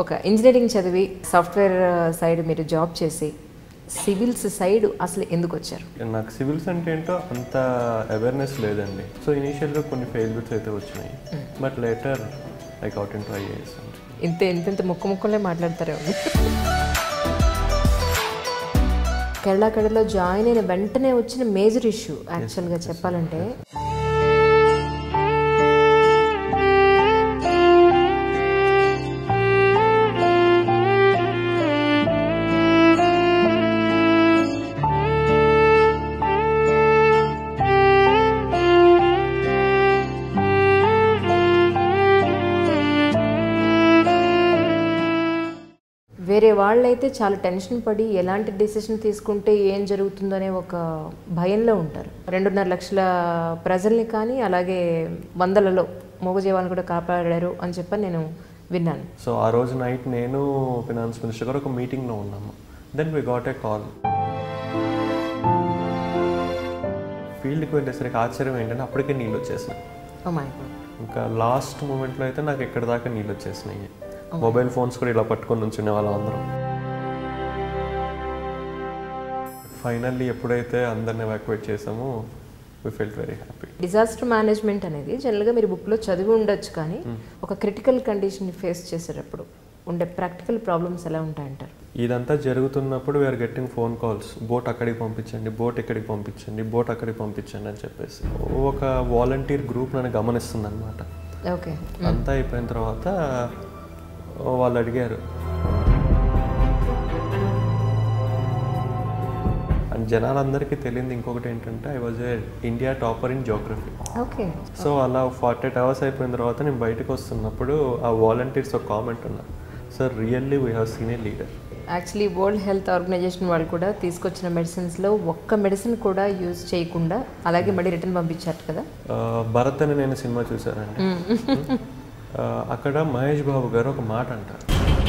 ఒక ఇంజనీరింగ్ చదివి software side మీరు జాబ్ చేసి సివిల్స్ సైడ్ అసలు ఎందుకు వచ్చారు నాకు సివిల్స్ అంటే ఏంటో అంత అవేర్నెస్ లేదండి సో ఇనీషియల్గా కొన్ని ఫెయిల్యూర్స్ అయితే వచ్చినాయి but later I got into IAS అండి ఇంత ఇంత ఇంత ముక్క ముక్కలే మాట్లాడతారే కేరళ కడలో జాయిన్ అయిన వెంటనే వచ్చిన మేజర్ ఇష్యూ యాక్చువల్గా చెప్పాలంటే వేరే వాళ్ళైతే చాలా టెన్షన్ పడి ఎలాంటి డెసిషన్ తీసుకుంటే ఏం జరుగుతుందనే ఒక భయంలో ఉంటారు రెండున్నర లక్షల ప్రజల్ని కానీ అలాగే వందలలో మూగజీవాలను కూడా కాపాడారు అని చెప్పని నేను విన్నాను సో ఆ రోజు నైట్ నేను ఫినాన్స్ మినిస్టర్ గారు ఒక మీటింగ్లో ఉన్నాము then we got a call ఫీల్డ్కి వెళ్ళేసరికి ఆశ్చర్యం ఏంటంటే అప్పటికే నీళ్ళు వచ్చేసినాయి ఓ మై గాడ్ ఇంకా లాస్ట్ మూమెంట్లో అయితే నాకు ఎక్కడి దాకా నీళ్ళు వచ్చేసినాయి మొబైల్ ఫోన్స్ కూడా ఇలా పట్టుకొని ఉంచునే వాళ్ళం అందరం ఫైనల్లీ ఎప్పుడైతే అందరిని ఎవాక్యువేట్ చేసామో we felt very happy disaster management అనేది జనరల్గా మీరు బుక్లో చదివి ఉండొచ్చు కానీ ఒక క్రిటికల్ కండిషన్ని ఫేస్ చేసేటప్పుడు ఉండే ప్రాక్టికల్ ప్రాబ్లమ్స్ ఎలా ఉంటాయంటారు ఇదంతా జరుగుతున్నప్పుడు we are getting phone calls boat అక్కడికి పంపించండి బోట్ ఇక్కడికి పంపించండి బోట్ అక్కడికి పంపించండి అని చెప్పేసి ఒక వాలంటీర్ గ్రూప్ నన్ను గమనిస్తుంది అనమాట ఓకే అంతా అయిపోయిన తర్వాత వాళ్ళు అడిగారు అండ్ జనాలందరికీ తెలియంది ఇంకొకటి ఏంటంటే I was a India topper in geography okay so అలా ఫార్టీ ఎయిట్ అవర్స్ అయిపోయిన తర్వాత నేను బయటకు వస్తున్నప్పుడు ఆ వాలంటీర్స్ ఒక కామెంట్ ఉన్నారు sir really we have seen a leader actually World Health Organization వాళ్ళు కూడా తీసుకొచ్చిన మెడిసిన్స్లో ఒక్క మెడిసిన్ కూడా యూజ్ చేయకుండా అలాగే మళ్ళీ రిటర్న్ పంపించారు కదా భరత్ అని నేను సినిమా చూశానండి ఆ, అక్కడ మహేష్ బాబు గారు ఒక మాట అంటారు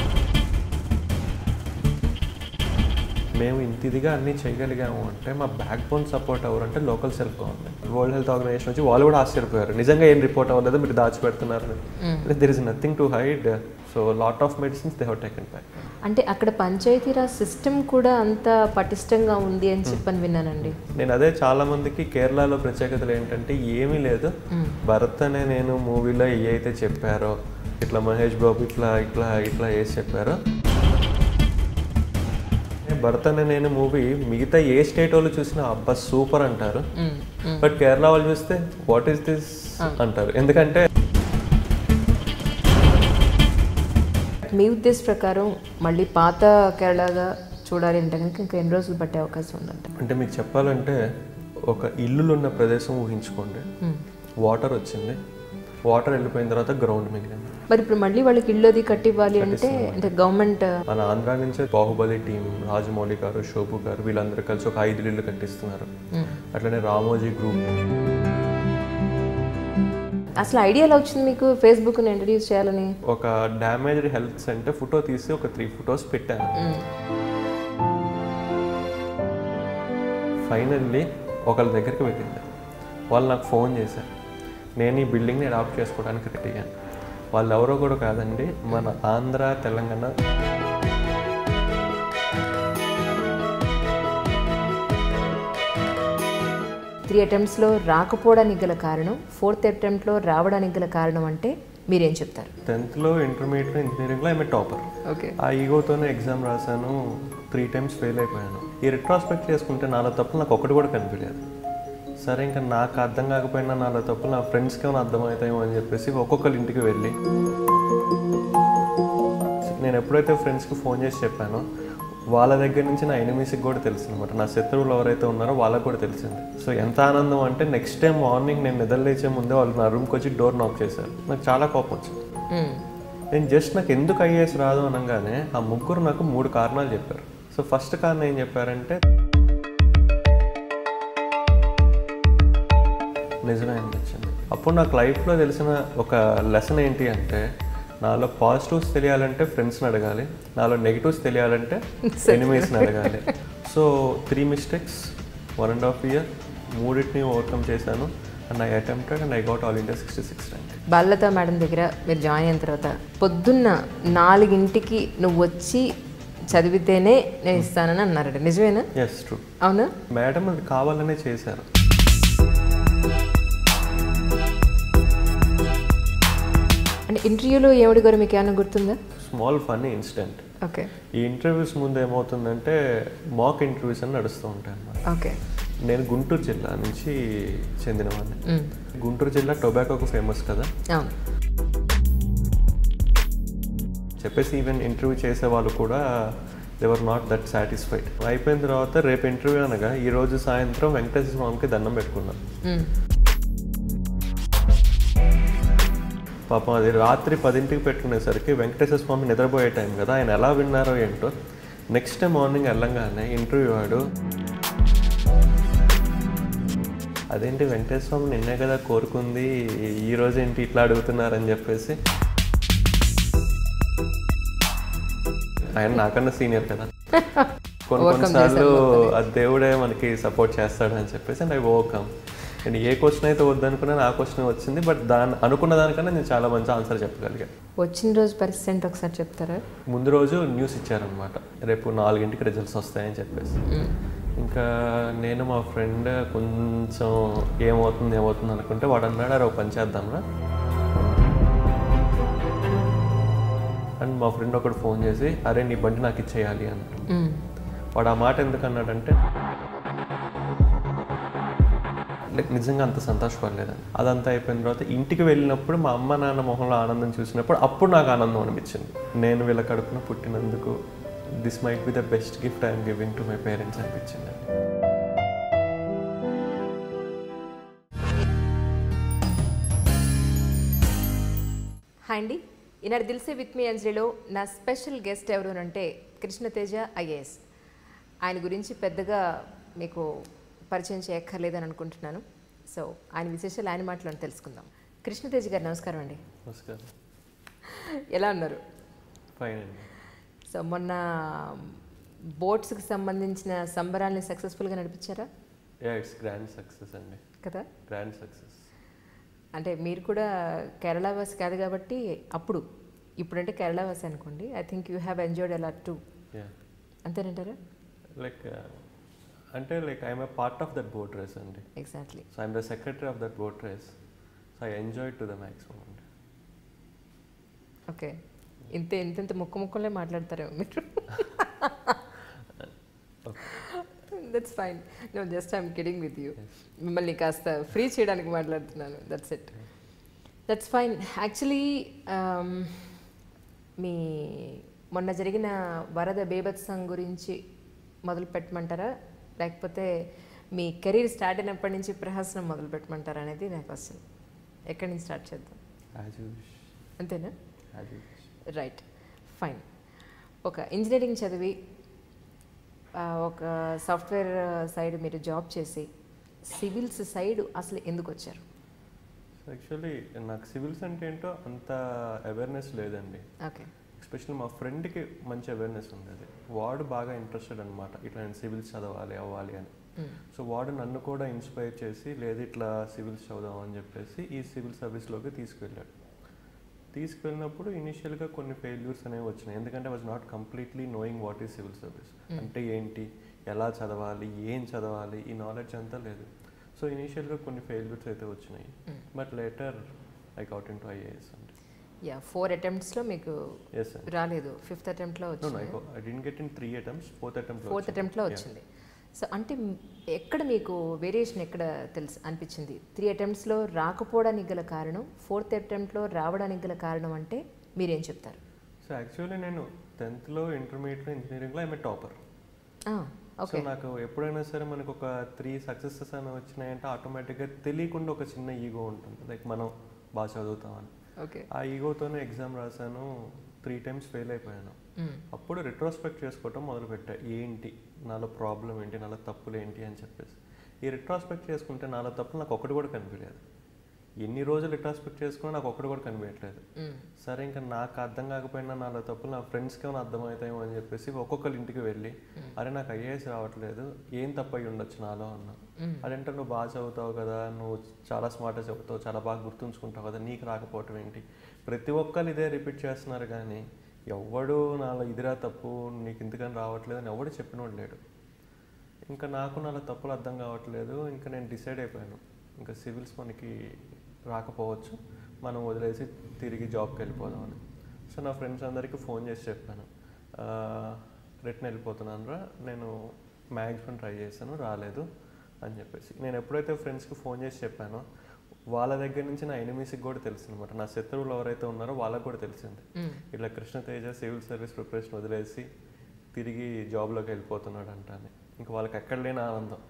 మేము ఇంత ఇదిగా అన్నీ చేయగలిగాము అంటే మా బ్యాక్ బోన్ సపోర్ట్ ఎవరంటే local self government World Health Organization వచ్చి వాళ్ళు కూడా ఆశ్చర్యపోయారు నిజంగా ఏం రిపోర్ట్ అవ్వలేదు మీరు దాచిపెడుతున్నారు there is nothing to hide so lot of medicines they have taken back అంటే అక్కడ పంచాయతీరాజ్ సిస్టమ్ కూడా అంత పటిష్టంగా ఉంది అని చెప్పని విన్నానండి నేను అదే చాలా మందికి కేరళలో ప్రత్యేకతలు ఏంటంటే ఏమీ లేదు భరత్ అనే నేను మూవీలో ఏ అయితే చెప్పారో ఇట్లా మహేష్ బాబు ఇట్లా ఇట్లా ఇట్లా వేసి చెప్పారో భరత్ అనే నేను మూవీ మిగతా ఏ స్టేట్ వాళ్ళు చూసినా అబ్బా సూపర్ అంటారు బట్ కేరళ వాళ్ళు చూస్తే వాట్ ఈస్ దిస్ అంటారు ఎందుకంటే మీ ఉద్దేశ ప్రకారం మళ్ళీ పాత కేరళగా చూడాలి అంటే కనుక ఇంకా ఎన్ని రోజులు పట్టే అవకాశం ఉందంట అంటే మీకు చెప్పాలంటే ఒక ఇల్లులు ఉన్న ప్రదేశం ఊహించుకోండి వాటర్ వచ్చింది వాటర్ వెళ్ళిపోయిన తర్వాత గ్రౌండ్ మిగిలింది మరి ఇప్పుడు మళ్ళీ వాళ్ళకి ఇల్లు అది కట్టివ్వాలి అంటే అంటే గవర్నమెంట్ మన ఆంధ్ర నుంచే బాహుబలి టీం రాజమౌళి గారు శోభు గారు వీళ్ళందరూ కలిసి ఒక ఐదు ఇల్లు కట్టిస్తున్నారు అట్లనే రామోజీ గ్రూప్ అసలు ఐడియా ఎలా వచ్చింది మీకు ఫేస్బుక్ని ఇంట్రడ్యూస్ చేయాలని ఒక డ్యామేజ్డ్ హెల్త్ సెంటర్ ఫోటో తీసి ఒక త్రీ ఫొటోస్ పెట్టాను ఫైనల్లీ ఒకళ్ళ దగ్గరికి వెళ్ళింది వాళ్ళు నాకు ఫోన్ చేశారు నేను ఈ బిల్డింగ్ని అడాప్ట్ చేసుకోవడానికి రెడీ అయ్యాను వాళ్ళు ఎవరో కూడా కాదండి మన ఆంధ్ర తెలంగాణ త్రీ అటెంప్ట్స్లో రాకపోవడానికి గల కారణం ఫోర్త్ అటెంప్ట్లో రావడానికి గల కారణం అంటే మీరేం చెప్తారు టెన్త్లో ఇంటర్మీడియట్లో ఇంజనీరింగ్లో ఐఎమ్ టాపర్ ఓకే ఆ ఈగోతోనే ఎగ్జామ్ రాశాను త్రీ టైమ్స్ ఫెయిల్ అయిపోయాను ఈ రిట్రాస్పెక్ట్ చేసుకుంటే నాలో తప్పులు నాకు ఒకటి కూడా కనిపించలేదు సరే ఇంకా నాకు అర్థం కాకపోయినా నాలో తప్పులు నా ఫ్రెండ్స్కి ఏమైనా అర్థమవుతాయేమో అని చెప్పేసి ఒక్కొక్కరి ఇంటికి వెళ్ళి నేను ఎప్పుడైతే ఫ్రెండ్స్కి ఫోన్ చేసి చెప్పానో వాళ్ళ దగ్గర నుంచి నా ఎనిమీస్కి కూడా తెలుసు అనమాట నా శత్రువులు ఎవరైతే ఉన్నారో వాళ్ళకు కూడా తెలిసింది సో ఎంత ఆనందం అంటే నెక్స్ట్ టైం మార్నింగ్ నేను నిద్ర లేచే ముందే వాళ్ళు నా రూమ్కి వచ్చి డోర్ నాక్ చేశారు నాకు చాలా కోపం వచ్చింది నేను జస్ట్ నాకు ఎందుకు ఐఏఎస్ రాదు అనగానే ఆ ముగ్గురు నాకు మూడు కారణాలు చెప్పారు సో ఫస్ట్ కారణం ఏం చెప్పారంటే నిజమే అనిపించింది అప్పుడు నాకు లైఫ్లో తెలిసిన ఒక లెసన్ ఏంటి అంటే నాలో పాజిటివ్స్ తెలియాలంటే ఫ్రెండ్స్ని అడగాలి నాలో నెగిటివ్స్ తెలియాలంటే ఎనిమీస్ని అడగాలి so three mistakes one and half year మూడింటిని ఓవర్కమ్ చేశాను and I attempted and I got all India sixty six rank Balalatha madam దగ్గర మీరు జాయిన్ అయిన తర్వాత పొద్దున్న నాలుగింటికి నువ్వు వచ్చి చదివితేనే నేను ఇస్తానని అన్నారట నిజమేనా ఎస్ ట్రూ అవునా మేడం అది కావాలనే చేశారు అంటే ఇంటర్వ్యూలో ఏమిటి గారు మీకు ఏమైనా గుర్తుందా స్మాల్ ఫన్నీ ఇన్సిడెంట్ ఓకే ఈ ఇంటర్వ్యూస్ ముందు ఏమవుతుందంటే మాక్ ఇంటర్వ్యూస్ అని నడుస్తూ ఉంటాయి అన్నమాట ఓకే నేను గుంటూరు జిల్లా నుంచి చెందినవాడిని గుంటూరు జిల్లా టొబాకోకు ఫేమస్ కదా అవును చెప్పేసి ఈవెన్ ఇంటర్వ్యూ చేసే వాళ్ళు కూడా దేవర్ నాట్ దట్ సాటిస్ఫైడ్ అయిపోయిన తర్వాత రేపు ఇంటర్వ్యూ అనగా ఈ రోజు సాయంత్రం వెంకటేశ్వర స్వామికి దండం పెట్టుకున్నాను మ్మ్. పాపం అది రాత్రి పదింటికి పెట్టుకునేసరికి వెంకటేశ్వర స్వామి నిద్రపోయే టైం కదా ఆయన ఎలా విన్నారో ఏంటో నెక్స్ట్ డే మార్నింగ్ వెళ్ళంగానే ఇంటర్వ్యూ వాడు అదేంటి వెంకటేశ్వర స్వామి నిన్నే కదా కోరుకుంది ఈ రోజు ఏంటి ఇట్లా అడుగుతున్నారని చెప్పేసి ఆయన నాకన్నా సీనియర్ కదా కొన్ని కొన్నిసార్లు ఆ దేవుడే మనకి సపోర్ట్ చేస్తాడని చెప్పేసి అండ్ ఐ ఓవర్కమ్ నేను ఏ క్వశ్చన్ అయితే వద్దనుకున్నాను ఆ క్వశ్చన్ వచ్చింది బట్ దాని అనుకున్న దానికన్నా నేను చాలా మంచి ఆన్సర్ చెప్పగలిగాను వచ్చిన రోజు పరిస్థితి ఏంటో ఒకసారి చెప్తారా ముందు రోజు న్యూస్ ఇచ్చారనమాట రేపు నాలుగింటికి రిజల్ట్స్ వస్తాయని చెప్పేసి ఇంకా నేను మా ఫ్రెండ్ కొంచెం ఏమవుతుంది ఏమవుతుంది అనుకుంటే వాడు అన్నాడు అరే ఒక పని చేద్దాంరా అండ్ మా ఫ్రెండ్ ఒకడు ఫోన్ చేసి అరే నీ బండి నాకు ఇచ్చేయాలి అన్నాడు మ్మ్. వాడు ఆ మాట ఎందుకు అన్నాడంటే లైక్ నిజంగా అంత సంతోషపడలేదండి అదంతా అయిపోయిన తర్వాత ఇంటికి వెళ్ళినప్పుడు మా అమ్మ నాన్న మొహంలో ఆనందం చూసినప్పుడు అప్పుడు నాకు ఆనందం అనిపించింది నేను వీళ్ళ కడుపున పుట్టినందుకు this might be the best gift I'm giving to my parents అనిపించింది హాయ్ అండి ఈనాడు దిల్సే విత్ మీ అంజలిలో నా స్పెషల్ గెస్ట్ ఎవరు అంటే కృష్ణతేజ ఐఏఎస్ ఆయన గురించి పెద్దగా మీకు పరిచయం చేయక్కర్లేదని అనుకుంటున్నాను సో ఆయన విశేషాలు ఆయన మాటలను తెలుసుకుందాం కృష్ణతేజ గారు నమస్కారం అండి నమస్కారం ఎలా ఉన్నారు ఫైన్ అండి సో మొన్న బోట్స్కి సంబంధించిన సంబరాల్ని సక్సెస్ఫుల్గా నడిపించారా యా ఇట్స్ గ్రాండ్ సక్సెస్ అండి కదా గ్రాండ్ సక్సెస్ అంటే మీరు కూడా కేరళ వాసి కాదు కాబట్టి అప్పుడు ఇప్పుడంటే కేరళ వాసి అనుకోండి I think you have enjoyed అలా టూ యా అంతేనంటారా లైక్ అంటే like I'm a part of that boat race అండి exactly so I'm the secretary of that boat race so I enjoy to the maximum అండి okay ఇంత ఇంత ఇంత ముక్క ముక్కలే మాట్లాడతారేమో మీరు that's fine no just I'm kidding with you మిమ్మల్ని కాస్త ఫ్రీ చేయడానికి మాట్లాడుతున్నాను that's it that's fine actually మీ మొన్న జరిగిన వరద బేభత్సం గురించి మొదలు పెట్టమంటారా లేకపోతే మీ కెరీర్ స్టార్ట్ అయినప్పటి నుంచి ప్రహసనం మొదలు పెట్టమంటారా అనేది నా క్వశ్చన్ ఎక్కడి నుంచి స్టార్ట్ చేద్దాం యాజ్ యూ విష్ అంతేనా as you wish right fine ఒక ఇంజనీరింగ్ చదివి ఆ, ఒక సాఫ్ట్వేర్ సైడ్ మీరు జాబ్ చేసి సివిల్స్ సైడ్ అసలు ఎందుకు వచ్చారు యాక్చువల్లీ నాకు సివిల్స్ అంటే ఏంటో అంత అవేర్నెస్ లేదండి ఓకే ఎస్పెషల్లీ మా ఫ్రెండ్కి మంచి అవేర్నెస్ ఉండేది వాడు బాగా ఇంట్రెస్టెడ్ అనమాట ఇట్లా నేను సివిల్స్ చదవాలి అవ్వాలి అని సో వాడు నన్ను కూడా ఇన్స్పైర్ చేసి లేదు ఇట్లా సివిల్స్ చదువుదాం అని చెప్పేసి ఈ సివిల్ సర్వీస్లోకి తీసుకువెళ్ళాడు తీసుకెళ్ళినప్పుడు ఇనిషియల్గా కొన్ని ఫెయిల్యూర్స్ అనేవి వచ్చినాయి ఎందుకంటే was not completely knowing what is civil service అంటే ఏంటి ఎలా చదవాలి ఏం చదవాలి ఈ నాలెడ్జ్ అంతా లేదు సో ఇనిషియల్గా కొన్ని ఫెయిల్యూర్స్ అయితే వచ్చినాయి but later I got into IAS అండి యా ఫోర్ అటెంప్ట్స్లో మీకు ఎస్ అండి రాలేదు ఫిఫ్త్ అటెంప్ట్లో No, no, I, వచ్చింది go, I didn't get in three attempts, fourth attempt. లో ఫోర్త్ వచ్చింది. అటెంప్ట్లో Yeah. వచ్చింది సో అంటే మ్- ఎక్కడ మీకు వేరియేషన్ ఎక్కడ తెలుసు అనిపించింది త్రీ అటెంప్ట్స్లో రాకపోవడానికి గల కారణం ఫోర్త్ అటెంప్ట్లో రావడానికి గల కారణం అంటే మీరేం చెప్తారు సో యాక్చువల్లీ నేను టెన్త్లో ఇంటర్మీడియట్లో ఇంజనీరింగ్లో ఐఎమ్ టాపర్ సో ఓకే నాకు ఎప్పుడైనా సరే మనకు ఒక త్రీ సక్సెసెస్ అని వచ్చినాయంటే ఆటోమేటిక్గా తెలియకుండా ఒక చిన్న ఈగో ఉంటుంది లైక్ మనం బాగా చదువుతామని ఓకే ఆ ఈగోతోనే ఎగ్జామ్ రాశాను త్రీ టైమ్స్ ఫెయిల్ అయిపోయాను అప్పుడు రిట్రోస్పెక్ట్ చేసుకోవటం మొదలుపెట్టా ఏంటి నాలో ప్రాబ్లం ఏంటి నాలో తప్పులు ఏంటి అని చెప్పేసి ఈ రిట్రోస్పెక్ట్ చేసుకుంటే నాలో తప్పులు నాకు ఒకటి కూడా కనిపించలేదు ఎన్ని రోజులు రిట్రాస్పెక్ట్ చేసుకున్నా నాకు ఒక్కడు కూడా కనిపించట్లేదు మ్మ్. సరే ఇంకా నాకు అర్థం కాకపోయినా నాలో తప్పులు నా ఫ్రెండ్స్కి ఏమైనా అర్థమవుతాయేమో అని చెప్పేసి ఒక్కొక్కరి ఇంటికి వెళ్ళి అరే నాకు ఐఏఎస్ రావట్లేదు ఏం తప్పు అయి ఉండొచ్చు నాలో అన్న అదంటే నువ్వు బాగా చదువుతావు కదా నువ్వు చాలా స్మార్ట్గా చదువుతావు చాలా బాగా గుర్తుంచుకుంటావు కదా నీకు రాకపోవటం ఏంటి ప్రతి ఒక్కరు ఇదే రిపీట్ చేస్తున్నారు కానీ ఎవడు నాలో ఇదిరా తప్పు నీకు ఇంతకని రావట్లేదు అని ఎవడు చెప్పినోడు లేడు ఇంకా నాకు నాలో తప్పులు అర్థం కావట్లేదు ఇంకా నేను డిసైడ్ అయిపోయాను ఇంకా సివిల్స్ మనకి రాకపోవచ్చు మనం వదిలేసి తిరిగి జాబ్కి వెళ్ళిపోదామని సో నా ఫ్రెండ్స్ అందరికీ ఫోన్ చేసి చెప్పాను రిటర్న్ వెళ్ళిపోతున్నాను రా నేను మ్యాక్సిమం ట్రై చేశాను రాలేదు అని చెప్పేసి నేను ఎప్పుడైతే ఫ్రెండ్స్కి ఫోన్ చేసి చెప్పానో వాళ్ళ దగ్గర నుంచి నా ఎనిమిస్కి కూడా తెలుసు అనమాట నా శత్రువులు ఎవరైతే ఉన్నారో వాళ్ళకి కూడా తెలిసింది ఇట్లా కృష్ణతేజ సివిల్ సర్వీస్ ప్రిపరేషన్ వదిలేసి తిరిగి జాబ్లోకి వెళ్ళిపోతున్నాడు అంట అని ఇంకా వాళ్ళకి ఎక్కడ లేని ఆనందం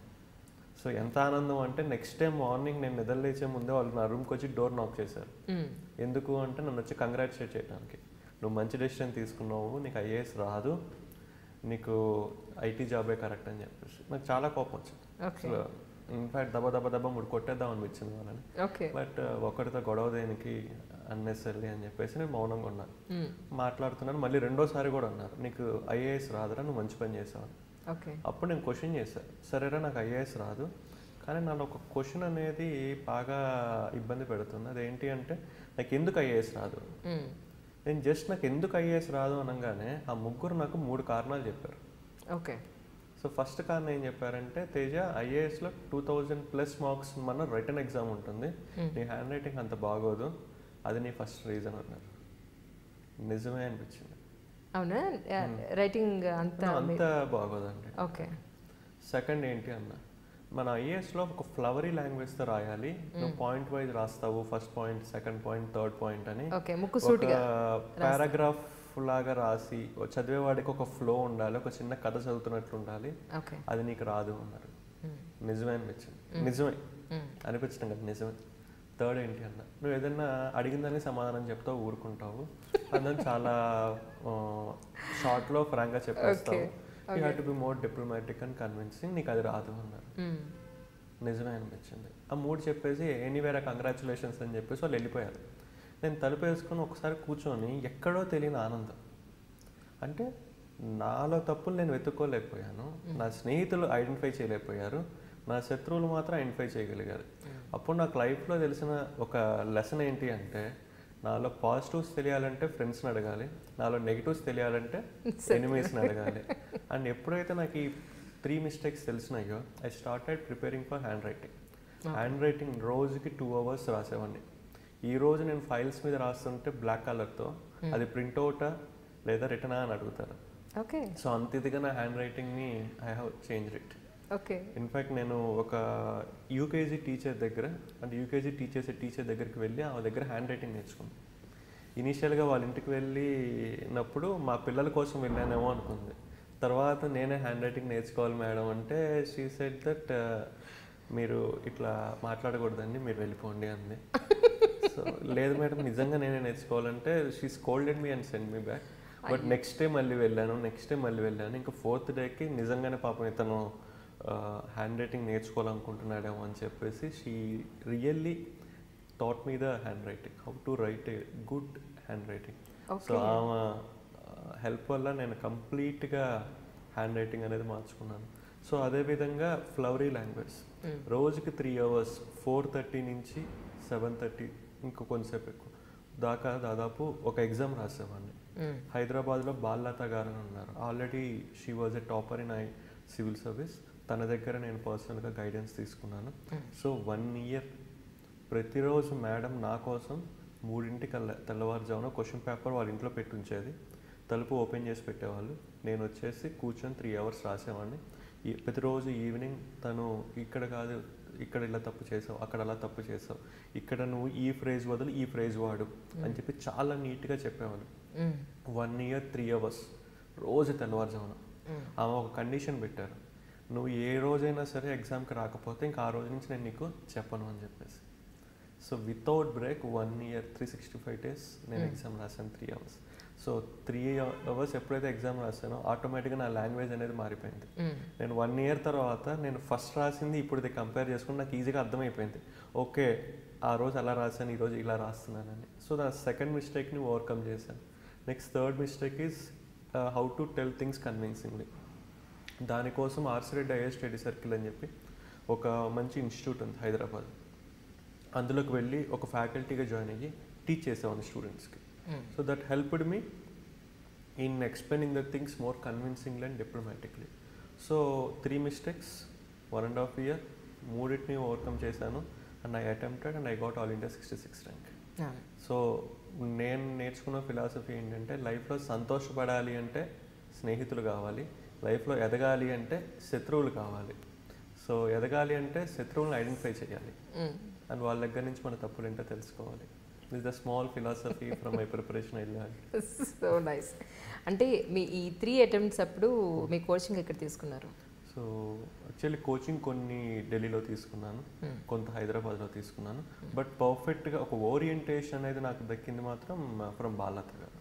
సో ఎంత ఆనందం అంటే నెక్స్ట్ టైం మార్నింగ్ నేను నిద్ర లేచే ముందే వాళ్ళు నా రూమ్కి వచ్చి డోర్ నాక్ చేశారు మ్మ్. ఎందుకు అంటే నన్ను వచ్చి కంగ్రాచులేట్ చేయడానికి నువ్వు మంచి డెసిషన్ తీసుకున్నావు నీకు ఐఏఎస్ రాదు నీకు ఐటీ జాబే కరెక్ట్ అని చెప్పేసి నాకు చాలా కోపం వచ్చింది ఓకే అసలు ఇన్ఫాక్ట్ దెబ్బ దెబ్బ దెబ్బ మూడు కొట్టేద్దాం అనిపించింది వాళ్ళని ఓకే బట్ ఒకరితో గొడవ దేనికి అన్నెసరీ అని చెప్పేసి నేను మౌనంగా ఉన్నాను మ్మ్. మాట్లాడుతున్నాను మళ్ళీ రెండోసారి కూడా అన్నారు నీకు ఐఏఎస్ రాదురా నువ్వు మంచి పని చేసావు అని. ఓకే అప్పుడు నేను క్వశ్చన్ చేశాను సరేరా నాకు ఐఏఎస్ రాదు కానీ నన్ను ఒక క్వశ్చన్ అనేది బాగా ఇబ్బంది పెడుతుంది అదేంటి అంటే నాకు ఎందుకు ఐఏఎస్ రాదు మ్మ్. నేను జస్ట్ నాకు ఎందుకు ఐఏఎస్ రాదు అనగానే ఆ ముగ్గురు నాకు మూడు కారణాలు చెప్పారు ఓకే సో ఫస్ట్ కారణం ఏం చెప్పారంటే తేజ ఐఏఎస్లో టూ థౌజండ్ ప్లస్ మార్క్స్ మన రిటర్న్ ఎగ్జామ్ ఉంటుంది నీ హ్యాండ్ రైటింగ్ అంత బాగోదు అది నీ ఫస్ట్ రీజన్ అన్నారు నిజమే అనిపించింది అవునా రైటింగ్ అంతా అంత బాగోదండి ఓకే సెకండ్ ఏంటి అన్న మన ఐఏఎస్లో ఒక ఫ్లవరీ లాంగ్వేజ్తో రాయాలి నువ్వు పాయింట్ వైజ్ రాస్తావు first point second point third point అని ఓకే ముక్కు ఒక సూటిగా పారాగ్రాఫ్ లాగా రాసి ఓ చదివేవాడికి ఒక ఫ్లో ఉండాలి ఒక చిన్న కథ చదువుతున్నట్లు ఉండాలి ఓకే అది నీకు రాదు అన్నారు నిజమే అనిపించింది నిజమే అనిపించడం కదా నిజమే థర్డ్ ఏంటి అన్న నువ్వు ఏదైనా అడిగిందని సమాధానం చెప్తావు ఊరుకుంటావు అదని చాలా షార్ట్లో ఫ్రాంక్గా చెప్పేస్తావు you have to be more diplomatic and convincing నీకు అది రాదు అన్నారు మ్మ్. నిజమే అనిపించింది ఆ మూడు చెప్పేసి ఎనీవేరా కంగ్రాచులేషన్స్ అని చెప్పేసి వాళ్ళు వెళ్ళిపోయారు నేను తలుపు వేసుకొని ఒకసారి కూర్చొని ఎక్కడో తెలియని ఆనందం అంటే నాలో తప్పులు నేను వెతుక్కోలేకపోయాను నా స్నేహితులు ఐడెంటిఫై చేయలేకపోయారు నా శత్రువులు మాత్రం ఐడెంటిఫై చేయగలిగారు అప్పుడు నాకు లైఫ్లో తెలిసిన ఒక లెసన్ ఏంటి అంటే నాలో పాజిటివ్స్ తెలియాలంటే ఫ్రెండ్స్ని అడగాలి నాలో నెగిటివ్స్ తెలియాలంటే ఎనిమీస్ని అడగాలి అండ్ ఎప్పుడైతే నాకు ఈ త్రీ మిస్టేక్స్ తెలిసినాయో I started preparing for hand writing hand writing రోజుకి టూ అవర్స్ రాసేవాడిని ఈ రోజు నేను ఫైల్స్ మీద రాస్తుంటే బ్లాక్ కలర్తో అది ప్రింట్అవుటా లేదా రిటర్నా అని అడుగుతారు ఓకే సో అంత ఇదిగా నా హ్యాండ్ రైటింగ్ని I have change it okay in fact నేను ఒక యూకేజీ టీచర్ దగ్గర అంటే యూకేజీ టీచర్స్ టీచర్ దగ్గరికి వెళ్ళి ఆమె దగ్గర హ్యాండ్ రైటింగ్ నేర్చుకున్నాను ఇనీషియల్గా వాళ్ళ ఇంటికి వెళ్ళినప్పుడు మా పిల్లల కోసం వెళ్ళానేమో అనుకుంది తర్వాత నేనే హ్యాండ్ రైటింగ్ నేర్చుకోవాలి మేడం అంటే షీ సెట్ దట్ మీరు ఇట్లా మాట్లాడకూడదండి మీరు వెళ్ళిపోండి అంది సో లేదు మేడం నిజంగా నేనే నేర్చుకోవాలంటే she scolded me and send me back but next day మళ్ళీ వెళ్ళాను నెక్స్ట్ డే మళ్ళీ వెళ్ళాను ఇంకా ఫోర్త్ డేకి నిజంగానే పాపం ఇతను హ్యాండ్ రైటింగ్ నేర్చుకోవాలనుకుంటున్నాడేమో అని చెప్పేసి she really taught me the hand writing how to write a good hand writing so ఆమె హెల్ప్ వల్ల నేను కంప్లీట్గా హ్యాండ్ రైటింగ్ అనేది మార్చుకున్నాను సో అదేవిధంగా ఫ్లవరీ లాంగ్వేజ్ రోజుకి త్రీ అవర్స్ ఫోర్ థర్టీ నుంచి సెవెన్ థర్టీ ఇంకా కొంతసేపు ఎక్కువ దాకా దాదాపు ఒక ఎగ్జామ్ రాసేవాడిని హైదరాబాద్లో బాల్లత గారు అని ఉన్నారు already she was a topper in I civil service తన దగ్గర నేను పర్సనల్గా గైడెన్స్ తీసుకున్నాను సో వన్ ఇయర్ ప్రతిరోజు మేడం నా కోసం మూడింటికల్లా తెల్లవారుజామున క్వశ్చన్ పేపర్ వాళ్ళ ఇంట్లో పెట్టి ఉంచేది తలుపు ఓపెన్ చేసి పెట్టేవాళ్ళు నేను వచ్చేసి కూర్చొని త్రీ అవర్స్ రాసేవాడిని ఈ ప్రతిరోజు ఈవినింగ్ తను ఇక్కడ కాదు ఇక్కడ ఇలా తప్పు చేసావు అక్కడ అలా తప్పు చేసావు ఇక్కడ నువ్వు ఈ ఫ్రేజ్ బదులు ఈ ఫ్రేజ్ వాడు అని చెప్పి చాలా నీట్గా చెప్పేవాళ్ళు మ్మ్. వన్ ఇయర్ త్రీ అవర్స్ రోజు తెల్లవారుజామున ఆమె ఒక కండిషన్ పెట్టారు నువ్వు ఏ రోజైనా సరే ఎగ్జామ్కి రాకపోతే ఇంకా ఆ రోజు నుంచి నేను నీకు చెప్పను అని చెప్పేసి so without break one year three sixty five days నేను ఎగ్జామ్ రాశాను three hours so three hours ఎప్పుడైతే ఎగ్జామ్ రాసానో ఆటోమేటిక్గా నా లాంగ్వేజ్ అనేది మారిపోయింది నేను వన్ ఇయర్ తర్వాత నేను ఫస్ట్ రాసింది ఇప్పుడు ఇది కంపేర్ చేసుకుని నాకు ఈజీగా అర్థమైపోయింది ఓకే ఆ రోజు అలా రాశాను ఈరోజు ఇలా రాస్తున్నానని సో దా సెకండ్ మిస్టేక్ని ఓవర్కమ్ చేశాను next third mistake is how to tell things convincingly దానికోసం ఆర్సిరెడ్డి ఐఏ స్టడీ సర్కిల్ అని చెప్పి ఒక మంచి ఇన్స్టిట్యూట్ ఉంది హైదరాబాద్ అందులోకి వెళ్ళి ఒక ఫ్యాకల్టీగా జాయిన్ అయ్యి టీచ్ చేసేవాడిని స్టూడెంట్స్కి so that helped me in explaining the things more convincingly and diplomatically so three mistakes one and half year మూడింటిని ఓవర్కమ్ చేశాను and I attempted and I got all India sixty six rank so నేను నేర్చుకున్న philosophy ఏంటంటే లైఫ్లో సంతోషపడాలి అంటే స్నేహితులు కావాలి లైఫ్లో ఎదగాలి అంటే శత్రువులు కావాలి సో ఎదగాలి అంటే శత్రువులను ఐడెంటిఫై చేయాలి అండ్ వాళ్ళ దగ్గర నుంచి మన తప్పులు ఏంటో తెలుసుకోవాలి this the small philosophy from my preparation I learn so nice అంటే మీ ఈ త్రీ అటెంప్ట్స్ అప్పుడు మీ కోచింగ్ ఎక్కడ తీసుకున్నారు సో యాక్చువల్లీ కోచింగ్ కొన్ని ఢిల్లీలో తీసుకున్నాను కొంత హైదరాబాద్లో తీసుకున్నాను బట్ పర్ఫెక్ట్గా ఒక ఓరియంటేషన్ అనేది నాకు దక్కింది మాత్రం ఫ్రమ్ బాలత గారు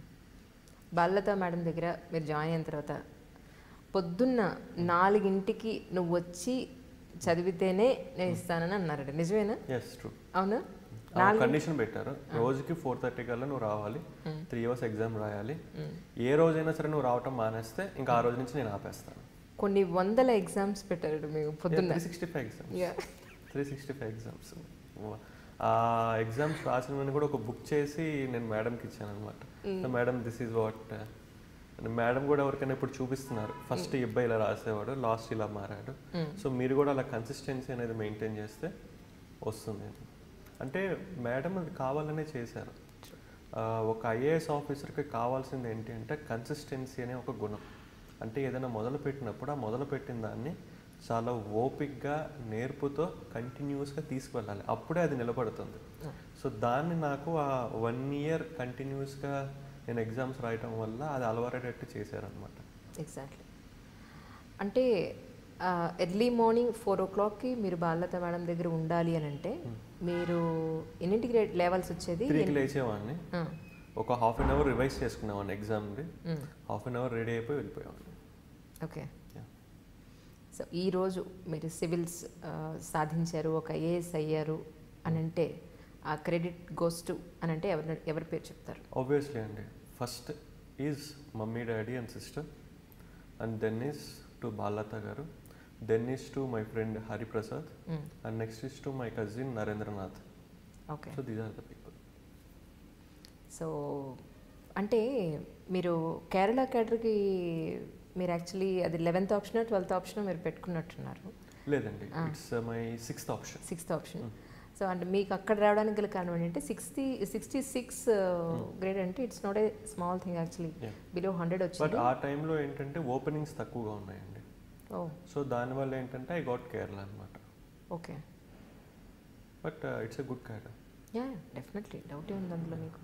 బాలలత మేడం దగ్గర మీరు జాయిన్ అయిన తర్వాత పొద్దున్న నాలుగింటికి నువ్వు వచ్చి చదివితేనే నేను ఇస్తానని అన్నారట నిజమేనా ఎస్ ట్రూ అవునా కండిషన్ పెట్టారు రోజుకి ఫోర్ థర్టీ కల్లా నువ్వు రావాలి త్రీ అవర్స్ ఎగ్జామ్ రాయాలి ఏ రోజైనా సరే నువ్వు రావటం మానేస్తే ఇంకా ఆ రోజు నుంచి నేను ఆపేస్తాను కొన్ని వందల ఎగ్జామ్స్ పెట్టారు మీకు పొద్దున్న three sixty five exams Yeah. Three sixty five exams ఆ ఎగ్జామ్స్ రాసినవన్నీ కూడా ఒక బుక్ చేసి నేను మేడంకి ఇచ్చాను అనమాట madam this is what madam కూడా ఎవరికైనా ఇప్పుడు చూపిస్తున్నారు ఫస్ట్ ఈ అబ్బాయి ఇలా రాసేవాడు లాస్ట్ ఇలా మారాడు సో మీరు కూడా అలా కన్సిస్టెన్సీ అనేది మెయింటైన్ చేస్తే వస్తుంది అంటే మేడం అది కావాలనే చేశారు ఆ, ఒక ఐఏఎస్ ఆఫీసర్కి కావాల్సింది ఏంటి అంటే కన్సిస్టెన్సీ అనే ఒక గుణం అంటే ఏదైనా మొదలు పెట్టినప్పుడు ఆ మొదలు పెట్టిన దాన్ని చాలా ఓపిక్గా నేర్పుతో కంటిన్యూస్గా తీసుకువెళ్ళాలి అప్పుడే అది నిలబడుతుంది సో దాన్ని నాకు ఆ వన్ ఇయర్ కంటిన్యూస్గా నేను ఎగ్జామ్స్ రాయటం వల్ల అది అలవాటేటట్టు చేశారనమాట ఎగ్జాక్ట్లీ అంటే ఎర్లీ మార్నింగ్ ఫోర్ ఓ క్లాక్కి మీరు బాలలత మేడం దగ్గర ఉండాలి అని అంటే మీరు ఎన్నింటికి రే- లేవాల్సి వచ్చేది త్రీకి లేచేవాడిని ఆ, ఒక హాఫ్ అన్ అవర్ రివైజ్ చేసుకునేవాడిని ఎగ్జామ్ది హాఫ్ అన్ అవర్ రెడీ అయిపోయి వెళ్ళిపోయేవాడిని ఓకే Yeah. సో ఈరోజు మీరు సివిల్స్ ఆ, సాధించారు ఒక ఐఏఎస్ అయ్యారు అని అంటే ఆ క్రెడిట్ గోస్ టు అని అంటే ఎవరి ఎవరి పేరు చెప్తారు ఆబ్వియస్లీ అండి first is mummy daddy and sister and then is to Balatha గారు then is to my friend Hariprasad and next is to my cousin Narendranath okay so these are the people so అంటే మీరు కేరళ క్యాడర్కి మీరు యాక్చువల్లీ అది లెవెన్త్ ఆప్షన్ ట్వెల్త్ ఆప్షన్ మీరు పెట్టుకున్నట్టున్నారు లేదండి it's my sixth option sixth option so అంటే మీకు అక్కడ రావడానికి గల కారణం ఏంటంటే సిక్స్టీ సిక్స్టీ సిక్స్ గ్రేడ్ అంటే it's not a small thing actually Yeah. Below hundred but వచ్చింది ఆ టైంలో ఏంటంటే ఓపెనింగ్స్ తక్కువగా ఉన్నాయండి ఓ సో దానివల్ల ఏంటంటే ఐ గాట్ కేరళ అనమాట okay but it's a good cadre ya definitely డౌటే ఉంది అందులో మీకు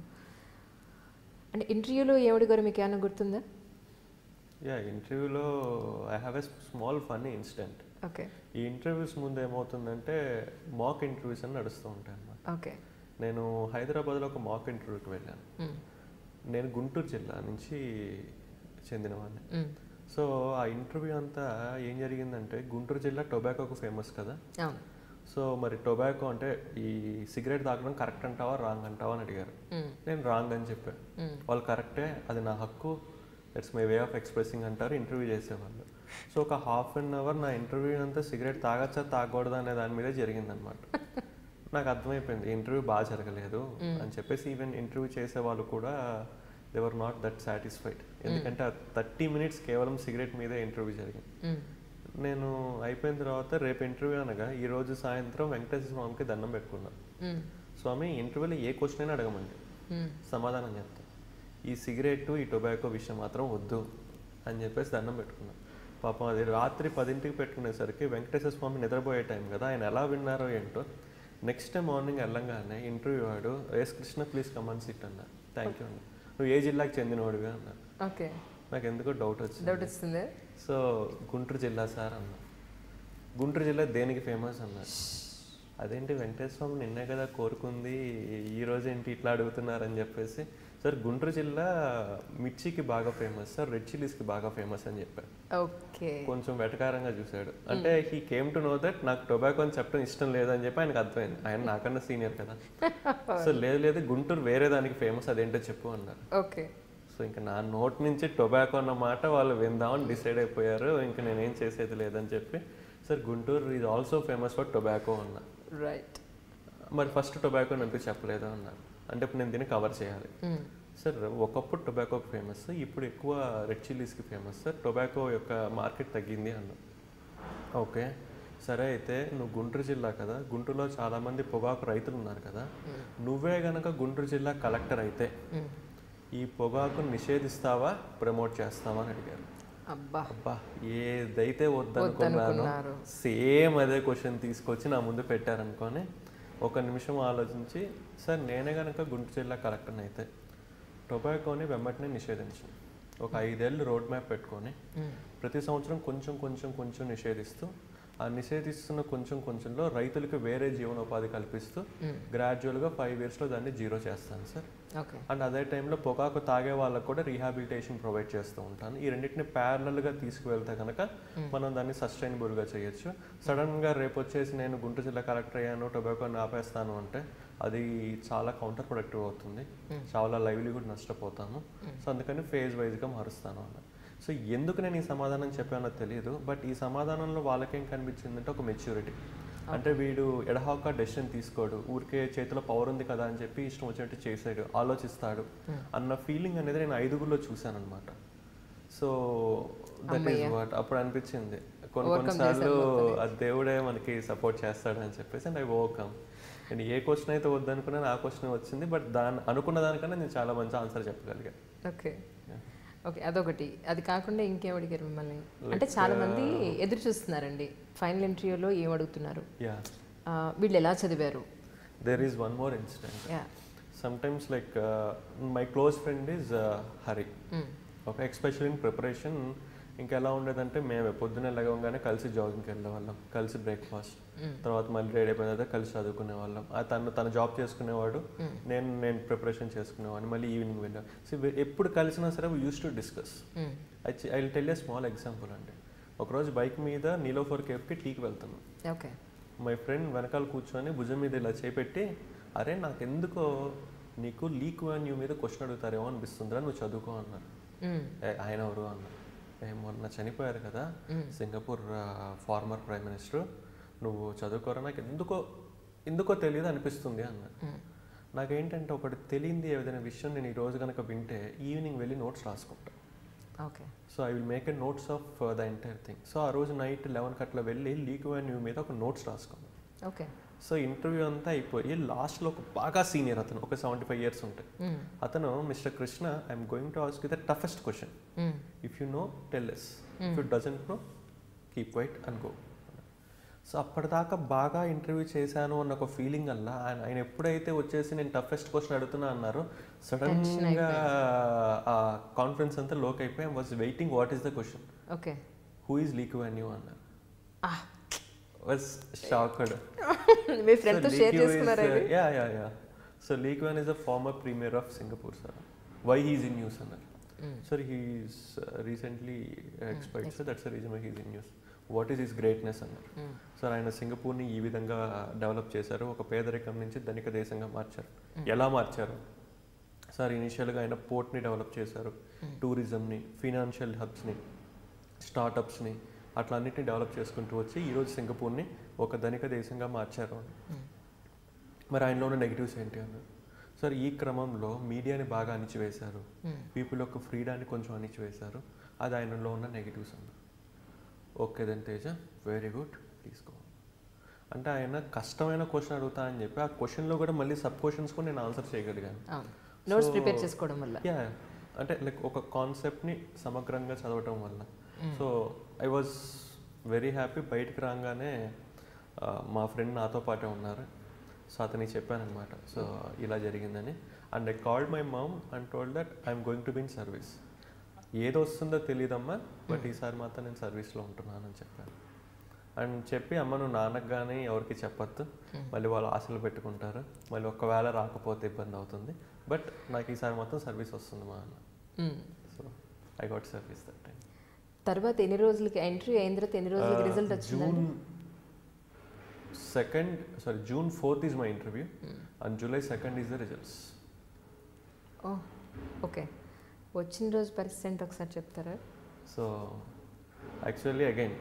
అంటే ఇంటర్వ్యూలో ఏమిటి గారు మీకు ఏమైనా గుర్తుందా యా ఇంటర్వ్యూలో I have a small funny incident okay ఈ ఇంటర్వ్యూస్ ముందు ఏమవుతుందంటే మాక్ ఇంటర్వ్యూస్ అని నడుస్తూ ఉంటాయి అన్నమాట ఓకే నేను హైదరాబాద్లో ఒక మాక్ ఇంటర్వ్యూకి వెళ్ళాను నేను గుంటూరు జిల్లా నుంచి చెందినవాడిని సో ఆ ఇంటర్వ్యూ అంతా ఏం జరిగిందంటే గుంటూరు జిల్లా టొబాకోకు ఫేమస్ కదా అవును సో మరి టొబాకో అంటే ఈ సిగరెట్ తాగడం కరెక్ట్ అంటావా రాంగ్ అంటావా అని అడిగారు Mm. నేను రాంగ్ అని చెప్పాను వాళ్ళు కరెక్టే అది నా హక్కు it's my way of expressing అంటారు ఇంటర్వ్యూ చేసేవాళ్ళు సో ఒక హాఫ్ అన్ అవర్ నా ఇంటర్వ్యూ అంతా సిగరెట్ తాగచ్చా తాగకూడదా అనే దాని మీదే జరిగిందనమాట నాకు అర్థమైపోయింది ఇంటర్వ్యూ బాగా జరగలేదు అని చెప్పేసి ఈవెన్ ఇంటర్వ్యూ చేసే వాళ్ళు కూడా దేవర్ నాట్ దట్ సాటిస్ఫైడ్ ఎందుకంటే థర్టీ మినిట్స్ కేవలం సిగరెట్ మీదే ఇంటర్వ్యూ జరిగింది Mm. నేను అయిపోయిన తర్వాత రేపు ఇంటర్వ్యూ అనగా ఈ రోజు సాయంత్రం వెంకటేశ్వర స్వామికి దండం పెట్టుకున్నాను Mm. స్వామి ఇంటర్వ్యూలో ఏ క్వశ్చన్ అయినా అడగమండి Mm. సమాధానం చెప్తాను ఈ సిగరెట్ ఈ టొబాకో విషయం మాత్రం వద్దు అని చెప్పేసి దండం పెట్టుకున్నాను పాపం అది రాత్రి పదింటికి పెట్టుకునేసరికి వెంకటేశ్వర స్వామి నిద్రపోయే టైం కదా ఆయన ఎలా విన్నారో ఏంటో నెక్స్ట్ డే మార్నింగ్ వెళ్ళంగానే ఇంటర్వ్యూ వాడు yes Krishna please come in sit అన్నారు థ్యాంక్ యూ అన్న నువ్వు ఏ జిల్లాకి చెందినవాడివి అన్నారు ఓకే నాకు ఎందుకో డౌట్ వచ్చింది డౌట్ వస్తుంది సో గుంటూరు జిల్లా సార్ అన్న గుంటూరు జిల్లా దేనికి ఫేమస్ అన్నారు అదేంటి వెంకటేశ్వర స్వామి నిన్నే కదా కోరుకుంది ఈ రోజు ఏంటి ఇట్లా అడుగుతున్నారని చెప్పేసి సార్ గుంటూరు జిల్లా మిర్చికి బాగా ఫేమస్ సార్ రెడ్ చిల్లీస్కి బాగా ఫేమస్ అని చెప్పారు ఓకే కొంచెం వెటకారంగా చూశాడు అంటే he came to know that నాకు టొబాకో అని చెప్పడం ఇష్టం లేదని చెప్పి ఆయనకు అర్థమైంది ఆయన నాకన్నా సీనియర్ కదా సో లేదు లేదు గుంటూరు వేరే దానికి ఫేమస్ అదేంటో చెప్పు అన్నారు ఓకే సో ఇంకా నా నోట్ నుంచి టొబాకో అన్న మాట వాళ్ళు విందామని డిసైడ్ అయిపోయారు ఇంకా నేనేం చేసేది లేదని చెప్పి sir Guntur is also famous for tobacco అన్న రైట్ మరి ఫస్ట్ టొబాకో ఎందుకు చెప్పలేదు అన్నారు అంటే ఇప్పుడు నేను దీన్ని కవర్ చేయాలి సార్ ఒకప్పుడు టొబాకో ఫేమస్ ఇప్పుడు ఎక్కువ రెడ్ చిల్లీస్కి ఫేమస్ సార్ టొబాకో యొక్క మార్కెట్ తగ్గింది అన్న ఓకే సరే అయితే నువ్వు గుంటూరు జిల్లా కదా గుంటూరులో చాలామంది పొగాకు రైతులు ఉన్నారు కదా నువ్వే గనక గుంటూరు జిల్లా కలెక్టర్ అయితే ఈ పొగాకును నిషేధిస్తావా ప్రమోట్ చేస్తావా అని అడిగారు అబ్బా అబ్బా ఏదైతే వద్దనుకున్నానో వద్దనుకున్నారు. సేమ్ అదే క్వశ్చన్ తీసుకొచ్చి నా ముందు పెట్టారనుకొని ఒక నిమిషం ఆలోచించి సార్ నేనే కనుక గుంటూరు జిల్లా కలెక్టర్ని అయితే టొబాకోని వెంబటనే నిషేధించు ఒక ఐదేళ్ళు రోడ్ మ్యాప్ పెట్టుకొని ప్రతి సంవత్సరం కొంచెం కొంచెం కొంచెం నిషేధిస్తూ ఆ నిషేధిస్తున్న కొంచెం కొంచెంలో రైతులకు వేరే జీవనోపాధి కల్పిస్తూ గ్రాడ్యువల్గా ఫైవ్ ఇయర్స్లో దాన్ని జీరో చేస్తాను సార్ ఓకే అండ్ అదే టైంలో పొగాకు తాగే వాళ్ళకు కూడా రీహాబిలిటేషన్ ప్రొవైడ్ చేస్తూ ఉంటాను ఈ రెండింటిని ప్యారలల్గా తీసుకువెళ్తే కనుక మనం దాన్ని సస్టైనబుల్గా చేయొచ్చు సడన్గా రేపు వచ్చేసి నేను గుంటూరు జిల్లా కలెక్టర్ అయ్యాను టొబాకోని ఆపేస్తాను అంటే అది చాలా కౌంటర్ ప్రొడక్టివ్ అవుతుంది చాలా లైవ్లీహుడ్ నష్టపోతాము సో అందుకని ఫేజ్ వైజ్గా మారుస్తాను అన్న సో ఎందుకు నేను ఈ సమాధానం చెప్పానో తెలియదు బట్ ఈ సమాధానంలో వాళ్ళకేం కనిపించిందంటే ఒక మెచ్యూరిటీ అంటే వీడు ఎడహాక డెసిషన్ తీసుకోడు ఊరికే చేతిలో పవర్ ఉంది కదా అని చెప్పి ఇష్టం వచ్చినట్టు చేసాడు ఆలోచిస్తాడు అన్న ఫీలింగ్ అనేది నేను ఐదుగురిలో చూశాను అనమాట సో దట్ ఈస్ వాట్ అప్పుడు అనిపించింది కొన్ని కొన్నిసార్లు ఆ దేవుడే మనకి సపోర్ట్ చేస్తాడు అని చెప్పేసి అండ్ ఐ ఓవర్కమ్ నేను ఏ క్వశ్చన్ అయితే వద్దనుకున్నాను ఆ క్వశ్చన్ వచ్చింది బట్ దాని అనుకున్న దానికన్నా నేను చాలా మంచి ఆన్సర్ చెప్పగలిగాను ఓకే ఓకే అదొకటి అది కాకుండా ఇంకేం అడిగారు మిమ్మల్ని అంటే చాలా మంది ఎదురు చూస్తున్నారండి ఫైనల్ ఇంటర్వ్యూలో ఏం అడుగుతున్నారు యా ఆ, వీళ్ళు ఎలా చదివారు there is one more incident ya sometimes like uh, my close friend is uh, Hari okay especially in preparation ఇంకా ఎలా ఉండేదంటే మేము పొద్దున్నే లేవగానే కలిసి జాగింగ్కి వెళ్ళేవాళ్ళం కలిసి బ్రేక్ఫాస్ట్ తర్వాత మళ్ళీ రెడీ అయిపోయిన తర్వాత కలిసి చదువుకునే వాళ్ళం ఆ తను తన జాబ్ చేసుకునేవాడు నేను నేను ప్రిపరేషన్ చేసుకునేవాడిని మళ్ళీ ఈవినింగ్ వెళ్ళాం సో ఎప్పుడు కలిసినా సరే used to discuss I will tell a small example అండి ఒకరోజు బైక్ మీద నీలోఫర్ కేఫ్కి టీకి వెళ్తున్నాం ఓకే మై ఫ్రెండ్ వెనకాల కూర్చొని భుజం మీద ఇలా చేపెట్టి అరే నాకెందుకో నీకు లీక్ వాన్యూ మీద క్వశ్చన్ అడుగుతారేమో అనిపిస్తుందిరా నువ్వు చదువుకో అన్నారు "ఏ, ఆయన ఎవరు అన్నారు "ఏ, మొన్న చనిపోయారు కదా సింగపూర్ ఫార్మర్ ప్రైమ్ మినిస్టర్ నువ్వు చదువుకోరా నాకు ఎందుకో ఎందుకో తెలియదు అనిపిస్తుంది అన్నారు నాకేంటంటే ఒకటి తెలియంది ఏదైనా విషయం నేను ఈ రోజు కనుక వింటే ఈవినింగ్ వెళ్ళి నోట్స్ రాసుకుంటా okay so I will make a notes of the entire thing so ఆ రోజు నైట్ లెవెన్ అట్లా వెళ్ళి లీక్ వాన్యూ మీద ఒక నోట్స్ రాసుకున్నాను ఓకే సో ఇంటర్వ్యూ అంతా అయిపోయి లాస్ట్లో ఒక బాగా సీనియర్ అతను ఒక సెవెంటీ ఫైవ్ ఇయర్స్ ఉంటాయి అతను mister Krishna I'm going to ask the toughest question if you know tell yes if you doesn't know keep quiet and go so అప్పటిదాకా బాగా ఇంటర్వ్యూ చేశాను అన్న ఒక ఫీలింగ్ వల్ల ఆయన ఆయన ఎప్పుడైతే వచ్చేసి నేను టఫెస్ట్ క్వశ్చన్ అడుగుతున్నా అన్నారో సడన్గా ఆ కాన్ఫిడెన్స్ అంతా లోక్ అయిపోయి was waiting what is the question okay who is Lee Kuan Yew అన్నారు వాజ్ షాక్డ్ మీ ఫ్రెండ్తో షేర్ చేసుకున్నారా ఇది ya ya ya so Lee Kuan is the former premier of Singapore sir why he's in news అన్నారు sir he's recently expired sir that's the reason why he's in news what is his greatness అన్నారు sir ఆయన సింగపూర్ని ఈ విధంగా develop చేశారు ఒక పేదరికం నుంచి ధనిక దేశంగా మార్చారు ఎలా మార్చారు సార్ ఇనిషియల్గా ఆయన పోర్ట్ని డెవలప్ చేశారు టూరిజంని ఫినాన్షియల్ హబ్స్ని స్టార్టప్స్ని అట్లా అన్నిటిని డెవలప్ చేసుకుంటూ వచ్చి ఈరోజు సింగపూర్ని ఒక ధనిక దేశంగా మార్చారు అని మరి ఆయనలో ఉన్న నెగిటివ్స్ ఏంటి అన్నారు సార్ ఈ క్రమంలో మీడియాని బాగా అణిచివేశారు పీపుల్ యొక్క ఫ్రీడాన్ని కొంచెం అణిచివేశారు అది ఆయనలో ఉన్న నెగిటివ్స్ అన్నారు okay then Teja very good తీసుకో అంటే ఆయన కష్టమైన క్వశ్చన్ అడుగుతా అని చెప్పి ఆ క్వశ్చన్లో కూడా మళ్ళీ సబ్ క్వశ్చన్స్ కూడా నేను ఆన్సర్ చేయగలిగాను అవును నోట్స్ ప్రిపేర్ చేసుకోవడం వల్ల యా అంటే లైక్ ఒక కాన్సెప్ట్ని సమగ్రంగా చదవటం వల్ల so I was very happy బయటకు రాగానే ఆ, మా ఫ్రెండ్ నాతో పాటే ఉన్నారు సో అతనికి చెప్పానమాట సో ఇలా జరిగిందని and I called my mom and told that I'm going to be in service ఏది వస్తుందో తెలియదమ్మా బట్ ఈసారి మాత్రం నేను సర్వీస్లో ఉంటున్నాను అని చెప్పాను అండ్ చెప్పి అమ్మ నువ్వు నాన్నకు కానీ ఎవరికి చెప్పొద్దు మళ్ళీ వాళ్ళు ఆశలు పెట్టుకుంటారు మళ్ళీ ఒకవేళ రాకపోతే ఇబ్బంది అవుతుంది బట్ నాకు ఈసారి మొత్తం సర్వీస్ వస్తుంది మా అన్న మ్మ్. So I got service that time తర్వాత ఎన్ని రోజులకి ఎంట్రీ అయిన తర్వాత ఎన్ని రోజులకి రిజల్ట్ వచ్చింది June second sorry June fourth is my interview and July second is the results oh okay వచ్చిన రోజు పరిస్థితి ఏంటో ఒకసారి చెప్తారా సో యాక్చువల్లీ అగైన్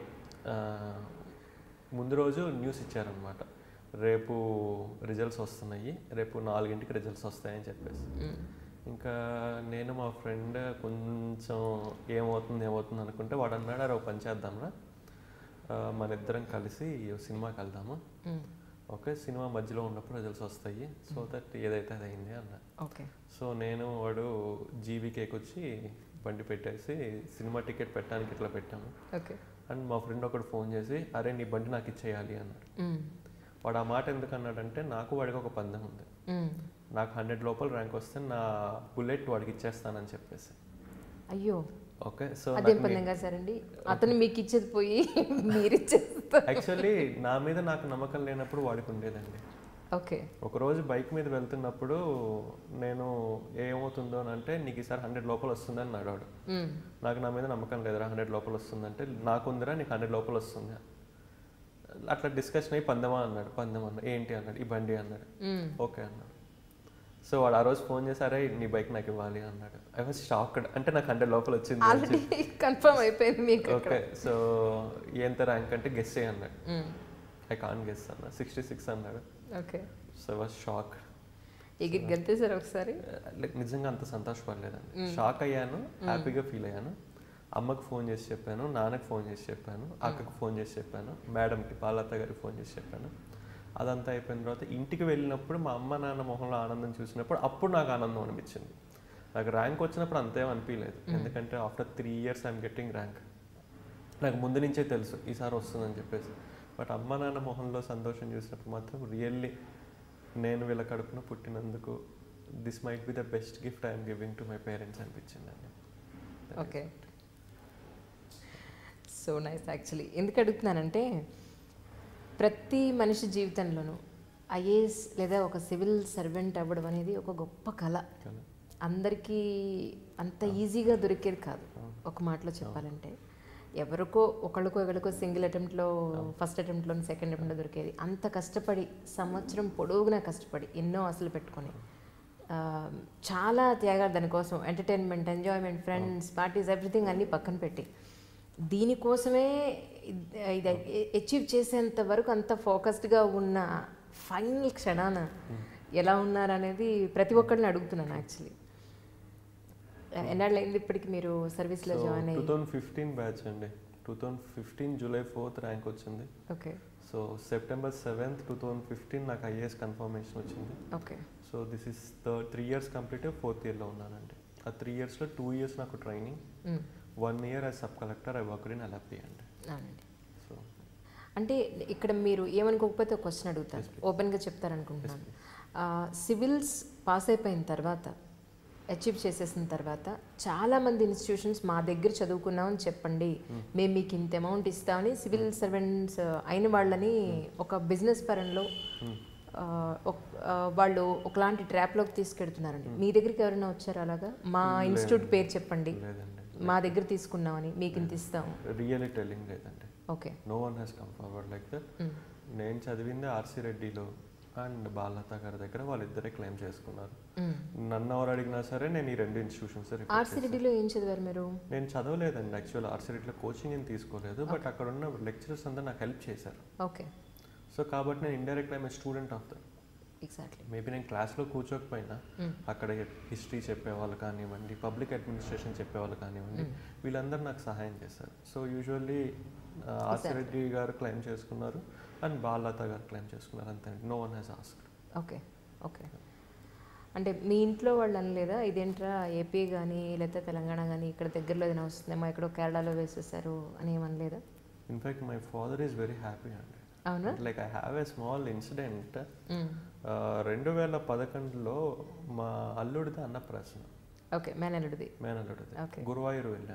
ముందు రోజు న్యూస్ ఇచ్చారనమాట రేపు రిజల్ట్స్ వస్తున్నాయి రేపు నాలుగింటికి రిజల్ట్స్ వస్తాయని చెప్పేసి మ్మ్. ఇంకా నేను మా ఫ్రెండ్ కొంచెం ఏమవుతుంది ఏమవుతుంది అనుకుంటే వాడు అన్నాడు అరే ఒక పని చేద్దాంరా ఆ, మన ఇద్దరం కలిసి ఓ సినిమాకి వెళ్దాము మ్మ్. ఓకే సినిమా మధ్యలో ఉన్నప్పుడు రిజల్ట్స్ వస్తాయి సో దట్ ఏదైతే అది అయింది అన్న ఓకే సో నేను వాడు జీవీకేకి వచ్చి బండి పెట్టేసి సినిమా టికెట్ పెట్టడానికి ఇట్లా పెట్టాము ఓకే అండ్ మా ఫ్రెండ్ ఒకడు ఫోన్ చేసి అరే నీ బండి నాకు ఇచ్చేయాలి అన్నాడు మ్మ్. వాడు ఆ మాట ఎందుకు అన్నాడంటే నాకు వాడికి ఒక పందెం ఉంది మ్మ్. నాకు హండ్రెడ్ లోపల ర్యాంక్ వస్తే నా బుల్లెట్ వాడికి ఇచ్చేస్తానని చెప్పేసి అయ్యో ఓకే సో అదేం పందంగా సరండి అతను మీకు ఇచ్చేది పోయి మీరు ఇచ్చేస్తారు యాక్చువల్లీ నా మీద నాకు నమ్మకం లేనప్పుడు వాడికి ఉండేదండి ఓకే ఒకరోజు బైక్ మీద వెళ్తున్నప్పుడు నేను ఏమవుతుందో అని అంటే నీకు ఈసారి హండ్రెడ్ లోపల వస్తుందని అన్నాడు వాడు మ్మ్. నాకు నా మీద నమ్మకం లేదురా హండ్రెడ్ లోపల వస్తుందంటే నాకుందిరా నీకు హండ్రెడ్ లోపల వస్తుంది అట్లా డిస్కషన్ అయ్యి పందెమా అన్నాడు పందెం అన్నాడు ఏంటి అన్నాడు ఈ బండి అన్నాడు మ్మ్. ఓకే అన్నాడు సో వాడు ఆ రోజు ఫోన్ చేసి అరే నీ బైక్ నాకు ఇవ్వాలి అన్నాడు ఐ వాజ్ షాక్డ్ అంటే నాకు హండ్రెడ్ లోపల వచ్చింది అని చెప్పి. ఆల్రెడీ కన్ఫర్మ్ అయిపోయింది మీకు ఓకే సో ఎంత ర్యాంక్ అంటే గెస్ చేయి అన్నాడు మ్మ్. ఐ కాన్ గెస్ అన్న సిక్స్టీ సిక్స్ అన్నాడు okay so I was shock ఎగిరి గెలితేసారు ఒకసారి లైక్ నిజంగా అంత సంతోషపడలేదండి షాక్ అయ్యాను హ్యాపీగా ఫీల్ అయ్యాను అమ్మకు ఫోన్ చేసి చెప్పాను నాన్నకు ఫోన్ చేసి చెప్పాను అక్కకు ఫోన్ చేసి చెప్పాను మేడంకి పాలత్త గారికి ఫోన్ చేసి చెప్పాను అదంతా అయిపోయిన తర్వాత ఇంటికి వెళ్ళినప్పుడు మా అమ్మ నాన్న మొహంలో ఆనందం చూసినప్పుడు అప్పుడు నాకు ఆనందం అనిపించింది నాకు ర్యాంక్ వచ్చినప్పుడు అంతేం అనిపించలేదు ఎందుకంటే after three years I'm getting rank నాకు ముందు నుంచే తెలుసు ఈసారి వస్తుందని చెప్పేసి బట్ అమ్మ నాన్న మొహంలో సంతోషం చూసినప్పుడు మాత్రం రియల్లీ నేను వీళ్ళ కడుపున పుట్టినందుకు this might be the best gift I'm giving to my parents అనిపించిందండి ఓకే సో నైస్ యాక్చువల్లీ ఎందుకు అడుగుతున్నానంటే ప్రతి మనిషి జీవితంలోనూ ఐఏఎస్ లేదా ఒక సివిల్ సర్వెంట్ అవ్వడం అనేది ఒక గొప్ప కళ కదా అందరికీ అంత ఈజీగా దొరికేది కాదు ఒక మాటలో చెప్పాలంటే ఎవరికో ఒకళ్ళకో ఎవరికో సింగిల్ అటెంప్ట్లో ఫస్ట్ అటెంప్ట్లో సెకండ్ అటెంప్ట్లో దొరికేది అంత కష్టపడి సంవత్సరం పొడవునా కష్టపడి ఎన్నో ఆశలు పెట్టుకొని ఆ, చాలా త్యాగాలు దానికోసం entertainment enjoyment friends parties everything అన్నీ పక్కన పెట్టి దీనికోసమే ఇద్- ఇది అచీవ్ చేసేంత వరకు అంత ఫోకస్డ్గా ఉన్న ఫైనల్ క్షణాన ఎలా ఉన్నారనేది ప్రతి ఒక్కరిని అడుగుతున్నాను యాక్చువల్లీ ఎన్నాళ్ళు అయింది ఇప్పటికి మీరు సర్వీస్లో జాయిన్ టూ అయ్యి థౌజండ్ ఫిఫ్టీన్ బ్యాచ్ అండి two thousand fifteen July fourth rank వచ్చింది okay so September seventh two thousand fifteen నాకు ఐఏఎస్ కన్ఫర్మేషన్ వచ్చింది okay so this is third three years complete fourth ఇయర్లో ఉన్నానండి ఆ త్రీ ఇయర్స్లో టూ ఇయర్స్ నాకు training one year I sub collector I work in Alleppey అండి అవునండి సో అంటే ఇక్కడ మీరు ఏమనుకోకపోతే ఒక క్వశ్చన్ అడుగుతారు ఓపెన్గా చెప్తారనుకుంటున్నాను సివిల్స్ పాస్ అయిపోయిన తర్వాత అచీవ్ చేసేసిన తర్వాత చాలామంది ఇన్స్టిట్యూషన్స్ మా దగ్గర చదువుకున్నామని చెప్పండి మేము మీకు ఇంత అమౌంట్ ఇస్తామని సివిల్ సర్వెంట్స్ అయిన వాళ్ళని ఒక బిజినెస్ పరంలో ఆ, ఒక- ఆ, వాళ్ళు ఒకలాంటి ట్రాప్లోకి తీసుకెడుతున్నారండి మీ దగ్గరికి ఎవరైనా వచ్చారు అలాగా మా ఇన్స్టిట్యూట్ పేరు చెప్పండి లేదండి మా దగ్గర తీసుకున్నామని మీకు ఇంత ఇస్తాము రియల్లీ టెలింగ్ లేదండి okay no one has come forward like that నేను చదివింది ఆర్సీ రెడ్డిలో అండ్ బాలత గారి దగ్గర వాళ్ళిద్దరే క్లెయిమ్ చేసుకున్నారు నన్ను ఎవరు అడిగినా సరే నేను ఈ రెండు ఇన్స్టిట్యూషన్స్ ఆర్సిరెడ్డిలో ఏం చదివారు మీరు నేను చదవలేదండి యాక్చువల్ ఆర్సీ రెడ్డిలో కోచింగ్ ఏం తీసుకోలేదు బట్ అక్కడ ఉన్న లెక్చరర్స్ అంతా నాకు హెల్ప్ చేశారు ఓకే సో కాబట్టి నేను indirect I'm student of the exactly maybe నేను క్లాస్లో కూర్చోకపోయినా అక్కడ హిస్టరీ చెప్పేవాళ్ళు కానివ్వండి పబ్లిక్ అడ్మినిస్ట్రేషన్ చెప్పేవాళ్ళు కానివ్వండి వీళ్ళందరూ నాకు సహాయం చేశారు సో యూజువల్లీ ఆసిరెడ్డి గారు క్లెయిమ్ చేసుకున్నారు అండ్ బాలలత గారు క్లెయిమ్ చేసుకున్నారు అంతే no one has asked okay okay అంటే మీ ఇంట్లో వాళ్ళు అనలేదా ఇదేంట్రా ఏపీ కానీ లేకపోతే తెలంగాణ కానీ ఇక్కడ దగ్గరలో ఏదైనా వస్తుందేమో ఎక్కడో కేరళలో వేసేసారు అని ఏమనలేదా in fact my father is very happy అండి అవునా like I have a small incident మ్మ్. రెండు వేల పదకొండులో మా అల్లుడిది అన్నప్రాసన ఓకే మేనల్లుడిది మేనల్లుడిది Okay. గురువాయూరు వెళ్ళాము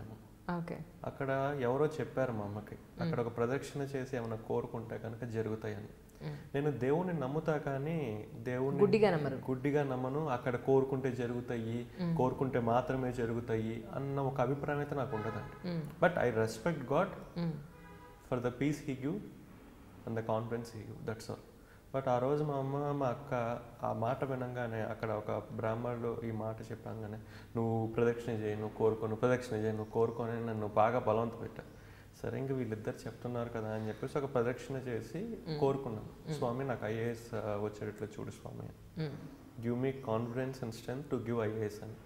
ఓకే అక్కడ ఎవరో చెప్పారు మా అమ్మకి అక్కడ ఒక ప్రదక్షిణ చేసి ఏమైనా కోరుకుంటే కనుక జరుగుతాయని నేను దేవుణ్ణి నమ్ముతా కానీ దేవుణ్ణి గుడ్డిగా నమ్మరు గుడ్డిగా నమ్మను అక్కడ కోరుకుంటే జరుగుతాయి కోరుకుంటే మాత్రమే జరుగుతాయి అన్న ఒక అభిప్రాయం అయితే నాకు ఉండదండి but I respect god for the peace he give and the confidence he give that's all but ఆ రోజు మా అమ్మ మా అక్క ఆ మాట వినంగానే అక్కడ ఒక బ్రాహ్మణుడు ఈ మాట చెప్పంగానే నువ్వు ప్రదక్షిణ చేయి నువ్వు కోరుకో నువ్వు ప్రదక్షిణ చేయి నువ్వు కోరుకొని నన్ను బాగా బలవంత పెట్టా సరే ఇంక వీళ్ళిద్దరు చెప్తున్నారు కదా అని చెప్పేసి ఒక ప్రదక్షిణ చేసి కోరుకున్నాను స్వామి నాకు ఐఏఎస్ వచ్చేటట్లు చూడు స్వామి give me confidence and strength to give IAS అని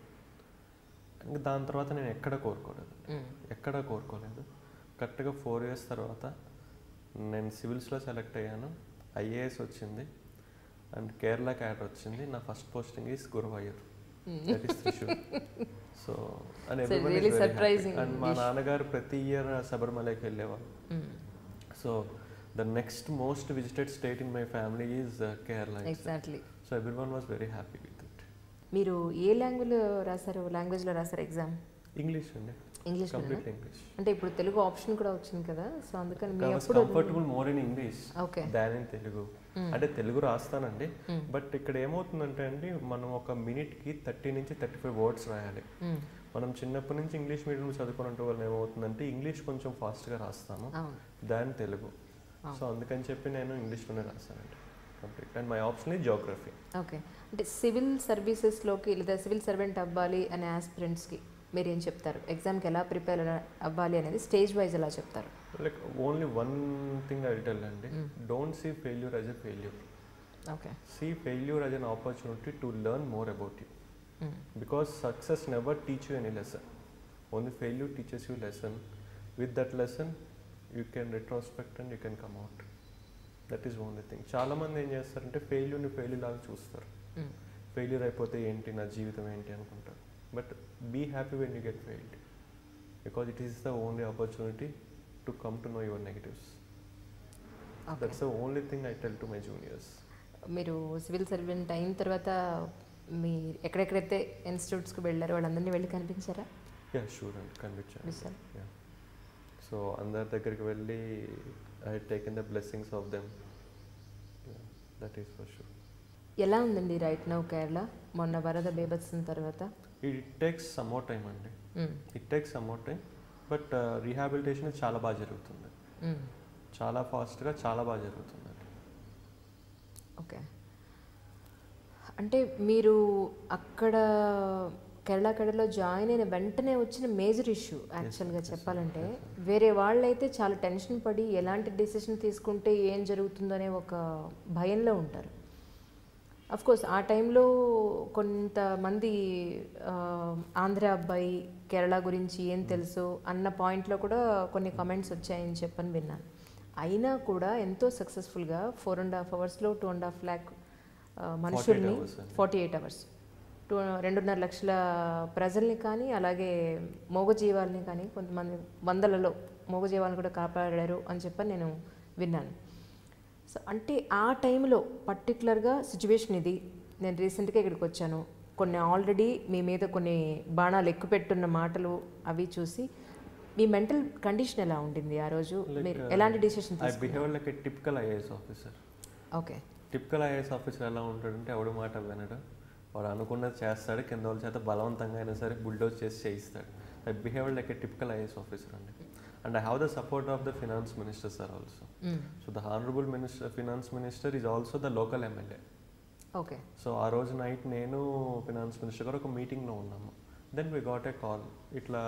ఇంకా దాని తర్వాత నేను ఎక్కడ కోరుకోలేదు ఎక్కడ కోరుకోలేదు కరెక్ట్గా ఫోర్ ఇయర్స్ తర్వాత నేను సివిల్స్లో సెలెక్ట్ అయ్యాను ఐఏఎస్ వచ్చింది అండ్ కేరళ క్యాట్ వచ్చింది నా first posting is Guruvayur that is Thrissur so and really surprising and మా నాన్నగారు ప్రతి ఇయర్ శబరిమలకి వెళ్ళేవారు so the next most visited state in my family is Kerala exactly so every one was very happy with it మీరు ఏ లాంగ్వేజ్లో రాశారు లాంగ్వేజ్లో రాశారు ఎగ్జామ్ ఇంగ్లీష్ అండి ఇంగ్లీష్ కంప్లీట్ ఇంగ్లీష్ అంటే ఇప్పుడు తెలుగు ఆప్షన్ కూడా వచ్చింది కదా సో అందుకని me was comfortable more in English okay than in Telugu అంటే తెలుగు రాస్తానండి బట్ ఇక్కడ ఏమవుతుందంటే అండి మనం ఒక మినిట్ కి థర్టీ నుంచి థర్టీ ఫైవ్ వర్డ్స్ రాయాలి మనం చిన్నప్పటి నుంచి ఇంగ్లీష్ మీడియం చదువుకున్నట్టు వల్ల ఏమవుతుందంటే ఇంగ్లీష్ కొంచెం fast గా రాస్తాము అవును దాన్ తెలుగు సో అందుకని చెప్పి నేను ఇంగ్లీష్లోనే రాస్తానండి కంప్లీట్ అండ్ మై ఆప్షన్ ఈ జోగ్రఫీ ఓకే అంటే సివిల్ సర్వీసెస్లోకి లేదా సివిల్ సర్వెంట్ అవ్వాలి అనే ఆస్పిరెంట్స్కి మీరు ఏం చెప్తారు ఎగ్జామ్కి ఎలా ప్రిపేర్ అవ్వాలి అనేది స్టేజ్ వైజ్ ఎలా చెప్తారు like only one thing I tell అండి don't see failure as a failure okay see failure as an opportunity to learn more about you because success never teach you any lesson only failure teaches you lesson with that lesson you can retrospect and you can come out that is only thing చాలా మంది ఏం చేస్తారంటే ఫెయిల్యూర్ని failure లాగా చూస్తారు failure అయిపోతే ఏంటి నా జీవితం ఏంటి అనుకుంటారు but be happy when you get failed because it is the only opportunity to come to know your negatives okay that's the only thing I tell to my juniors మీరు civil servant అయిన తర్వాత మీ ఎక్కడెక్కడైతే ఇన్స్టిట్యూట్స్కి వెళ్ళారో వాళ్ళందరినీ వెళ్ళి కనిపించారా yeah sure అండి కనిపించాను చూసారు Yeah. So అందరి దగ్గరికి వెళ్ళి I taken the blessings of them that is for sure ఎలా ఉందండి రైట్ నౌ కేరళ మొన్న వరద బేబత్సిన తర్వాత it takes some more time అండి it takes some more time but rehabilitation చాలా బాగా జరుగుతుంది చాలా ఫాస్ట్గా చాలా బాగా జరుగుతుందండి ఓకే అంటే మీరు అక్కడ కేరళ కడలో జాయిన్ అయిన వెంటనే వచ్చిన మేజర్ ఇష్యూ యాక్చువల్గా చెప్పాలంటే వేరే వాళ్ళైతే చాలా టెన్షన్ పడి ఎలాంటి డెసిషన్ తీసుకుంటే ఏం జరుగుతుందనే ఒక భయంలో ఉంటారు అఫ్ కోర్స్ ఆ టైంలో కొంతమంది ఆ, ఆంధ్ర అబ్బాయి కేరళ గురించి ఏం తెలుసు అన్న పాయింట్లో కూడా కొన్ని కామెంట్స్ వచ్చాయని చెప్పని విన్నాను అయినా కూడా ఎంతో సక్సెస్ఫుల్గా ఫోర్ అండ్ హాఫ్ అవర్స్లో టూ అండ్ హాఫ్ ల్యాక్ మనుషుల్ని hours అండి. ఫార్టీ ఎయిట్ అవర్స్ టూ రెండున్నర లక్షల ప్రజల్ని కానీ అలాగే మూగజీవాల్ని కానీ కొంతమంది వందలలో మూగజీవాలను కూడా కాపాడారు అని చెప్పని నేను విన్నాను సో అంటే ఆ టైంలో పర్టికులర్గా సిచ్యువేషన్ ఇది నేను రీసెంట్గా ఇక్కడికి వచ్చాను కొన్ని ఆల్రెడీ మీ మీద కొన్ని బాణాలు ఎక్కుపెట్టున్న మాటలు అవి చూసి మీ మెంటల్ కండిషన్ ఎలా ఉండింది ఆ రోజు మీరు ఎలాంటి decision I behave like a typical IAS officer okay typical IAS officer ఎలా ఉంటాడంటే ఎవడు మాట వినడు వాడు అనుకున్నది చేస్తాడు కింద వాళ్ళ చేత బలవంతంగా అయినా సరే బుల్డోజ్ చేసి చేయిస్తాడు I behave like a typical IAS officer అండి and I have the support of the finance minister sir also so the honourable minister finance minister is also the local MLA okay so ఆ రోజు night నేను finance minister గారు ఒక మీటింగ్లో ఉన్నాము then we got a call ఇట్లా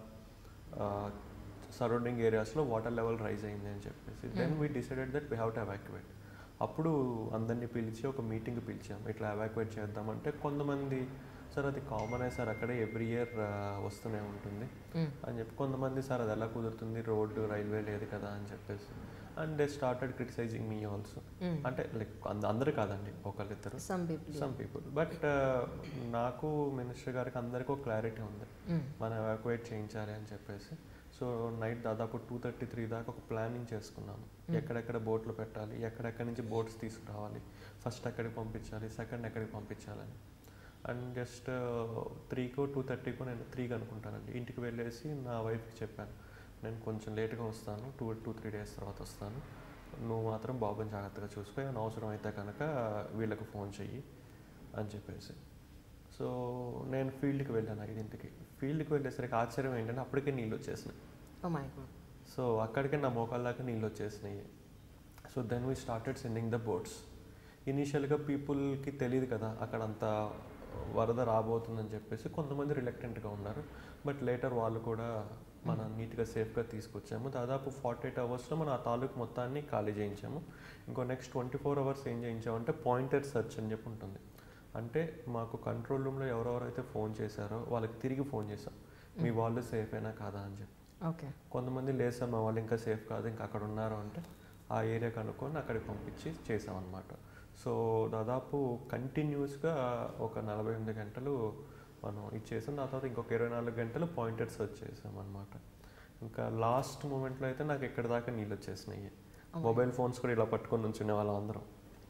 surrounding ఏరియాస్లో water level rise అయింది అని చెప్పేసి then we decided that we have to evacuate అప్పుడు అందరినీ పిలిచి ఒక మీటింగ్ పిలిచాం ఇట్లా ఎవాక్యువేట్ చేద్దామంటే కొంతమంది సార్ అది కామనే సార్ అక్కడే ఎవ్రీ ఇయర్ వస్తూనే ఉంటుంది అని చెప్పి కొంతమంది సార్ అది ఎలా కుదురుతుంది రోడ్డు రైల్వే లేదు కదా అని చెప్పేసి and they started criticising me also అంటే లైక్ అందరూ కాదండి ఒకళ్ళిద్దరు some people some people but నాకు మినిస్టర్ గారికి అందరికీ ఒక క్లారిటీ ఉంది మనం ఎవాక్యువేట్ చేయించాలి అని చెప్పేసి సో నైట్ దాదాపు టూ థర్టీ త్రీ దాకా ఒక ప్లానింగ్ చేసుకున్నాము ఎక్కడెక్కడ బోట్లు పెట్టాలి ఎక్కడెక్కడి నుంచి బోట్స్ తీసుకురావాలి ఫస్ట్ ఎక్కడికి పంపించాలి సెకండ్ ఎక్కడికి పంపించాలని అండ్ జస్ట్ త్రీకో టూ థర్టీకో నేను త్రీకి అనుకుంటానండి ఇంటికి వెళ్ళేసి నా వైఫ్కి చెప్పాను నేను కొంచెం లేట్గా వస్తాను టూ టూ త్రీ డేస్ తర్వాత వస్తాను నువ్వు మాత్రం బాబుని జాగ్రత్తగా చూసుకో ఏమైనా అవసరం అయితే కనుక వీళ్ళకి ఫోన్ చెయ్యి అని చెప్పేసి సో నేను ఫీల్డ్కి వెళ్ళాను ఐదింటికి ఫీల్డ్కి వెళ్ళేసరికి ఆశ్చర్యం ఏంటంటే అప్పటికే నీళ్ళు వచ్చేసినాయి ఓ మై గాడ్ సో అక్కడికే నా మోకాళ్ళ దాకా నీళ్ళు వచ్చేసినాయి so then we started sending the boats ఇనీషియల్గా పీపుల్కి తెలియదు కదా అక్కడ అంత వరద రాబోతుందని చెప్పేసి కొంతమంది రిలక్టెంట్గా ఉన్నారు బట్ లేటర్ వాళ్ళు కూడా మనం నీట్గా సేఫ్గా తీసుకొచ్చాము దాదాపు ఫార్టీ ఎయిట్ అవర్స్లో మనం ఆ తాలూకు మొత్తాన్ని ఖాళీ చేయించాము ఇంకో నెక్స్ట్ ట్వంటీ ఫోర్ అవర్స్ ఏం చేయించామంటే పాయింటెడ్ సెర్చ్ అని చెప్పి ఉంటుంది అంటే మాకు కంట్రోల్ రూమ్లో ఎవరెవరైతే ఫోన్ చేశారో వాళ్ళకి తిరిగి ఫోన్ చేసాం మీ వాళ్ళు సేఫ్ అయినా కాదా అని చెప్పి ఓకే కొంతమంది లేదు సార్ మా వాళ్ళు ఇంకా సేఫ్ కాదు ఇంకా అక్కడ ఉన్నారు అంటే ఆ ఏరియా కనుక్కొని అక్కడికి పంపించి చేసామన్నమాట సో దాదాపు కంటిన్యూస్గా ఒక నలభై ఎనిమిది గంటలు మనం ఇచ్చేసాం దాని తర్వాత ఇంకొక ఇరవై నాలుగు గంటలు పాయింటెడ్ సెర్చ్ చేసాం అనమాట ఇంకా లాస్ట్ మూమెంట్లో అయితే నాకు ఎక్కడి దాకా నీళ్ళు వచ్చేసినాయి మొబైల్ ఫోన్స్ కూడా ఇలా పట్టుకొని ఉంచునే వాళ్ళం అందరం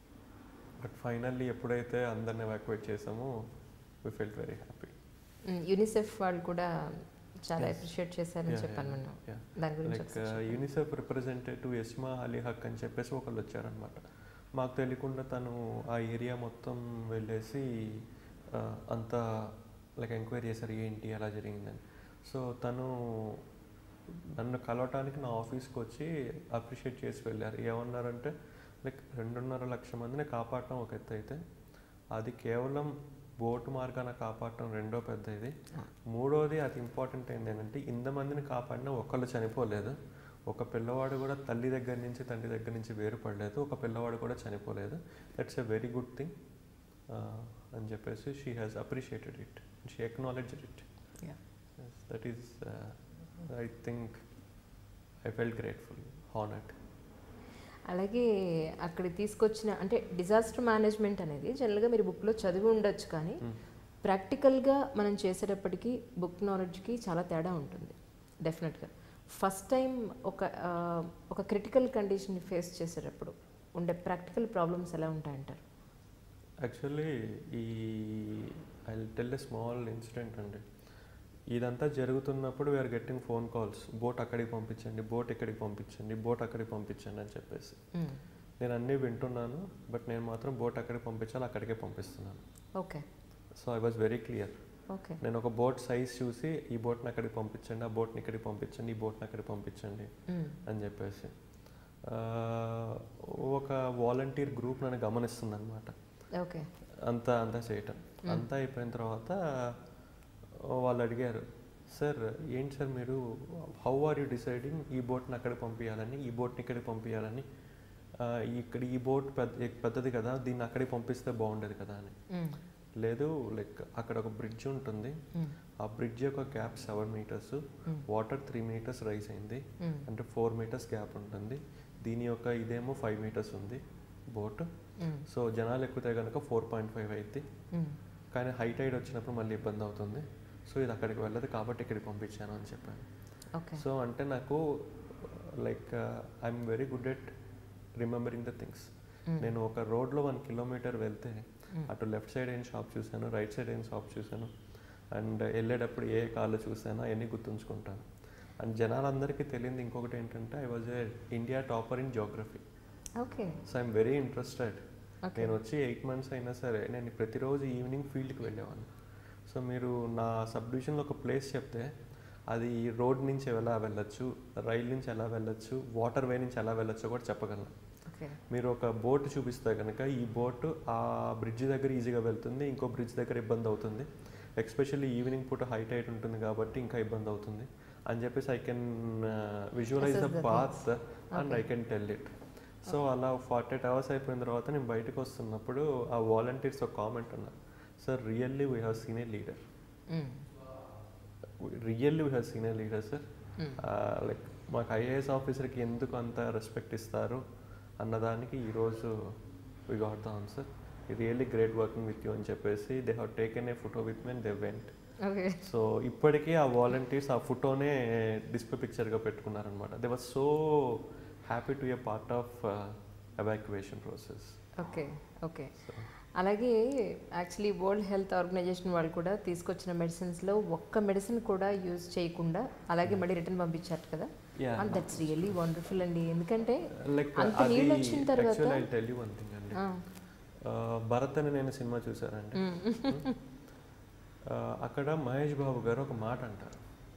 బట్ ఫైనల్లీ ఎప్పుడైతే అందరిని ఎవాక్యువేట్ చేసామో we felt very happy UNICEF వాళ్ళు కూడా చాలా అప్రిషియేట్ చేశారని చెప్పాను మనం yeah. దాని గురించి like UNICEF representative Yasmin Ali Haque అని చెప్పేసి ఒకళ్ళు వచ్చారనమాట మాకు తెలియకుండా తను ఆ ఏరియా మొత్తం వెళ్ళేసి ఆ, అంతా లైక్ ఎంక్వైరీ చేశారు ఏంటి అలా జరిగిందని సో తను నన్ను కలవటానికి నా ఆఫీస్కి వచ్చి అప్రిషియేట్ చేసి వెళ్ళారు ఏమన్నారంటే లైక్ రెండున్నర లక్ష మందిని కాపాడటం ఒక ఎత్తు అయితే అది కేవలం బోటు మార్గాన కాపాడటం రెండో పెద్ద ఇది మూడోది అది ఇంపార్టెంట్ ఏంటి ఏంటంటే ఇంతమందిని కాపాడినా ఒకళ్ళు చనిపోలేదు ఒక పిల్లవాడు కూడా తల్లి దగ్గర నుంచి తండ్రి దగ్గర నుంచి వేరుపడలేదు ఒక పిల్లవాడు కూడా చనిపోలేదు that's a very good thing అని చెప్పేసి she has appreciated it she acknowledge it Yeah. That is I think I felt grateful honoured అలాగే అక్కడ తీసుకొచ్చిన అంటే డిజాస్టర్ మేనేజ్మెంట్ అనేది జనరల్గా మీరు బుక్లో చదివి ఉండొచ్చు కానీ ప్రాక్టికల్గా మనం చేసేటప్పటికి బుక్ నాలెడ్జ్కి చాలా తేడా ఉంటుంది డెఫినెట్గా ఫస్ట్ టైం ఒక ఆ, ఒక క్రిటికల్ కండిషన్ని ఫేస్ చేసేటప్పుడు ఉండే ప్రాక్టికల్ ప్రాబ్లమ్స్ ఎలా ఉంటాయంటారు యాక్చువల్లీ ఈ I tell a small incident అండి ఇదంతా జరుగుతున్నప్పుడు we are getting phone calls boat అక్కడికి పంపించండి బోట్ ఇక్కడికి పంపించండి బోట్ అక్కడికి పంపించండి అని చెప్పేసి నేను అన్నీ వింటున్నాను బట్ నేను మాత్రం బోట్ అక్కడికి పంపించాలి అక్కడికే పంపిస్తున్నాను okay so I was very clear okay నేను ఒక బోట్ సైజ్ చూసి ఈ బోట్ని అక్కడికి పంపించండి ఆ బోట్ని ఇక్కడికి పంపించండి ఈ బోట్ని అక్కడికి పంపించండి అని చెప్పేసి ఆ, ఒక వాలంటీర్ గ్రూప్ నన్ను గమనిస్తుంది అనమాట ఓకే అంతా అంతా చేయటం అంతా అయిపోయిన తర్వాత వాళ్ళు అడిగారు సార్ ఏంటి సార్ మీరు హౌ ఆర్ యూ డిసైడింగ్ ఈ బోట్ని అక్కడికి పంపించాలని ఈ బోట్ని ఇక్కడికి పంపించాలని ఆ, ఇక్కడ ఈ బోట్ పెద్ద పెద్దది కదా దీన్ని అక్కడికి పంపిస్తే బాగుండేది కదా అని లేదు లైక్ అక్కడ ఒక బ్రిడ్జ్ ఉంటుంది ఆ బ్రిడ్జ్ యొక్క gap seven metres water three metres rise అయింది అంటే ఫోర్ మీటర్స్ గ్యాప్ ఉంటుంది దీని యొక్క ఇదేమో ఫైవ్ మీటర్స్ ఉంది బోట్ సో జనాలు ఎక్కితే కనుక ఫోర్ పాయింట్ ఫైవ్ అయింది కానీ హై టైడ్ వచ్చినప్పుడు మళ్ళీ ఇబ్బంది అవుతుంది సో ఇది అక్కడికి వెళ్ళదు కాబట్టి ఇక్కడికి పంపించాను అని చెప్పాను ఓకే సో అంటే నాకు like I'm very good at remembering the things నేను ఒక రోడ్లో వన్ కిలోమీటర్ వెళ్తే అటు లెఫ్ట్ సైడ్ ఏం షాప్ చూశాను రైట్ సైడ్ ఏం షాప్ చూశాను అండ్ వెళ్ళేటప్పుడు ఏ కాళ్ళు చూసానో అవన్నీ గుర్తుంచుకుంటాను అండ్ జనాలందరికీ తెలియంది ఇంకొకటి ఏంటంటే I was a India topper in geography okay so I'm very interested నేను వచ్చి ఎయిట్ మంత్స్ అయినా సరే నేను ప్రతిరోజు ఈవినింగ్ ఫీల్డ్కి వెళ్ళేవాడిని సో మీరు నా సబ్ డివిజన్లో ఒక ప్లేస్ చెప్తే అది రోడ్ నుంచి ఎలా వెళ్ళొచ్చు రైల్ నుంచి ఎలా వెళ్ళొచ్చు వాటర్ వే నుంచి ఎలా వెళ్ళొచ్చో కూడా చెప్పగలను ఓకే మీరు ఒక బోట్ చూపిస్తే కనుక ఈ బోట్ ఆ బ్రిడ్జ్ దగ్గర ఈజీగా వెళ్తుంది ఇంకో బ్రిడ్జ్ దగ్గర ఇబ్బంది అవుతుంది ఎక్స్పెషల్లీ ఈవినింగ్ పూట హై టైట్ ఉంటుంది కాబట్టి ఇంకా ఇబ్బంది అవుతుంది అని చెప్పేసి I can visualise the Assess the path and I can tell it so అలా ఫార్టీ ఎయిట్ అవర్స్ అయిపోయిన తర్వాత నేను బయటకు వస్తున్నప్పుడు ఆ వాలంటీర్స్ ఒక కామెంట్ అన్నారు sir really we have seen a leader really we have seen a leader sir like మాకు ఐఏఎస్ ఆఫీసర్కి ఎందుకు అంత రెస్పెక్ట్ ఇస్తారు అన్నదానికి ఈరోజు we got the answer really great working with you అని చెప్పేసి they have taken a photo with men they went okay so ఇప్పటికీ ఆ వాలంటీర్స్ ఆ ఫోటోనే డిస్ప్లే పిక్చర్గా పెట్టుకున్నారనమాట they was so happy to a part of evacuation process okay okay అలాగే actually World Health Organization వాళ్ళు కూడా తీసుకొచ్చిన మెడిసిన్స్లో ఒక్క మెడిసిన్ కూడా యూజ్ చేయకుండా అలాగే మళ్ళీ రిటర్న్ పంపించారు కదా Yeah. And that's really wonderful అండి ఎందుకంటే లైక్ అంత అది నీళ్ళు వచ్చిన తర్వాత actual I tell you one thing అండి ఆ, ఆ, భరత్ అని నేను సినిమా చూసానండి ఆ, అక్కడ మహేష్ బాబు గారు ఒక మాట అంటారు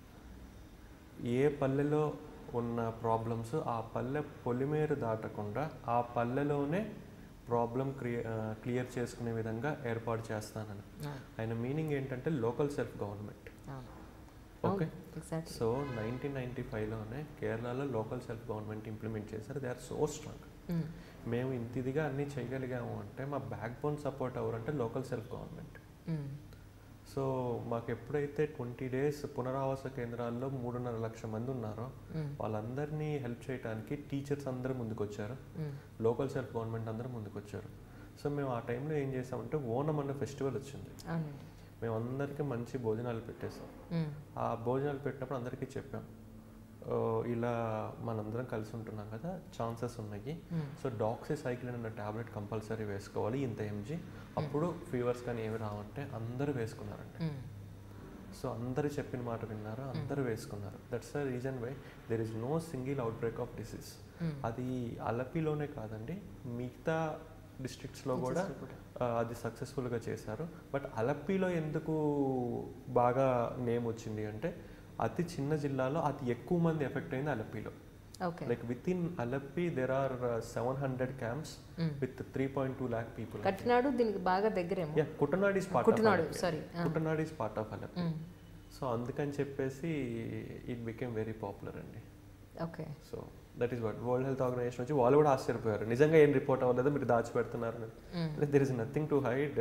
ఏ పల్లెలో ఉన్న ప్రాబ్లమ్స్ ఆ పల్లె పొలిమేరు దాటకుండా ఆ పల్లెలోనే ప్రాబ్లం క్రియ క్లియర్ చేసుకునే విధంగా ఏర్పాటు చేస్తానని ఆయన మీనింగ్ ఏంటంటే లోకల్ సెల్ఫ్ గవర్నమెంట్ అవును okay exactly so nineteen ninety ఫైవ్లోనే కేరళలో లోకల్ సెల్ఫ్ గవర్నమెంట్ ఇంప్లిమెంట్ చేశారు దే ఆర్ సో స్ట్రాంగ్ మేము ఇంత ఇదిగా అన్నీ చేయగలిగాము అంటే మా బ్యాక్ బోన్ సపోర్ట్ ఎవరంటే లోకల్ సెల్ఫ్ గవర్నమెంట్ సో మాకు ఎప్పుడైతే ట్వంటీ డేస్ పునరావాస కేంద్రాల్లో మూడున్నర లక్ష మంది ఉన్నారో వాళ్ళందరినీ హెల్ప్ చేయడానికి టీచర్స్ అందరూ ముందుకు వచ్చారు లోకల్ సెల్ఫ్ గవర్నమెంట్ అందరూ ముందుకు వచ్చారు సో మేము ఆ టైంలో ఏం చేసామంటే ఓనం అన్న ఫెస్టివల్ వచ్చింది అవునండి మేము అందరికీ మంచి భోజనాలు పెట్టేసాం మ్మ్. ఆ భోజనాలు పెట్టినప్పుడు అందరికీ చెప్పాం ఓ, ఇలా మనందరం కలిసి ఉంటున్నాం కదా ఛాన్సెస్ ఉన్నాయి సో డాక్సీ సైకిల్ అన్న టాబ్లెట్ కంపల్సరీ వేసుకోవాలి ఇంత ఎంజీ అప్పుడు ఫీవర్స్ కానీ ఏమి రావంటే అందరూ వేసుకున్నారండి మ్మ్. సో అందరూ చెప్పిన మాట విన్నారు అందరూ వేసుకున్నారు that's the reason why there is no single outbreak of disease అది అలపిలోనే కాదండి మిగతా డిస్ట్రిక్ట్స్లో కూడా ఆ, అది సక్సెస్ఫుల్గా చేశారు బట్ అలపిలో ఎందుకు బాగా నేమ్ వచ్చింది అంటే అతి చిన్న జిల్లాలో అతి ఎక్కువ మంది ఎఫెక్ట్ అయింది అలపిలో okay like with in Alleppey there are seven hundred camps with three point two lakh people Kuttanad దీనికి బాగా దగ్గరేమో yeah Kuttanad is part Kuttanad sorry Kuttanad is part of Alleppey so అందుకని చెప్పేసి ఇట్ బికేమ్ వెరీ పాపులర్ అండి okay so that is what World Health Organization వచ్చి వాళ్ళు కూడా ఆశ్చర్యపోయారు నిజంగా ఏం రిపోర్ట్ అవ్వలేదు మీరు దాచిపెడుతున్నారు అంటే there is nothing to hide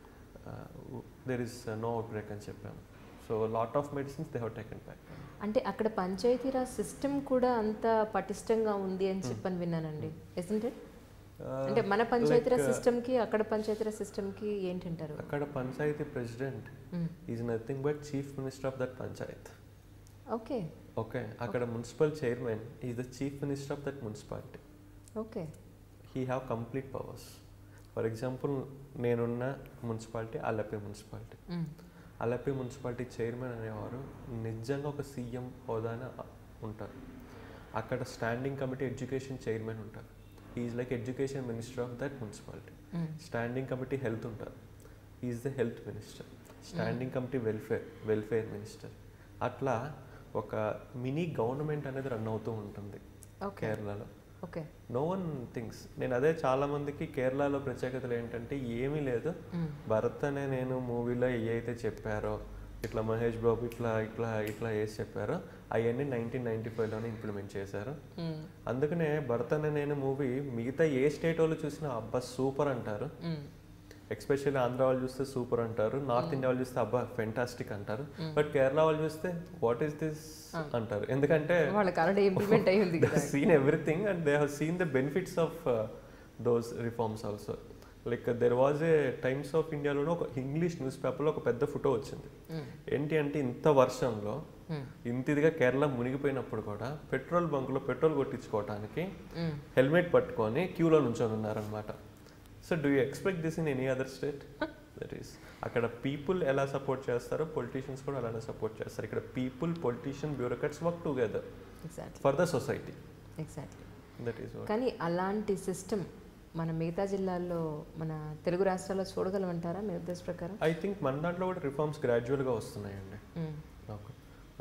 there is no outbreak అని చెప్పాము so lot of medicines they have taken back అంటే అక్కడ పంచాయతీరాజ్ సిస్టమ్ కూడా అంత పటిష్టంగా ఉంది అని చెప్పని విన్నానండి ఇజంట్ ఇట్ అంటే మన పంచాయతీరాజ్ సిస్టమ్ కి అక్కడ పంచాయతీరాజ్ సిస్టమ్ కి ఏంటంటారు అక్కడ panchayat president is nothing but chief minister of that panchayat okay okay అక్కడ municipal chairman is the chief minister of that municipality okay he have complete powers for example నేనున్న municipality Alleppey municipality Alleppey municipality chairman అనేవారు నిజంగా ఒక CM హోదాన ఉంటారు అక్కడ standing committee education chairman ఉంటారు is like education minister of that municipality standing committee health ఉంటారు is the health minister standing committee welfare welfare minister అట్లా ఒక మినీ గవర్నమెంట్ అనేది రన్ అవుతూ ఉంటుంది ఓకే కేరళలో ఓకే నో వన్ థింగ్స్ నేను అదే చాలా మందికి కేరళలో ప్రత్యేకతలు ఏంటంటే ఏమీ లేదు భరత్ అనే నేను మూవీలో ఏ అయితే చెప్పారో ఇట్లా మహేష్ బాబు ఇట్లా ఇట్లా ఇట్లా వేసి చెప్పారో అవన్నీ నైన్టీన్ నైన్టీ ఫైవ్లోనే ఇంప్లిమెంట్ చేశారు అందుకనే భరత్ అనే నేను మూవీ మిగతా ఏ స్టేట్ వాళ్ళు చూసినా అబ్బా సూపర్ అంటారు ఎక్స్పెషల్లీ ఆంధ్ర వాళ్ళు చూస్తే సూపర్ అంటారు నార్త్ ఇండియా వాళ్ళు చూస్తే అబ్బా ఫెంటాస్టిక్ అంటారు బట్ కేరళ వాళ్ళు చూస్తే వాట్ ఈస్ దిస్ అంటారు ఎందుకంటే వాళ్ళకి ఆల్రెడీ ఇంప్లిమెంట్ అయి ఉంది they seen everything and they have seen the benefits of those reforms also like there was a times of ఇండియాలోనే ఒక ఇంగ్లీష్ న్యూస్ పేపర్లో ఒక పెద్ద ఫోటో వచ్చింది ఏంటి అంటే ఇంత వర్షంలో ఇంత ఇదిగా కేరళ మునిగిపోయినప్పుడు కూడా పెట్రోల్ బంకులో పెట్రోల్ కొట్టించుకోవడానికి హెల్మెట్ పట్టుకొని క్యూలో నుంచొని ఉన్నారనమాట so do you expect this in any other state that is అక్కడ పీపుల్ ఎలా సపోర్ట్ చేస్తారో పొలిటీషియన్స్ కూడా అలానే సపోర్ట్ చేస్తారు ఇక్కడ people politician bureaucrats work together exactly for the society exactly that is కానీ అలాంటి సిస్టమ్ మన మిగతా జిల్లాల్లో మన తెలుగు రాష్ట్రాల్లో చూడగలమంటారా మీ ఉద్దేశ ప్రకారం ఐ థింక్ మన దాంట్లో కూడా రిఫార్మ్స్ గ్రాడ్యువల్గా వస్తున్నాయండి మ్మ్. ఓకే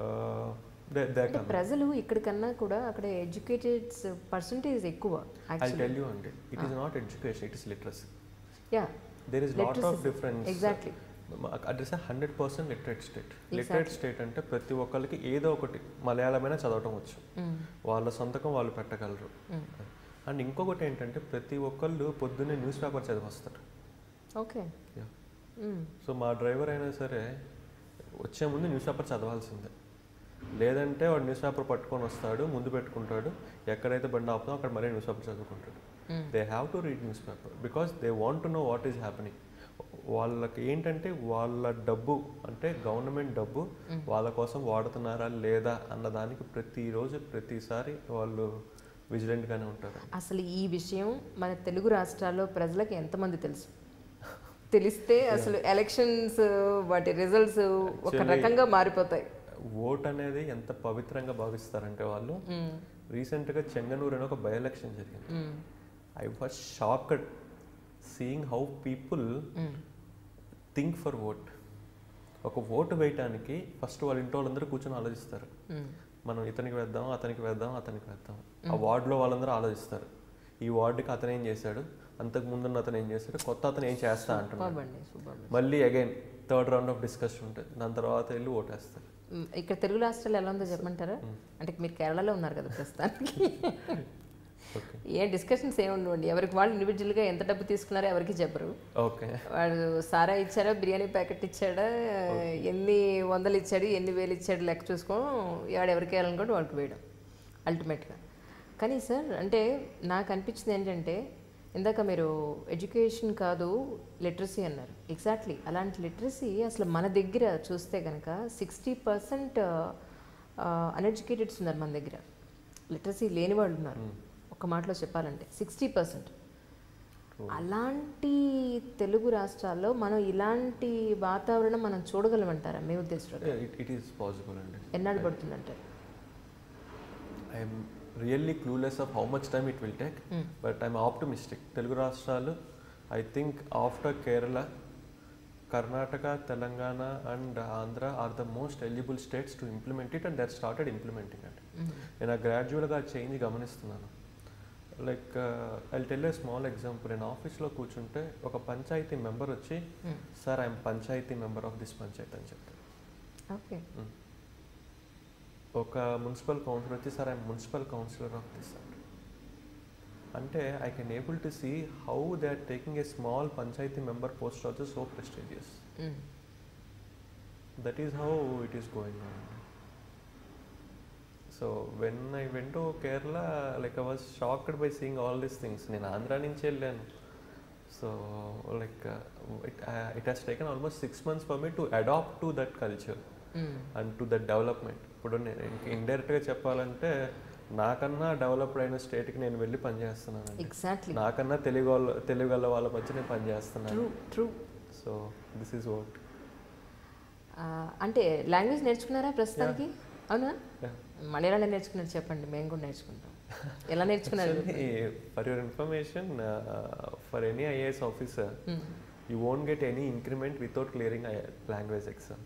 దే దే అంటే ప్రజలు ఇక్కడికన్నా కూడా అక్కడ ఎడ్యుకేటెడ్ పర్సంటేజ్ ఎక్కువ ఐ టెల్ యూ అండి it is not education it is literacy yeah there is lot of difference exactly address hundred percent literate state literate state అంటే ప్రతి ఒక్కరికి ఏదో ఒకటి మలయాళమైనా చదవటం వచ్చు వాళ్ళ సొంతకం వాళ్ళు పెట్టగలరు అండ్ ఇంకొకటి ఏంటంటే ప్రతి ఒక్కళ్ళు పొద్దున్నే న్యూస్ పేపర్ చదివస్తారు ఓకే సో మా డ్రైవర్ అయినా సరే వచ్చే ముందు న్యూస్ పేపర్ చదవాల్సిందే లేదంటే వాడు న్యూస్ పేపర్ పట్టుకొని వస్తాడు ముందు పెట్టుకుంటాడు ఎక్కడైతే బండి ఆపుతామో అక్కడ మరీ న్యూస్ పేపర్ చదువుకుంటాడు they have to read newspaper because they want to know what is happening వాళ్ళకి ఏంటంటే వాళ్ళ డబ్బు అంటే గవర్నమెంట్ డబ్బు వాళ్ళ కోసం వాడుతున్నారా లేదా అన్న దానికి ప్రతిరోజు ప్రతిసారి వాళ్ళు విజిలెంట్గానే ఉంటారు అసలు ఈ విషయం మన తెలుగు రాష్ట్రాల్లో ప్రజలకు ఎంతమంది తెలుసు తెలిస్తే అసలు ఎలక్షన్స్ వాటి రిజల్ట్స్ ఒక రకంగా మారిపోతాయి ఓట్ అనేది ఎంత పవిత్రంగా భావిస్తారంటే వాళ్ళు రీసెంట్గా చెంగనూరు అని ఒక బై ఎలక్షన్ జరిగింది I was shocked seeing how people think for vote ఒక ఓటు వేయటానికి ఫస్ట్ వాళ్ళ ఇంట్లో వాళ్ళందరూ కూర్చొని ఆలోచిస్తారు మనం ఇతనికి వేద్దాం అతనికి వేద్దాం అతనికి వేద్దాం ఆ వార్డులో వాళ్ళందరూ ఆలోచిస్తారు ఈ వార్డుకి అతను ఏం చేశాడు అంతకు ముందున్న అతను ఏం చేశాడు కొత్త అతను ఏం చేస్తా అంటున్నాడు బాబండి సూపర్ మళ్ళీ again third round of discussion ఉంటుంది దాని తర్వాత వెళ్ళి ఓటేస్తారు మ్, ఇక్కడ తెలుగు రాష్ట్రాలు ఎలా ఉందో చెప్పమంటారా అంటే మీరు కేరళలో ఉన్నారు కదా ప్రస్తుతానికి ఓకే ఏ డిస్కషన్స్ ఏమి ఉండవండి ఎవరికి వాళ్ళు ఇండివిజువల్గా ఎంత డబ్బు తీసుకున్నారో ఎవరికి చెప్పరు ఓకే వాడు సారా ఇచ్చాడా బిర్యానీ ప్యాకెట్ ఇచ్చాడా ఎన్ని వందలు ఇచ్చాడు ఎన్ని వేలు ఇచ్చాడు లెక్క చూసుకో వాడు ఎవరికి వేయాలనుకోండి వాడికి వేయడం అల్టిమేట్గా కానీ సార్ అంటే నాకు అనిపించింది ఏంటంటే ఇందాక మీరు ఎడ్యుకేషన్ కాదు లిటరసీ అన్నారు ఎగ్జాక్ట్లీ అలాంటి లిటరసీ అసలు మన దగ్గర చూస్తే కనుక సిక్స్టీ పర్సెంట్ అన్ఎడ్యుకేటెడ్స్ ఉన్నారు మన దగ్గర లిటరసీ లేని వాళ్ళు ఉన్నారు ఒక మాటలో చెప్పాలంటే సిక్స్టీ పర్సెంట్ అలాంటి తెలుగు రాష్ట్రాల్లో మనం ఇలాంటి వాతావరణం మనం చూడగలమంటారా మీ ఉద్దేశంలో ఇట్ ఇట్ ఈస్ పాసిబుల్ అండి ఎన్నాళ్ళు పడుతుందంటారు I'm really clueless of how much time it will take but I'm optimistic Telugu రాష్ట్రాలు I think after Kerala Karnataka Telangana and Andhra are the most eligible states to implement it and there started implementing అండి నేను ఆ గ్రాడ్యువల్గా change గమనిస్తున్నాను like I tell a small example నేను ఆఫీస్లో కూర్చుంటే ఒక పంచాయతీ మెంబర్ వచ్చి sir I'm panchayat member of this panchayat అని చెప్తారు ఓకే ఒక మున్సిపల్ కౌన్సిలర్ వచ్చి sir I'm municipal councillor of this and అంటే I can able to see how they are taking a small panchayat member post also so prestigious that is how it is going on so when I went to Kerala like I was shocked by seeing all these things నేను ఆంధ్ర నుంచి వెళ్ళాను so like it it has taken almost six months for me to adapt to that culture and to that development ఇప్పుడు నేను ఇండైరెక్ట్గా చెప్పాలంటే నాకన్నా developed అయిన స్టేట్కి నేను వెళ్ళి పనిచేస్తున్నాను ఎగ్జాక్ట్లీ నాకన్నా తెలుగు వాళ్ళ తెలుగు వాళ్ళ వాళ్ళ మధ్య నేను పనిచేస్తున్నాను true true so this is what అంటే లాంగ్వేజ్ నేర్చుకున్నారా ప్రస్తుతానికి అవునా మలయాళం నేర్చుకున్నారు చెప్పండి మేము కూడా నేర్చుకుంటాం ఎలా నేర్చుకున్నారు for your information for any IAS officer you won't get any increment without clearing language exam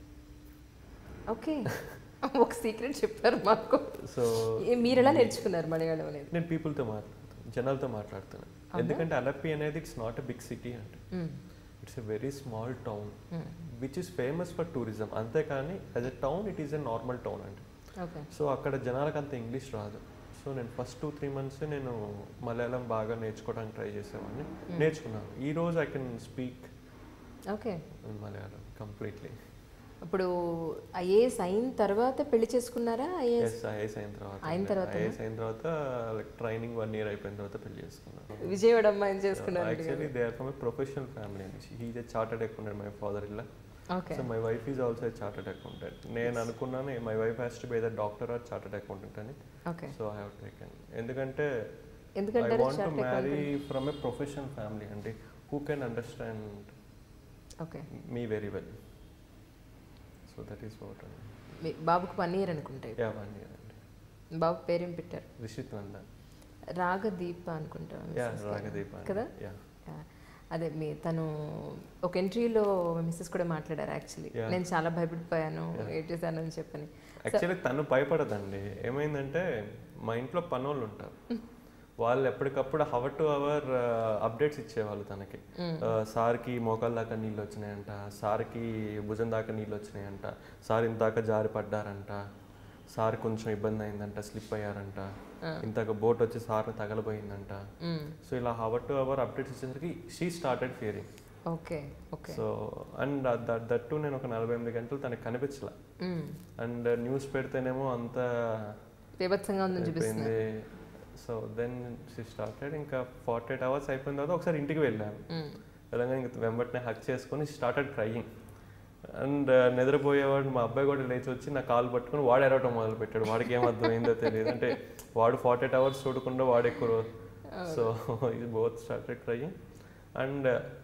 okay ఒక సీక్రెట్ చెప్పారు మాకు సో ఏ- మీరు ఎలా నేర్చుకున్నారు మలయాళం అనేది నేను పీపుల్తో మాట్లాడుతాను జనాలతో మాట్లాడుతున్నాను ఎందుకంటే అలప్పి అనేది it's not a big city అంటే it's a very small town which is famous for tourism అంతేకాని as a town it is a normal town అండి ఓకే సో అక్కడ జనాలకు అంత ఇంగ్లీష్ రాదు సో నేను ఫస్ట్ టూ త్రీ మంత్స్ నేను మలయాళం బాగా నేర్చుకోవడానికి ట్రై చేసేవాడిని నేర్చుకున్నాను ఈ రోజు I can speak okay Malayalam completely ఇప్పుడు ఐఏఎస్ అయిన తర్వాత పెళ్లి చేసుకున్నారా ఐఏఎస్ ఎస్ ఐఏఎస్ అయిన తర్వాత అయిన తర్వాతనా? ఐఏఎస్ అయిన తర్వాత లైక్ ట్రైనింగ్ వన్ ఇయర్ అయిపోయిన తర్వాత పెళ్లి చేసుకున్నాను విజయవాడ అమ్మాయిని చేసుకున్నారు actually they are from a professional family అండి he's a chartered accountant my father ఇలా okay so my wife is also a chartered accountant నేను అనుకున్నాను my wife has to be the doctor or chartered accountant అని okay so I have taken ఎందుకంటే I ఎందుకంటారు want to chartered marry from a professional family అండి who can understand okay me very well so that is what అండి మీ బాబుకు one year అనుకుంటాయి yeah one year అండి బాబు పేరేం పెట్టారు రిషిత్ నందన్ రాగదీప అనుకుంటా యా మిస్సెస్ గారు. రాగదీప్ కదా యా యా. అదే మీ తను ఒక ఎంట్రీలో మిస్సెస్ కూడా మాట్లాడారు యాక్చువల్లీ Yeah. నేను చాలా భయపడిపోయాను ఏడ్చేసాను అని చెప్పని యాక్చువల్లీ తను భయపడదండి ఏమైందంటే మా ఇంట్లో పనోళ్ళు ఉంటారు వాళ్ళు ఎప్పటికప్పుడు హవర్ టు అవర్ అప్డేట్స్ ఇచ్చేవాళ్ళు తనకి ఆ, సార్కి మోకాళ్ళ దాకా నీళ్ళు వచ్చినాయంట సార్కి భుజం దాకా నీళ్ళు వచ్చినాయంట సార్ ఇంతాక జారి పడ్డారంట సార్ కొంచెం ఇబ్బంది అయిందంట స్లిప్ అయ్యారంట ఇంతక బోట్ వచ్చి సార్ని తగలబోయిందంట సో ఇలా హవర్ టు అవర్ అప్డేట్స్ ఇచ్చేసరికి she started fearing okay okay so and that that to నేను ఒక నలభై ఎనిమిది గంటలు తనకి కనిపించలే అండ్ న్యూస్ పెడితేనేమో అంత బీభత్సంగా ఉందని చూపిస్తుంది అయిపోయింది సో దెన్ షీ స్టార్టెడ్ ఇంకా ఫార్టీ ఎయిట్ అవర్స్ అయిపోయిన తర్వాత ఒకసారి ఇంటికి వెళ్ళాను వెళ్ళగానే ఇంక వెంబటినే హక్ చేసుకొని స్టార్టెడ్ క్రయింగ్ అండ్ నిద్రపోయేవాడు మా అబ్బాయి కూడా లేచి వచ్చి నా కాలు పట్టుకొని వాడు ఎరవటం మొదలు పెట్టాడు వాడికి ఏం అర్థమైందో తెలియదు అంటే వాడు ఫార్టీ ఎయిట్ అవర్స్ చూడకుండా వాడు ఎక్కువ సో ఇది బోత్ స్టార్టెడ్ క్రయింగ్ అండ్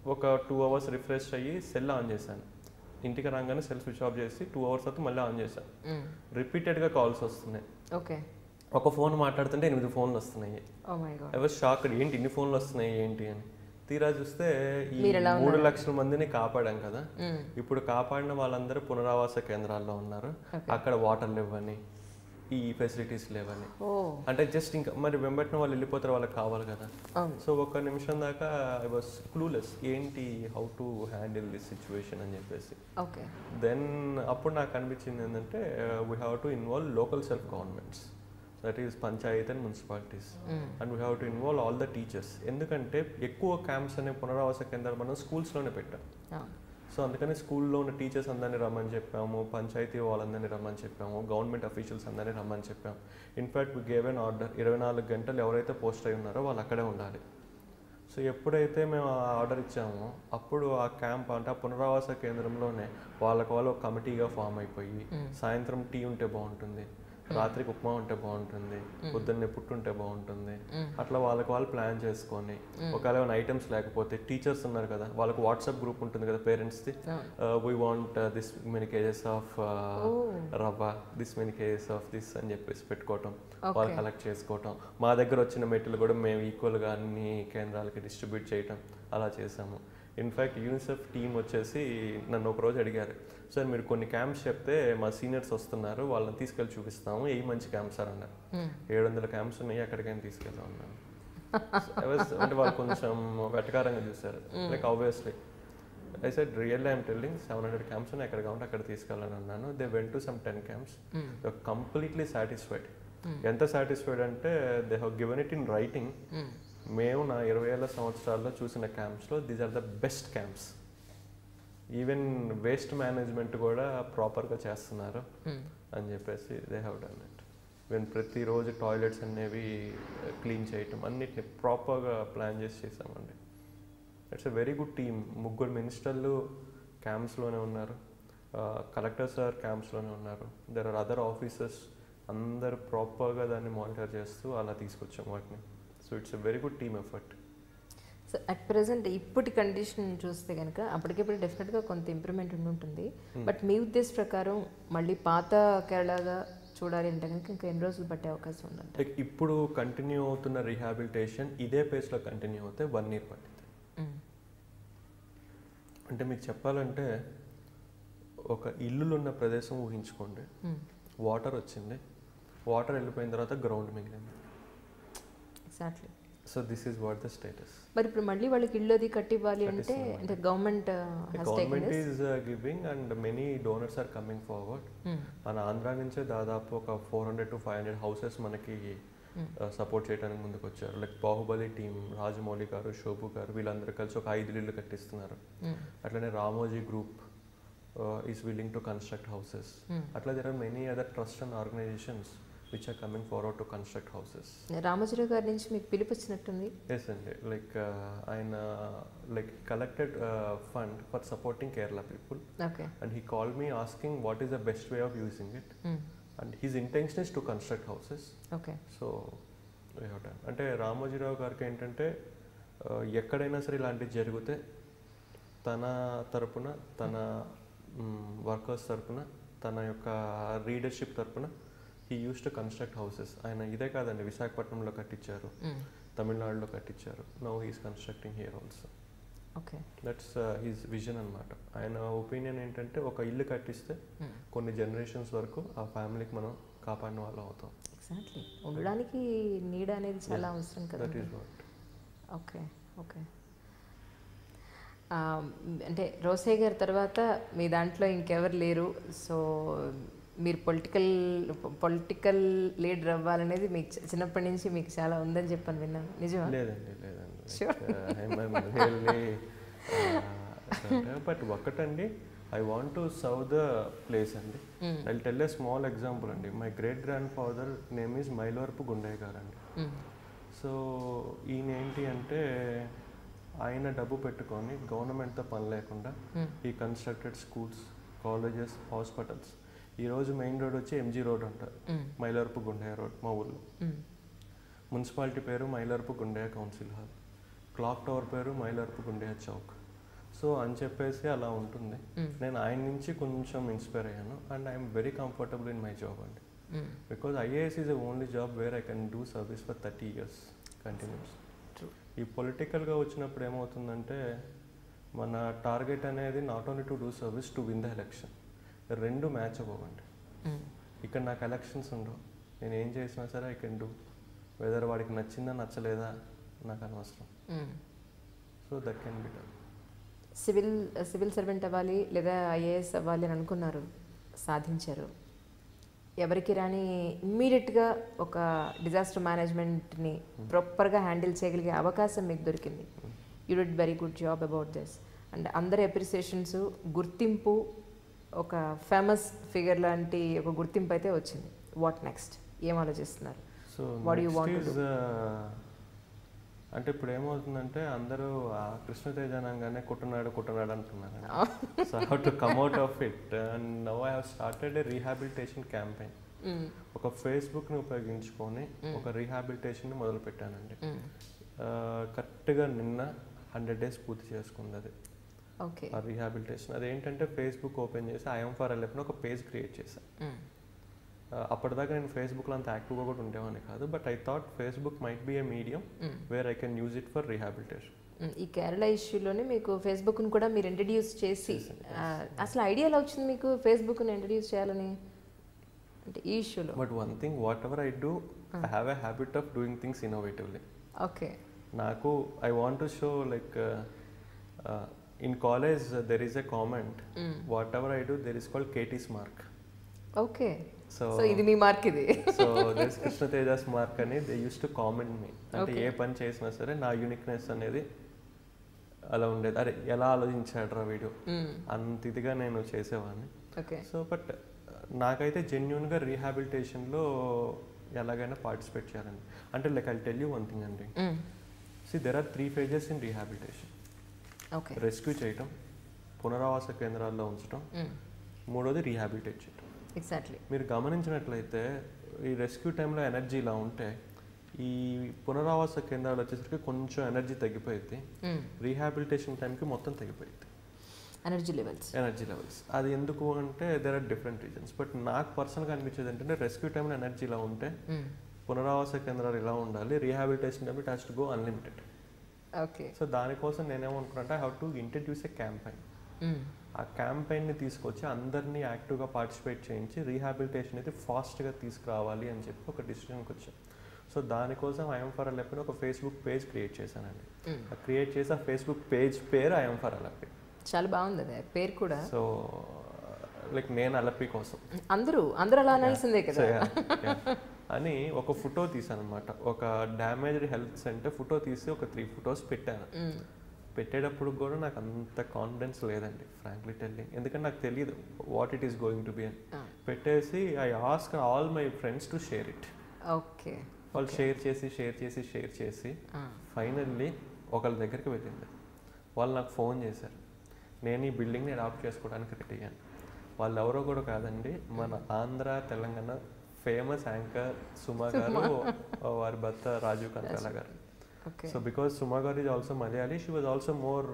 ఒక టూ అవర్స్ రిఫ్రెష్ అయ్యి సెల్ ఆన్ చేశాను ఇంటికి రాగానే సెల్ స్విచ్ ఆఫ్ చేసి టూ అవర్స్ తర్వాత మళ్ళీ ఆన్ చేశాను రిపీటెడ్గా కాల్స్ వస్తున్నాయి ఓకే ఒక ఫోన్ మాట్లాడుతుంటే ఎనిమిది ఫోన్లు వస్తున్నాయి oh my god I was shocked ఏంటి ఇన్ని ఫోన్లు వస్తున్నాయి ఏంటి అని తీరా చూస్తే ఈ మీరు ఎలా మూడు లక్షల మందిని కాపాడాం కదా ఇప్పుడు కాపాడిన వాళ్ళందరూ పునరావాస కేంద్రాల్లో ఉన్నారు అక్కడ వాటర్ లేవని ఈ ఫెసిలిటీస్ లేవని ఓ అంటే జస్ట్ ఇంకా మరి వెంబటిన వాళ్ళు వెళ్ళిపోతారు వాళ్ళకి కావాలి కదా అవును సో ఒక నిమిషం దాకా ఐ వాస్ క్లూలెస్ ఏంటి how to handle this situation అని చెప్పేసి ఓకే దెన్ అప్పుడు నాకు అనిపించింది ఏంటంటే we have to involve local self governments that is panchayat and municipalities and we have to involve all the teachers ఎందుకంటే ఎక్కువ క్యాంప్స్ అనే పునరావాస కేంద్రాలు మనం స్కూల్స్లోనే పెట్టాం సో అందుకని స్కూల్లో ఉన్న టీచర్స్ అందరినీ రమ్మని చెప్పాము పంచాయతీ వాళ్ళందరినీ రమ్మని చెప్పాము గవర్నమెంట్ అఫీషియల్స్ అందరినీ రమ్మని చెప్పాము in fact we gave an order ఇరవై నాలుగు గంటలు ఎవరైతే పోస్ట్ అయి ఉన్నారో వాళ్ళు అక్కడే ఉండాలి సో ఎప్పుడైతే మేము ఆ ఆర్డర్ ఇచ్చామో అప్పుడు ఆ క్యాంప్ అంటే ఆ పునరావాస కేంద్రంలోనే వాళ్ళకి వాళ్ళు ఒక కమిటీగా ఫామ్ అయిపోయి సాయంత్రం టీ ఉంటే బాగుంటుంది రాత్రికి ఉప్మా ఉంటే బాగుంటుంది పొద్దున్నే పుట్టు ఉంటే బాగుంటుంది అట్లా వాళ్ళకి వాళ్ళు ప్లాన్ చేసుకొని ఒకవేళ ఏమైనా ఐటమ్స్ లేకపోతే టీచర్స్ ఉన్నారు కదా వాళ్ళకి వాట్సాప్ గ్రూప్ ఉంటుంది కదా పేరెంట్స్ది we want this many kgs of రవ్వ this many kgs of this అని చెప్పేసి పెట్టుకోవటం వాళ్ళు కలెక్ట్ చేసుకోవటం మా దగ్గర వచ్చిన మెటీరియల్ కూడా మేము ఈక్వల్గా అన్ని కేంద్రాలకి డిస్ట్రిబ్యూట్ చేయటం అలా చేసాము ఇన్ఫ్యాక్ట్ యూనిసెఫ్ టీం వచ్చేసి నన్ను ఒక రోజు అడిగారు సార్ మీరు కొన్ని క్యాంప్స్ చెప్తే మా సీనియర్స్ వస్తున్నారు వాళ్ళని తీసుకెళ్ళి చూపిస్తాము ఏ మంచి క్యాంప్స్ సార్ అన్నారు ఏడు వందల క్యాంప్స్ ఉన్నాయి ఎక్కడికైనా తీసుకెళ్ళాం అన్నాను So, I was- అంటే వాళ్ళు కొంచెం వెటకారంగా చూశారు like obviously I said real I'm telling seven hundred camps ఉన్నాయి ఎక్కడ కావాలంటే అక్కడ తీసుకెళ్ళాలని అన్నాను they went to some ten camps completely satisfied ఎంత సాటిస్ఫైడ్ అంటే they have given it in writing మేము నా ఇరవై ఏళ్ళ సంవత్సరాల్లో చూసిన క్యాంప్స్లో these are the best camps even waste management కూడా ప్రాపర్గా చేస్తున్నారు అని చెప్పేసి they have done it even ప్రతిరోజు టాయిలెట్స్ అనేవి క్లీన్ చేయటం అన్నిటిని ప్రాపర్గా ప్లాన్ చేసి చేసామండి it's a very good team ముగ్గురు మినిస్టర్లు క్యాంప్స్లోనే ఉన్నారు కలెక్టర్ సార్ క్యాంప్స్లోనే ఉన్నారు దెర్ ఆర్ అదర్ ఆఫీసర్స్ అందరు ప్రాపర్గా దాన్ని మానిటర్ చేస్తూ అలా తీసుకొచ్చాం వాటిని so it's a very good team effort so at present ఇప్పటి కండిషన్ చూస్తే కనుక అప్పటికిప్పుడు డెఫినెట్గా కొంత ఇంప్రూవ్మెంట్ ఉండి ఉంటుంది బట్ మీ ఉద్దేశ ప్రకారం మళ్ళీ పాత కేరళగా చూడాలి అంటే కనుక ఇంకా ఎన్ని రోజులు పట్టే అవకాశం ఉందంట లైక్ ఇప్పుడు కంటిన్యూ అవుతున్న రీహాబిలిటేషన్ ఇదే పేస్లో కంటిన్యూ అవుతే వన్ ఇయర్ పట్టింది అంటే మీకు చెప్పాలంటే ఒక ఇల్లులు ఉన్న ప్రదేశం ఊహించుకోండి వాటర్ వచ్చింది వాటర్ వెళ్ళిపోయిన తర్వాత గ్రౌండ్ మిగిలింది exactly so this is what the status మరి ఇప్పుడు మళ్ళీ వాళ్ళకి ఇల్లు అది కట్టివ్వాలి అంటే అంటే government government is giving and many donors are coming forward మన ఆంధ్ర నుంచే దాదాపు ఒక four hundred to five hundred houses మనకి సపోర్ట్ చేయడానికి ముందుకు వచ్చారు లైక్ బాహుబలి టీం రాజమౌళి గారు శోభు గారు వీళ్ళందరూ కలిసి ఒక ఐదు ఇల్లు కట్టిస్తున్నారు అట్లనే Ramoji group is willing to construct houses అట్లా there are many other trust and organisations which are coming forward to construct houses Ramoji Rao గారి నుంచి మీకు పిలుపు వచ్చినట్టుంది ఎస్ అండి లైక్ ఆయన like collected fund for supporting Kerala people okay and he called me asking what is the best way of using it and his intention is to construct houses okay so we have done అంటే రామోజీరావు గారికి ఏంటంటే ఆ, ఎక్కడైనా సరే ఇలాంటివి జరిగితే తన తరపున తన వర్కర్స్ తరపున తన యొక్క రీడర్షిప్ తరపున he used to construct houses ఆయన ఇదే కాదండి విశాఖపట్నంలో కట్టించారు తమిళనాడులో కట్టించారు now he's constructing here also okay that's his vision అనమాట ఆయన ఒపీనియన్ ఏంటంటే ఒక ఇల్లు కట్టిస్తే కొన్ని జనరేషన్స్ వరకు ఆ ఫ్యామిలీకి మనం కాపాడిన వాళ్ళం అవుతాం ఎగ్జాక్ట్లీ ఉండడానికి నీడ అనేది చాలా అవసరం కదా that is what okay okay ఆ, అంటే రోసే గారి తర్వాత మీ దాంట్లో ఇంకెవరు లేరు సో మీరు పొలిటికల్ పొలిటికల్ లీడర్ అవ్వాలనేది మీకు చి- చిన్నప్పటి నుంచి మీకు చాలా ఉందని చెప్పని విన్నాను నిజమా లేదండి లేదండి Sure. బట్ ఒకటండి I want to serve the place అండి I tell a small example అండి my great grandfather name is Mylavarapu Gundaiah గారు అండి సో ఈయన ఏంటి అంటే ఆయన డబ్బు పెట్టుకొని గవర్నమెంట్తో పని లేకుండా ఈ కన్స్ట్రక్టెడ్ స్కూల్స్ కాలేజెస్ హాస్పిటల్స్ ఈరోజు మెయిన్ రోడ్ వచ్చి ఎంజీ రోడ్ అంటారు మైలవరపు గుండయ్య రోడ్ మా ఊళ్ళో మున్సిపాలిటీ పేరు Mylavarapu Gundaiah council hall clock tower పేరు మైలర్పు గుండెయ చౌక్ సో అని చెప్పేసి అలా ఉంటుంది నేను ఆయన నుంచి కొంచెం ఇన్స్పైర్ అయ్యాను and I'm very comfortable in my job అండి because IAS is the only job where I can do service for thirty years continues true ఈ పొలిటికల్గా వచ్చినప్పుడు ఏమవుతుందంటే మన టార్గెట్ అనేది not only to do service to win the election రెండు match అవ్వండి ఇక్కడ నాకు ఎలక్షన్స్ ఉండవు నేను ఏం చేసినా సరే ఐ కెన్ డూ వెదర్ వాడికి నచ్చిందా నచ్చలేదా నాకు అనవసరం so that can be done civil civil servant అవ్వాలి లేదా ఐఏఎస్ అవ్వాలి అని అనుకున్నారు సాధించారు ఎవరికి రాని ఇమ్మీడియట్గా ఒక డిజాస్టర్ మేనేజ్మెంట్ని ప్రాపర్గా హ్యాండిల్ చేయగలిగే అవకాశం మీకు దొరికింది you did very good job about this and అందరి అప్రిసియేషన్స్ గుర్తింపు ఒక ఫేమస్ ఫిగర్ లాంటి ఒక గుర్తింపు అయితే వచ్చింది వాట్ నెక్స్ట్ ఏం ఆలోచిస్తున్నారు so What do you want to is అంటే ఇప్పుడు ఏమవుతుందంటే అందరూ ఆ కృష్ణతేజ అనగానే కుట్టనాడు కుట్టనాడు అంటున్నారు so how to come out of it and now I have started a rehabilitation campaign ఒక ఫేస్బుక్ని ఉపయోగించుకొని ఒక రీహాబిలిటేషన్ని మొదలు పెట్టానండి కరెక్ట్గా నిన్న హండ్రెడ్ డేస్ పూర్తి చేసుకుంది అది ఓకే ఆ రీహాబిలిటేషన్ అదేంటంటే ఫేస్బుక్ ఓపెన్ చేసి ఐఎమ్ ఫర్ ఎల్ఎఫ్ని ఒక పేజ్ క్రియేట్ చేశాను Uh, అప్పటిదాకా నేను ఫేస్బుక్లో అంత యాక్టివ్గా కూడా ఉండేవాడిని కాదు but I thought Facebook might be a medium where I can use it for rehabilitation ఈ కేరళ ఇష్యూలోనే మీకు ఫేస్బుక్ను కూడా మీరు ఇంట్రడ్యూస్ చేసి ఆ, అసలు ఐడియా ఎలా వచ్చింది మీకు ఫేస్బుక్ని ఇంట్రడ్యూస్ చేయాలని అంటే ఈ ఇష్యూలో but one thing whatever I do I have a habit of doing things innovatively okay నాకు I want to show like in college there is a comment whatever I do there is called KT's mark okay so so ఇది మీ mark ఇది so this Krishna Teja's mark అని they used to comment me అంటే ఏ పని చేసినా సరే నా యూనిక్నెస్ అనేది అలా ఉండేది అరే ఎలా ఆలోచించాడు రా వీడియో అంత ఇదిగా నేను చేసేవాడిని ఓకే సో బట్ నాకైతే జెన్యున్గా రీహాబిలిటేషన్లో ఎలాగైనా పార్టిసిపేట్ చేయాలని అంటే like I tell you one thing అండి see there are three phases in rehabilitation okay rescue చేయటం పునరావాస కేంద్రాల్లో ఉంచడం మూడోది రీహాబిలిటేట్ చేయటం ఎగ్జాక్ట్లీ మీరు గమనించినట్లయితే ఈ రెస్క్యూ టైంలో ఎనర్జీ ఇలా ఉంటే ఈ పునరావాస కేంద్రాలు వచ్చేసరికి కొంచెం ఎనర్జీ తగ్గిపోయింది రీహాబిలిటేషన్ టైంకి మొత్తం తగ్గిపోయింది ఎనర్జీ లెవెల్స్ ఎనర్జీ లెవెల్స్ అది ఎందుకు అంటే there are different reasons but నాకు పర్సనల్గా అనిపించేది ఏంటంటే రెస్క్యూ టైంలో ఎనర్జీ ఇలా ఉంటే పునరావాస కేంద్రాలు ఇలా ఉండాలి rehabilitation time it has to go unlimited okay so దానికోసం నేనేమనుకున్నా I have to introduce a campaign ఆ క్యాంపెయిన్ని తీసుకొచ్చి అందరినీ యాక్టివ్గా పార్టిసిపేట్ చేయించి రీహాబిలిటేషన్ అయితే ఫాస్ట్గా తీసుకురావాలి అని చెప్పి ఒక డిసిషన్కి వచ్చాం సో దానికోసం ఐఎమ్ ఫర్ అలెప్పని ఒక ఫేస్బుక్ పేజ్ క్రియేట్ చేశానండి ఆ క్రియేట్ చేసి ఆ ఫేస్బుక్ పేజ్ పేరు ఐఎమ్ ఫర్ అలప్పి చాలా బాగుంది అదే పేరు కూడా సో లైక్ నేను అలప్పి కోసం అందరూ అందరూ అలా అనాల్సిందే కదా So, yeah, yeah. అని ఒక ఫోటో తీసాను అనమాట ఒక డ్యామేజ్డ్ హెల్త్ సెంటర్ ఫోటో తీసి ఒక త్రీ ఫొటోస్ పెట్టాను పెట్టేటప్పుడు కూడా నాకు అంత కాన్ఫిడెన్స్ లేదండి ఫ్రాంక్లీ టెల్లింగ్ ఎందుకంటే నాకు తెలియదు what it is going to be అని పెట్టేసి I ask all my friends to share it okay వాళ్ళు షేర్ చేసి షేర్ చేసి షేర్ చేసి ఫైనల్లీ ఒకళ్ళ దగ్గరికి వెళ్ళింది వాళ్ళు నాకు ఫోన్ చేశారు నేను ఈ బిల్డింగ్ని అడాప్ట్ చేసుకోవడానికి రెడీ అయ్యాను వాళ్ళు ఎవరో కూడా కాదండి మన ఆంధ్ర తెలంగాణ ఫేమస్ యాంకర్ సుమా గారు వారి భర్త రాజీవ్ కనకాల గారు ఓకే సో బికాస్ సుమా గారు is also Malayali she was also more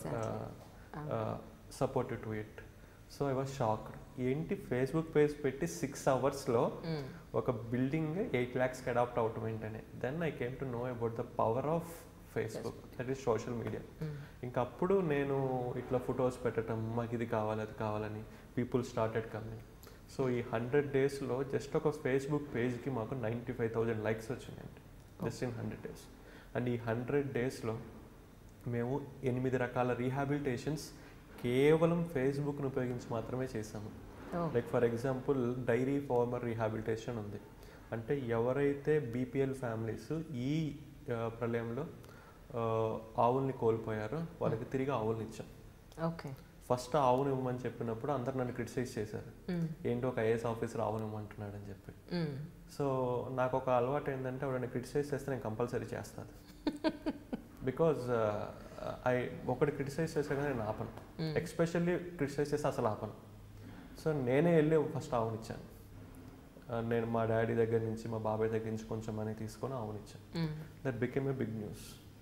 supportive to it so I was shocked ఏంటి ఫేస్బుక్ పేజ్ పెట్టి సిక్స్ అవర్స్లో ఒక బిల్డింగ్ ఎయిట్ ల్యాక్స్కి అడాప్ట్ అవటం ఏంటనే then I came to know about the power of Facebook that is social media ఇంకా అప్పుడు నేను ఇట్లా ఫొటోస్ పెట్టడం మాకు ఇది కావాలి అది కావాలని పీపుల్ స్టార్టెడ్ కమింగ్ సో ఈ హండ్రెడ్ డేస్లో జస్ట్ ఒక ఫేస్బుక్ పేజ్కి మాకు నైంటీ ఫైవ్ థౌజండ్ లైక్స్ వచ్చినాయండి just in hundred days and ఈ హండ్రెడ్ డేస్లో మేము ఎనిమిది రకాల రీహాబిలిటేషన్స్ కేవలం ఫేస్బుక్ను ఉపయోగించి మాత్రమే చేసాము Oh. Like for example dairy farmer rehabilitation ఉంది అంటే ఎవరైతే బీపీఎల్ ఫ్యామిలీస్ ఈ ఆ, ప్రళయంలో ఆ, ఆవుల్ని కోల్పోయారో వాళ్ళకి తిరిగి ఆవుల్ని ఇచ్చాం ఓకే ఫస్ట్ ఆవును ఇవ్వమని చెప్పినప్పుడు అందరు నన్ను క్రిటిసైజ్ చేశారు ఏంటి ఒక ఐఏఎస్ ఆఫీసర్ ఆవును ఇవ్వమంటున్నాడు అని చెప్పి సో నాకు ఒక అలవాటు ఏంటంటే ఎవరైనా క్రిటిసైజ్ చేస్తే నేను కంపల్సరీ చేస్తాను బికాజ్ ఐ ఒకటి క్రిటిసైజ్ చేస్తే కానీ నేను ఆపను ఎక్స్పెషల్లీ క్రిటిసైజ్ చేస్తే అసలు ఆపను సో నేనే వెళ్ళి ఫస్ట్ ఆవునిచ్చాను Uh, నేను మా డాడీ దగ్గర నుంచి మా బాబాయ్ దగ్గర నుంచి కొంచెం మనీ తీసుకొని ఆవునిచ్చాను that became a big news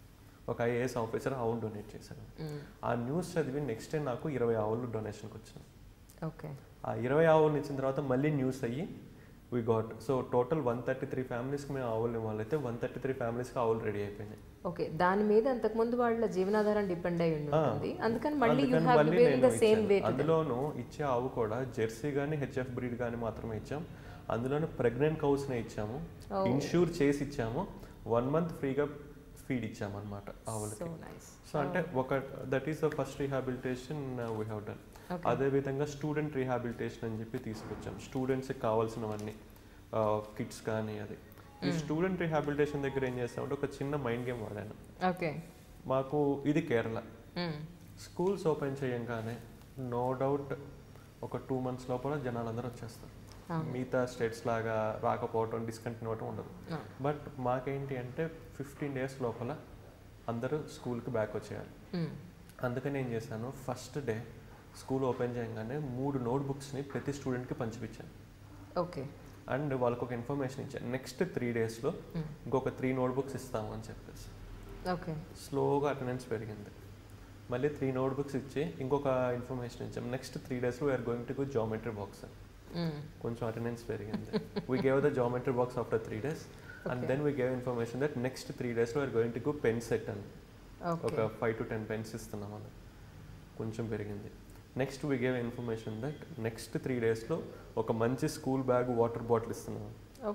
ఒక ఐఏఎస్ ఆఫీసర్ ఆవును డొనేట్ చేశాను ఆ న్యూస్ చదివి నెక్స్ట్ డే నాకు ఇరవై ఆవులు డొనేషన్కి వచ్చినాయి ఓకే ఆ ఇరవై ఆవులు ఇచ్చిన తర్వాత మళ్ళీ న్యూస్ అయ్యి we got so total one thirty three ఫ్యామిలీస్కి మేము ఆవులు ఇవ్వాలైతే వన్ థర్టీ త్రీ ఫ్యామిలీస్కి ఆవులు రెడీ అయిపోయినాయి ఓకే దాని మీద అంతకుముందు వాళ్ళ జీవనాధారం డిపెండ్ అయి ఉంటుంది అందుకని మళ్ళీ యూ అందుకని హ్యావ్ మళ్ళీ గివెన్ ద నేను సేమ్ ఇచ్చాను. వే అందులోనూ ఇచ్చే ఆవు కూడా జెర్సీ కానీ హెచ్ఎఫ్ బ్రీడ్ కానీ మాత్రమే ఇచ్చాం అందులోనూ ప్రెగ్నెంట్ కౌస్నే ఇచ్చాము ఇన్ష్యూర్ చేసి ఇచ్చాము వన్ మంత్ ఫ్రీగా ఫీడ్ ఇచ్చాము అనమాట ఆవులకి సో నైస్ సో అంటే ఒక that is the first rehabilitation we have done అదేవిధంగా స్టూడెంట్ రీహాబిలిటేషన్ అని చెప్పి తీసుకొచ్చాం స్టూడెంట్స్కి కావాల్సినవన్నీ కిట్స్ కానీ అది ఈ స్టూడెంట్ రీహాబిలిటేషన్ దగ్గర ఏం చేస్తామంటే ఒక చిన్న మైండ్ గేమ్ వాడాను ఓకే మాకు ఇది కేరళ స్కూల్స్ ఓపెన్ చేయంగానే నో డౌట్ ఒక టూ మంత్స్ లోపల జనాలందరూ వచ్చేస్తారు మిగతా స్టేట్స్ లాగా రాకపోవటం డిస్కంటిన్యూ అవ్వటం ఉండదు బట్ మాకేంటి అంటే ఫిఫ్టీన్ డేస్ లోపల అందరూ స్కూల్కి బ్యాక్ వచ్చేయాలి అందుకని ఏం చేశాను ఫస్ట్ డే స్కూల్ ఓపెన్ చేయగానే మూడు నోట్ బుక్స్ని ప్రతి స్టూడెంట్కి పంచిపించాను ఓకే అండ్ వాళ్ళకి ఒక ఇన్ఫర్మేషన్ ఇచ్చాను నెక్స్ట్ త్రీ డేస్లో ఇంకొక త్రీ నోట్ బుక్స్ ఇస్తాము అని చెప్పేసి ఓకే స్లోగా అటెండెన్స్ పెరిగింది మళ్ళీ త్రీ నోట్ బుక్స్ ఇచ్చి ఇంకొక ఇన్ఫర్మేషన్ ఇచ్చాం నెక్స్ట్ త్రీ డేస్లో we are going to go geometry box కొంచెం అటెండెన్స్ పెరిగింది we gave the geometry box after three days and then we gave information that next three డేస్లో we are going to go pen set అని okay ఒక five to ten pens ఇస్తున్నాం అని కొంచెం పెరిగింది next we gave information that next three డేస్లో ఒక మంచి స్కూల్ బ్యాగ్ వాటర్ బాటిల్ ఇస్తున్నాం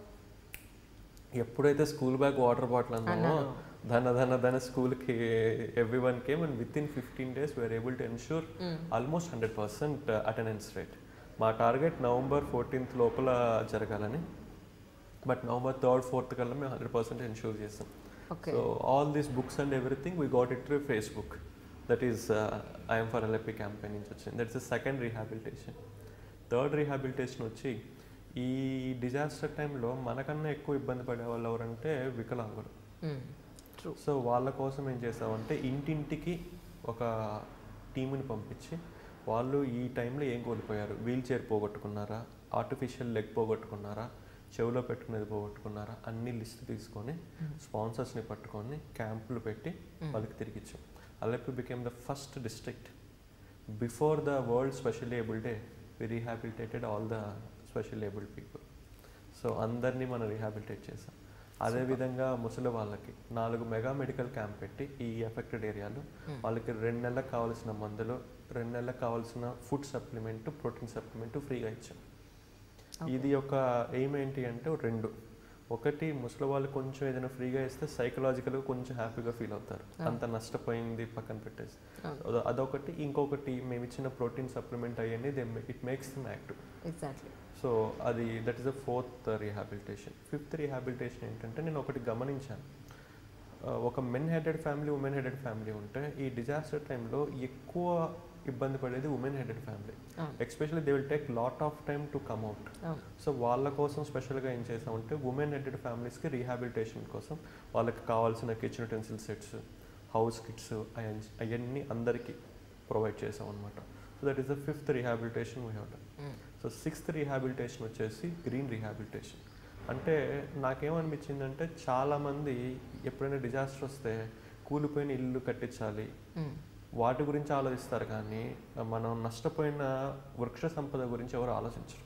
ఎప్పుడైతే స్కూల్ బ్యాగ్ వాటర్ బాటిల్ అన్నామో ధన ధన ధన స్కూల్కి every one came and with in fifteen days we are able to ensure almost hundred percent attendance rate మా టార్గెట్ నవంబర్ ఫోర్టీన్త్ లోపల జరగాలని బట్ నవంబర్ థర్డ్ ఫోర్త్ కల్లా మేము హండ్రెడ్ పర్సెంట్ ఎన్ష్యూర్ చేస్తాం okay so all these books and everything we got it through Facebook that is I'm for Alleppey campaign నుంచి వచ్చింది that's the second rehabilitation third rehabilitation వచ్చి ఈ disaster టైంలో మనకన్నా ఎక్కువ ఇబ్బంది పడే వాళ్ళు ఎవరంటే వికలాంగులు ట్రూ సో వాళ్ళ కోసం ఏం చేసామంటే ఇంటింటికి ఒక టీముని పంపించి వాళ్ళు ఈ టైంలో ఏం కోల్పోయారు వీల్ చైర్ పోగొట్టుకున్నారా ఆర్టిఫిషియల్ లెగ్ పోగొట్టుకున్నారా చెవిలో పెట్టుకునేది పోగొట్టుకున్నారా అన్ని లిస్ట్ తీసుకొని స్పాన్సర్స్ని పట్టుకొని క్యాంపులు పెట్టి వాళ్ళకి తిరిగి ఇచ్చాం Alleppey became the first district before the world special able day we rehabilitated all the special abled people so అందరినీ మనం రీహాబిలిటేట్ చేసాం అదేవిధంగా ముసలి వాళ్ళకి నాలుగు మెగా మెడికల్ క్యాంప్ పెట్టి ఈ ఎఫెక్టెడ్ ఏరియాలో వాళ్ళకి రెండు నెలలకు కావాల్సిన మందులు రెండు నెలలకు కావాల్సిన ఫుడ్ సప్లిమెంట్ ప్రోటీన్ సప్లిమెంట్ ఫ్రీగా ఇచ్చాం ఇది ఒక ఎయిమ్ ఏంటి అంటే రెండు ఒకటి ముసలి వాళ్ళు కొంచెం ఏదైనా ఫ్రీగా ఇస్తే సైకలాజికల్గా కొంచెం హ్యాపీగా ఫీల్ అవుతారు అంత నష్టపోయింది పక్కన పెట్టేసి అదో- అదొకటి ఇంకొకటి మేము ఇచ్చిన ప్రోటీన్ సప్లిమెంట్ అవన్నీ it makes them active exactly so అది that is the fourth rehabilitation fifth rehabilitation ఏంటంటే నేను ఒకటి గమనించాను ఆ, ఒక men headed family women headed family ఉంటే ఈ డిజాస్టర్ టైంలో ఎక్కువ ఇబ్బంది పడేది women headed family especially they will take lot of time to come out so వాళ్ళ కోసం స్పెషల్గా ఏం చేసామంటే ఉమెన్ హెడెడ్ ఫ్యామిలీస్కి రీహాబిలిటేషన్ కోసం వాళ్ళకి కావాల్సిన kitchen utensil sets house kits అవన్నీ అందరికీ ప్రొవైడ్ చేసాం అనమాట so that is the fifth rehabilitation we have done so sixth rehabilitation వచ్చేసి గ్రీన్ రీహాబిలిటేషన్ అంటే నాకేమనిపించిందంటే చాలామంది ఎప్పుడైనా డిజాస్టర్ వస్తే కూలిపోయిన ఇల్లు కట్టించాలి వాటి గురించి ఆలోచిస్తారు కానీ మనం నష్టపోయిన వృక్ష సంపద గురించి ఎవరు ఆలోచించరు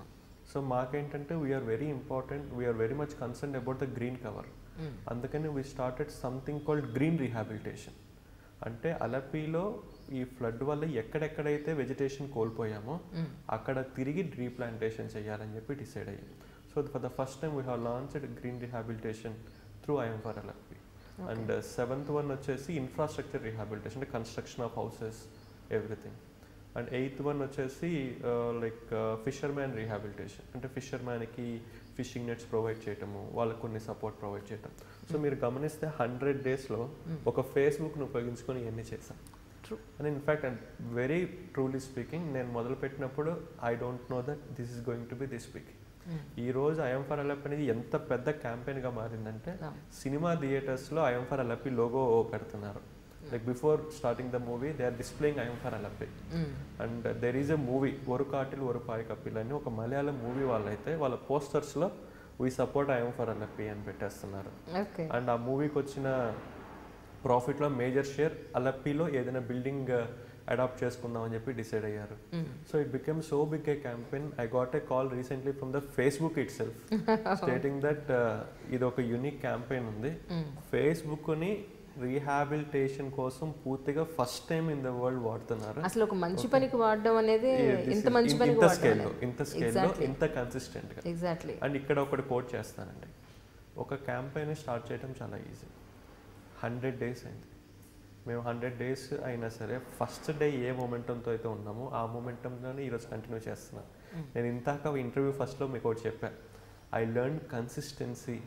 సో మాకేంటంటే we are very important we are very much concern about the green cover అందుకని we started something called green rehabilitation అంటే అలపీలో ఈ ఫ్లడ్ వల్ల ఎక్కడెక్కడైతే వెజిటేషన్ కోల్పోయామో అక్కడ తిరిగి రీప్లాంటేషన్ చేయాలని చెప్పి డిసైడ్ అయ్యాం so for the first time we have launched green rehabilitation through I'm for Alleppey and seventh one వచ్చేసి ఇన్ఫ్రాస్ట్రక్చర్ రీహాబిలిటేషన్ అంటే construction of houses everything and eighth one వచ్చేసి లైక్ ఫిషర్ మ్యాన్ రీహాబిలిటేషన్ అంటే ఫిషర్ మ్యాన్కి fishing nets provide చేయటము వాళ్ళకు కొన్ని support provide చేయటం సో మీరు గమనిస్తే హండ్రెడ్ డేస్లో ఒక ఫేస్బుక్ను ఉపయోగించుకొని ఇవన్నీ చేశాం true and in fact and very truly speaking నేను మొదలు పెట్టినప్పుడు I don't know that this is going to be this week ఈ రోజు ఐఎమ్ ఫర్ అలప్ అనేది ఎంత పెద్ద క్యాంపెయిన్గా మారిందంటే సినిమా థియేటర్స్లో ఐఎమ్ ఫర్ అలపి లోగో పెడుతున్నారు like before starting the movie they are displaying I'm for Alleppey and there is a movie ఒరు కాటిల్ ఒరు పాయ కపిల్ అని ఒక మలయాళం మూవీ వాళ్ళైతే వాళ్ళ పోస్టర్స్లో we support I'm for Alleppey అని పెట్టేస్తున్నారు ఓకే అండ్ ఆ మూవీకి వచ్చిన ప్రాఫిట్లో మేజర్ షేర్ అలప్పీలో ఏదైనా బిల్డింగ్ అడాప్ట్ చేసుకుందాం అని చెప్పి డిసైడ్ అయ్యారు so it become so big a campaign I got a call recently from the Facebook itself stating that ఇది ఒక యునిక్ క్యాంపెయిన్ ఉంది ఫేస్బుక్ని రీహాబిలిటేషన్ కోసం పూర్తిగా first time in the world వాడుతున్నారు అసలు ఒక మంచి పనికి వాడడం అనేది Yeah, this ఇంత is- మంచి ఇంత- పనికి ఇంత వాడడం స్కేల్లో ఇంత స్కేల్లో Exactly. ఇంత కన్సిస్టెంట్గా ఎగ్జాక్ట్లీ అండ్ ఇక్కడ ఒకటి కోట్ చేస్తానండి ఒక క్యాంపెయిన్ స్టార్ట్ చేయడం చాలా ఈజీ హండ్రెడ్ డేస్ అయింది మేము హండ్రెడ్ డేస్ అయినా సరే ఫస్ట్ డే ఏ మొమెంటంతో అయితే ఉన్నామో ఆ మొమెంటంలోనే ఈరోజు కంటిన్యూ చేస్తున్నాను నేను ఇంతాక ఇంటర్వ్యూ ఫస్ట్లో మీకు ఒకటి చెప్పాను ఐ లెర్న్ కన్సిస్టెన్సీ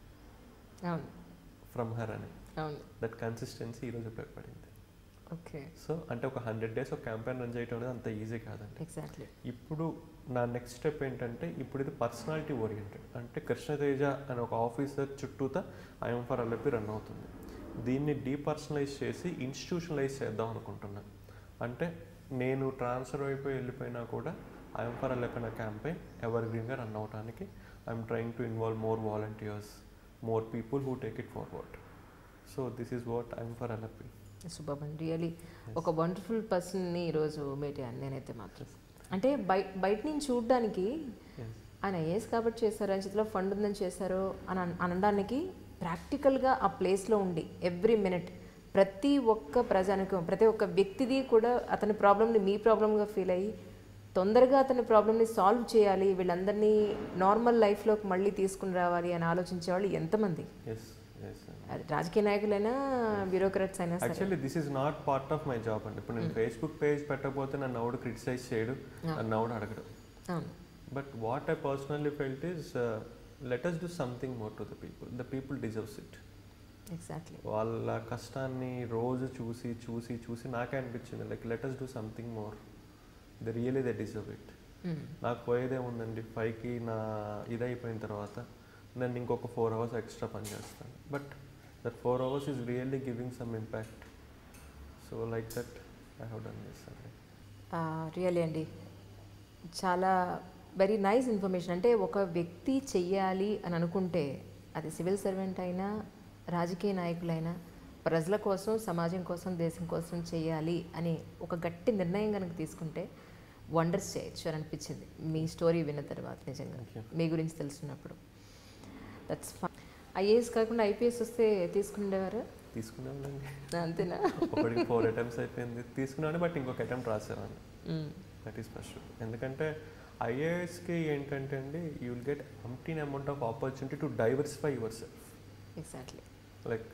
అవును ఫ్రమ్ హర్ అని అవును దట్ కన్సిస్టెన్సీ ఈరోజు ఉపయోగపడింది ఓకే సో అంటే ఒక హండ్రెడ్ డేస్ ఒక క్యాంపెయిన్ రన్ చేయడం అనేది అంత ఈజీ కాదండి ఎగ్జాక్ట్లీ ఇప్పుడు నా నెక్స్ట్ స్టెప్ ఏంటంటే ఇప్పుడు ఇది పర్సనాలిటీ ఓరియంటెడ్ అంటే కృష్ణతేజ అనే ఒక ఆఫీసర్ చుట్టూతా ఐఎం ఫర్ అల్లపి రన్ అవుతుంది దీన్ని డీపర్సనలైజ్ చేసి ఇన్స్టిట్యూషనలైజ్ చేద్దాం అనుకుంటున్నాను అంటే నేను ట్రాన్స్ఫర్ అయిపోయి వెళ్ళిపోయినా కూడా ఐఎం ఫర్ అల్లపి అనే క్యాంపెయిన్ ఎవర్ గ్రీన్గా రన్ అవడానికి I'm trying to involve more volunteers more people who take it forward so this is what I'm for Alleppey super అండి రియలీ ఒక వండర్ఫుల్ పర్సన్ని ఈరోజు మీట్ అయ్యాను నేనైతే మాత్రం అంటే బయ బయట నుంచి చూడడానికి ఆయన ఏస్ కాబట్టి చేశారు ఆయన చేతిలో ఫండ్ ఉందని చేశారు అని అన్- అనడానికి ప్రాక్టికల్గా ఆ ప్లేస్లో ఉండి ఎవ్రీ మినిట్ ప్రతి ఒక్క ప్రజానికం ప్రతి ఒక్క వ్యక్తిది కూడా అతని ప్రాబ్లమ్ని మీ ప్రాబ్లమ్గా ఫీల్ అయ్యి తొందరగా అతని ప్రాబ్లమ్ని సాల్వ్ చేయాలి వీళ్ళందరినీ నార్మల్ లైఫ్లోకి మళ్ళీ తీసుకుని రావాలి అని ఆలోచించే వాళ్ళు ఎంతమంది ఎస్ ఎస్ అది రాజకీయ నాయకులైనా బ్యూరోక్రాట్స్ అయినా సరే actually this is not part of my job అండి ఇప్పుడు నేను ఫేస్బుక్ పేజ్ పెట్టకపోతే నన్ను ఎవడు క్రిటిసైజ్ చేయడు నన్ను ఎవడు అడగడు అవును but what I personally felt is let us do something more to the people the people deserves it exactly వాళ్ళ కష్టాన్ని రోజు చూసి చూసి చూసి నాకే అనిపించింది like let us do something more the really they deserve it నాకు పోయేదే ఉందండి ఫైవ్కి నా ఇదైపోయిన తర్వాత నేను ఇంకొక ఫోర్ అవర్స్ ఎక్స్ట్రా పని చేస్తాను but that four hours is really giving some impact so like that I have done this అండి రియలీ అండి చాలా వెరీ నైస్ ఇన్ఫర్మేషన్ అంటే ఒక వ్యక్తి చెయ్యాలి అని అనుకుంటే అది సివిల్ సర్వెంట్ అయినా రాజకీయ నాయకులైనా ప్రజల కోసం సమాజం కోసం దేశం కోసం చేయాలి అని ఒక గట్టి నిర్ణయం కనుక తీసుకుంటే వండర్స్ చేయొచ్చు అని అనిపించింది మీ స్టోరీ విన్న తర్వాత నిజంగా Thank you. మీ గురించి తెలిసినప్పుడు దట్స్ ఐఏఎస్ కాకుండా ఐపీఎస్ వస్తే తీసుకుండేవారు తీసుకున్నానండి అంతేనా ఒకటికి ఫోర్ అటెంప్ట్స్ అయిపోయింది తీసుకున్నాను బట్ ఇంకొక అటెంప్ట్ రాసేవాడిని మ్మ్. దట్ ఈస్ ఫస్ట్ ఎందుకంటే ఐఏఎస్కి ఏంటంటే అండి you will get untold amount of opportunity to diversify yourself exactly like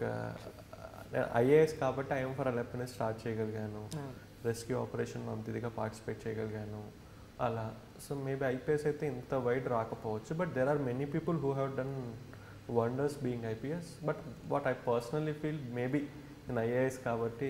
IAS కాబట్టి ఐఎం ఫర్ అలెప్నెస్ స్టార్ట్ చేయగలిగాను రెస్క్యూ ఆపరేషన్ అంత ఇదిగా పార్టిసిపేట్ చేయగలిగాను అలా సో మేబీ ఐపీఎస్ అయితే ఇంత వైడ్ రాకపోవచ్చు but there are many people who have done wonders being IPS but what I personally feel maybe నేను ఐఏఎస్ కాబట్టి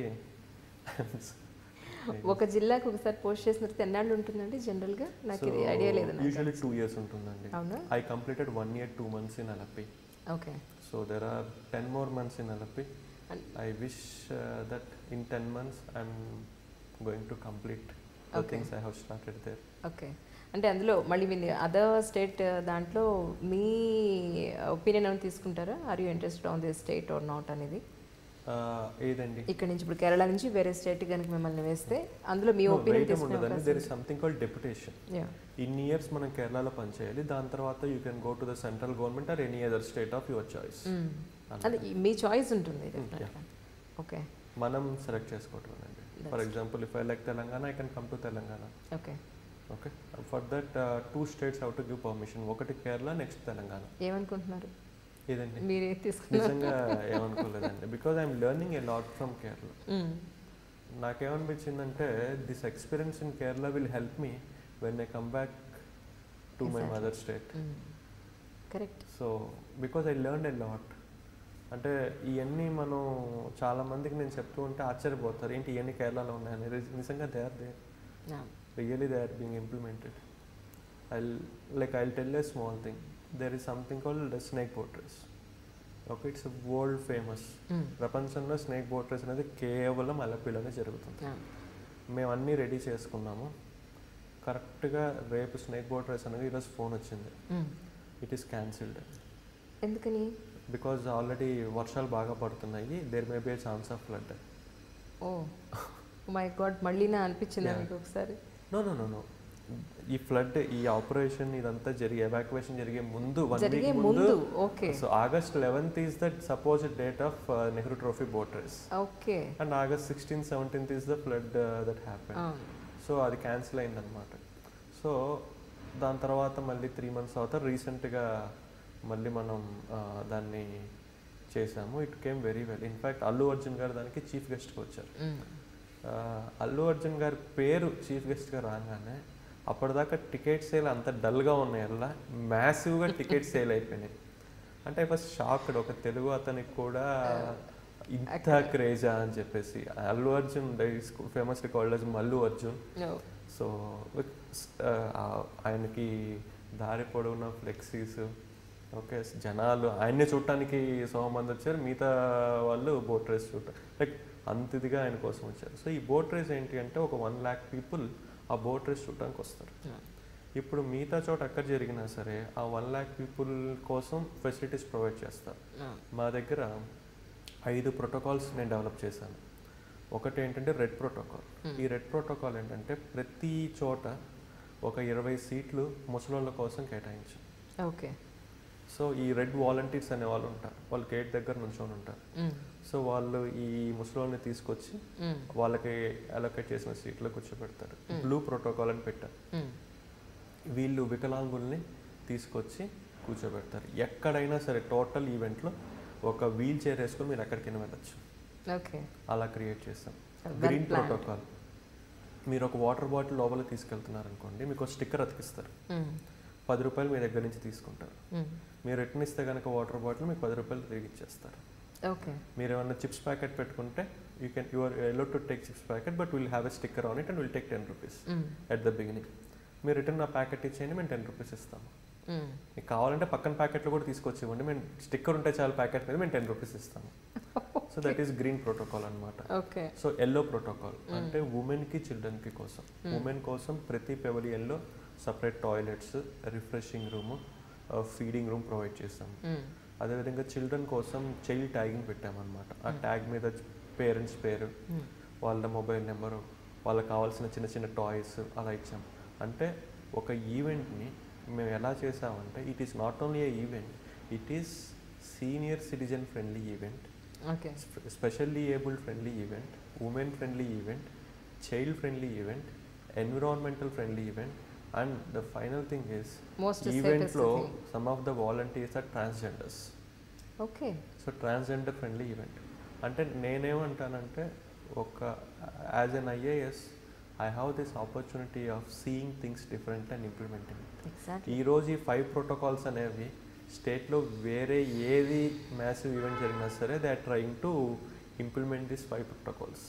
ఒక జిల్లాకు ఒకసారి పోస్ట్ చేసిన తర్వాత ఎన్నాళ్ళు ఉంటుందండి జనరల్గా నాకు ఇది ఐడియా లేదు నాకు. యూజువల్లీ టూ ఇయర్స్ ఉంటుందండి అవునా I completed one year two months in Alleppey okay so there are ten more months in Alleppey And- I wish that in ten months I'm going to complete the Okay. Things I have started there okay అంటే అందులో మళ్ళీ మీ other state దాంట్లో మీ opinion ఏమైనా తీసుకుంటారా are you interested on the state or not అనేది ఏదండి ఇక్కడ నుంచి ఇప్పుడు కేరళ నుంచి వేరే స్టేట్ కనుక మిమ్మల్ని వేస్తే అందులో మీ ఒపీనియన్ ఉండదండి తీసుకునే there is something called deputation yeah ఇన్ని ఇయర్స్ మనం కేరళలో పనిచేయాలి దాని తర్వాత you can go to the central government or any other state of your choice అది మీ చాయిస్ ఉంటుంది ఓకే మనం సెలెక్ట్ చేసుకోవటం అండి for example if I like Telangana I can come to Telangana okay okay for that two states how to give permission ఒకటి Kerala next Telangana ఏమనుకుంటున్నారు ఇదండి మీరే తీసుకున్నారు నిజంగా ఏమనుకోలేదండి because I'm learning a lot from Kerala నాకేమనిపించిందంటే this experience in Kerala will help me when I come back to my Exactly. Mother state correct so because I learn a lot అంటే ఇవన్నీ మనం చాలా మందికి నేను చెప్తూ ఉంటే ఆశ్చర్యపోతారు ఏంటి ఇవన్నీ కేరళలో ఉన్నాయని రి- నిజంగా they are they really they are being implemented I like I tell a small thing there is something called snake boat race okay it's world famous ప్రపంచంలో స్నేక్ బోట్ రేస్ అనేది కేవలం అలపిలోనే జరుగుతుంది మేము అన్నీ రెడీ చేసుకున్నాము కరెక్ట్గా రేపు స్నేక్ బోట్ రేస్ అనేది ఈరోజు ఫోన్ వచ్చింది ఇట్ ఈస్ క్యాన్సిల్డ్ ఎందుకని బికాజ్ ఆల్రెడీ వర్షాలు బాగా పడుతున్నాయి there may be a chance of flood oh my god మళ్ళీ నా అనిపించింది మీకు ఒకసారి నో నో నో నో ఈ ఫ్లడ్ ఈ ఆపరేషన్ ఇదంతా జరిగే ఎవాక్యువేషన్ జరిగే ముందు వన్ జరిగే వీక్ ముందు ముందు okay so August eleventh is the supposed date of Nehru trophy boat race okay and August sixteen seventeenth is the flood that happen so అది క్యాన్సిల్ అయిందనమాట సో దాని తర్వాత మళ్ళీ త్రీ మంత్స్ తర్వాత రీసెంట్గా మళ్ళీ మనం ఆ, దాన్ని చేసాము it came very well in fact Allu Arjun గారు దానికి చీఫ్ గెస్ట్గా వచ్చారు ఆ, అల్లు అర్జున్ గారి పేరు చీఫ్ గెస్ట్గా రాగానే అప్పటిదాకా టికెట్ సేల్ అంత డల్గా ఉన్నాయి అలా మ్యాసివ్గా టికెట్ సేల్ అయిపోయినాయి అంటే ఫస్ట్ షాక్డ్ ఒక తెలుగు అతనికి కూడా ఇంత క్రేజా అని చెప్పేసి Allu Arjun famous called as Mallu Arjun so ఆయనకి దారి పొడవున ఫ్లెక్సీస్ ఓకే జనాలు ఆయన్ని చూడటానికి సగం మంది వచ్చారు మిగతా వాళ్ళు బోట్ రేస్ చూడటం లైక్ అంత ఇదిగా ఆయన కోసం వచ్చారు సో ఈ బోట్ రేస్ ఏంటి అంటే ఒక వన్ ల్యాక్ పీపుల్ ఆ బోట్ రేస్ చూడటానికి వస్తారు ఇప్పుడు మిగతా చోట ఎక్కడ జరిగినా సరే ఆ వన్ ల్యాక్ పీపుల్ కోసం ఫెసిలిటీస్ ప్రొవైడ్ చేస్తారు మా దగ్గర ఐదు ప్రోటోకాల్స్ నేను డెవలప్ చేశాను ఒకటి ఏంటంటే రెడ్ ప్రోటోకాల్ ఈ రెడ్ ప్రోటోకాల్ ఏంటంటే ప్రతి చోట ఒక ఇరవై సీట్లు ముసలోళ్ళ కోసం కేటాయించు ఓకే సో ఈ రెడ్ వాలంటీర్స్ అనే వాళ్ళు ఉంటారు వాళ్ళు గేట్ దగ్గర నుంచొని ఉంటారు సో వాళ్ళు ఈ ముసలోళ్ళని తీసుకొచ్చి వాళ్ళకి అలొకేట్ చేసిన సీట్లో కూర్చోబెడతారు బ్లూ ప్రోటోకాల్ అని పెట్టారు వీళ్ళు వికలాంగుల్ని తీసుకొచ్చి కూర్చోబెడతారు ఎక్కడైనా సరే టోటల్ ఈవెంట్లో ఒక వీల్ చైర్ వేసుకొని మీరు ఎక్కడికైనా వెళ్ళచ్చు ఓకే అలా క్రియేట్ చేస్తాం గ్రీన్ ప్రోటోకాల్ మీరు ఒక వాటర్ బాటిల్ లోపల తీసుకెళ్తున్నారు అనుకోండి మీకు ఒక స్టిక్కర్ అతికిస్తారు పది రూపాయలు మీ దగ్గర నుంచి తీసుకుంటారు మీరు రిటర్న్ ఇస్తే కనుక వాటర్ బాటిల్ మీకు పది రూపాయలు తిరిగి ఇచ్చేస్తారు ఓకే మీరు ఏమన్నా చిప్స్ ప్యాకెట్ పెట్టుకుంటే you can you are allow to take chips packet but will have a sticker on it and will take ten rupees at the beginning మీరు రిటర్న్ ఆ ప్యాకెట్ ఇచ్చేయండి మేము టెన్ రూపీస్ ఇస్తాము మీకు కావాలంటే పక్కన ప్యాకెట్లు కూడా తీసుకొచ్చి ఇవ్వండి మేము స్టిక్కర్ ఉంటే చాలు ప్యాకెట్ మీద మేము టెన్ రూపీస్ ఇస్తాము so that is green protocol అనమాట ఓకే సో ఎల్లో ప్రోటోకాల్ అంటే ఉమెన్కి చిల్డ్రన్కి కోసం ఉమెన్ కోసం ప్రతి పెవలియన్లో separate toilets refreshing room feeding room provide చేస్తాం అదేవిధంగా చిల్డ్రన్ కోసం చైల్డ్ ట్యాగింగ్ పెట్టామన్నమాట ఆ ట్యాగ్ మీద పేరెంట్స్ పేరు వాళ్ళ మొబైల్ నెంబరు వాళ్ళకి కావాల్సిన చిన్న చిన్న టాయ్స్ అలా ఇచ్చాం అంటే ఒక ఈవెంట్ని మేము ఎలా చేసామంటే it is not only a event it is senior citizen friendly event okay specially abled friendly event women friendly event child friendly event environmental friendly event and the final thing is Most ఈవెంట్లో safest thing. Some of the volunteers are transgenders okay so transgender friendly event అంటే నేనేమంటానంటే ఒక as an IAS I have this opportunity of seeing things different and implementing exactly ఈరోజు ఈ five protocols అనేవి స్టేట్లో వేరే ఏది మ్యాసివ్ ఈవెంట్ జరిగినా సరే they are trying to implement this five protocols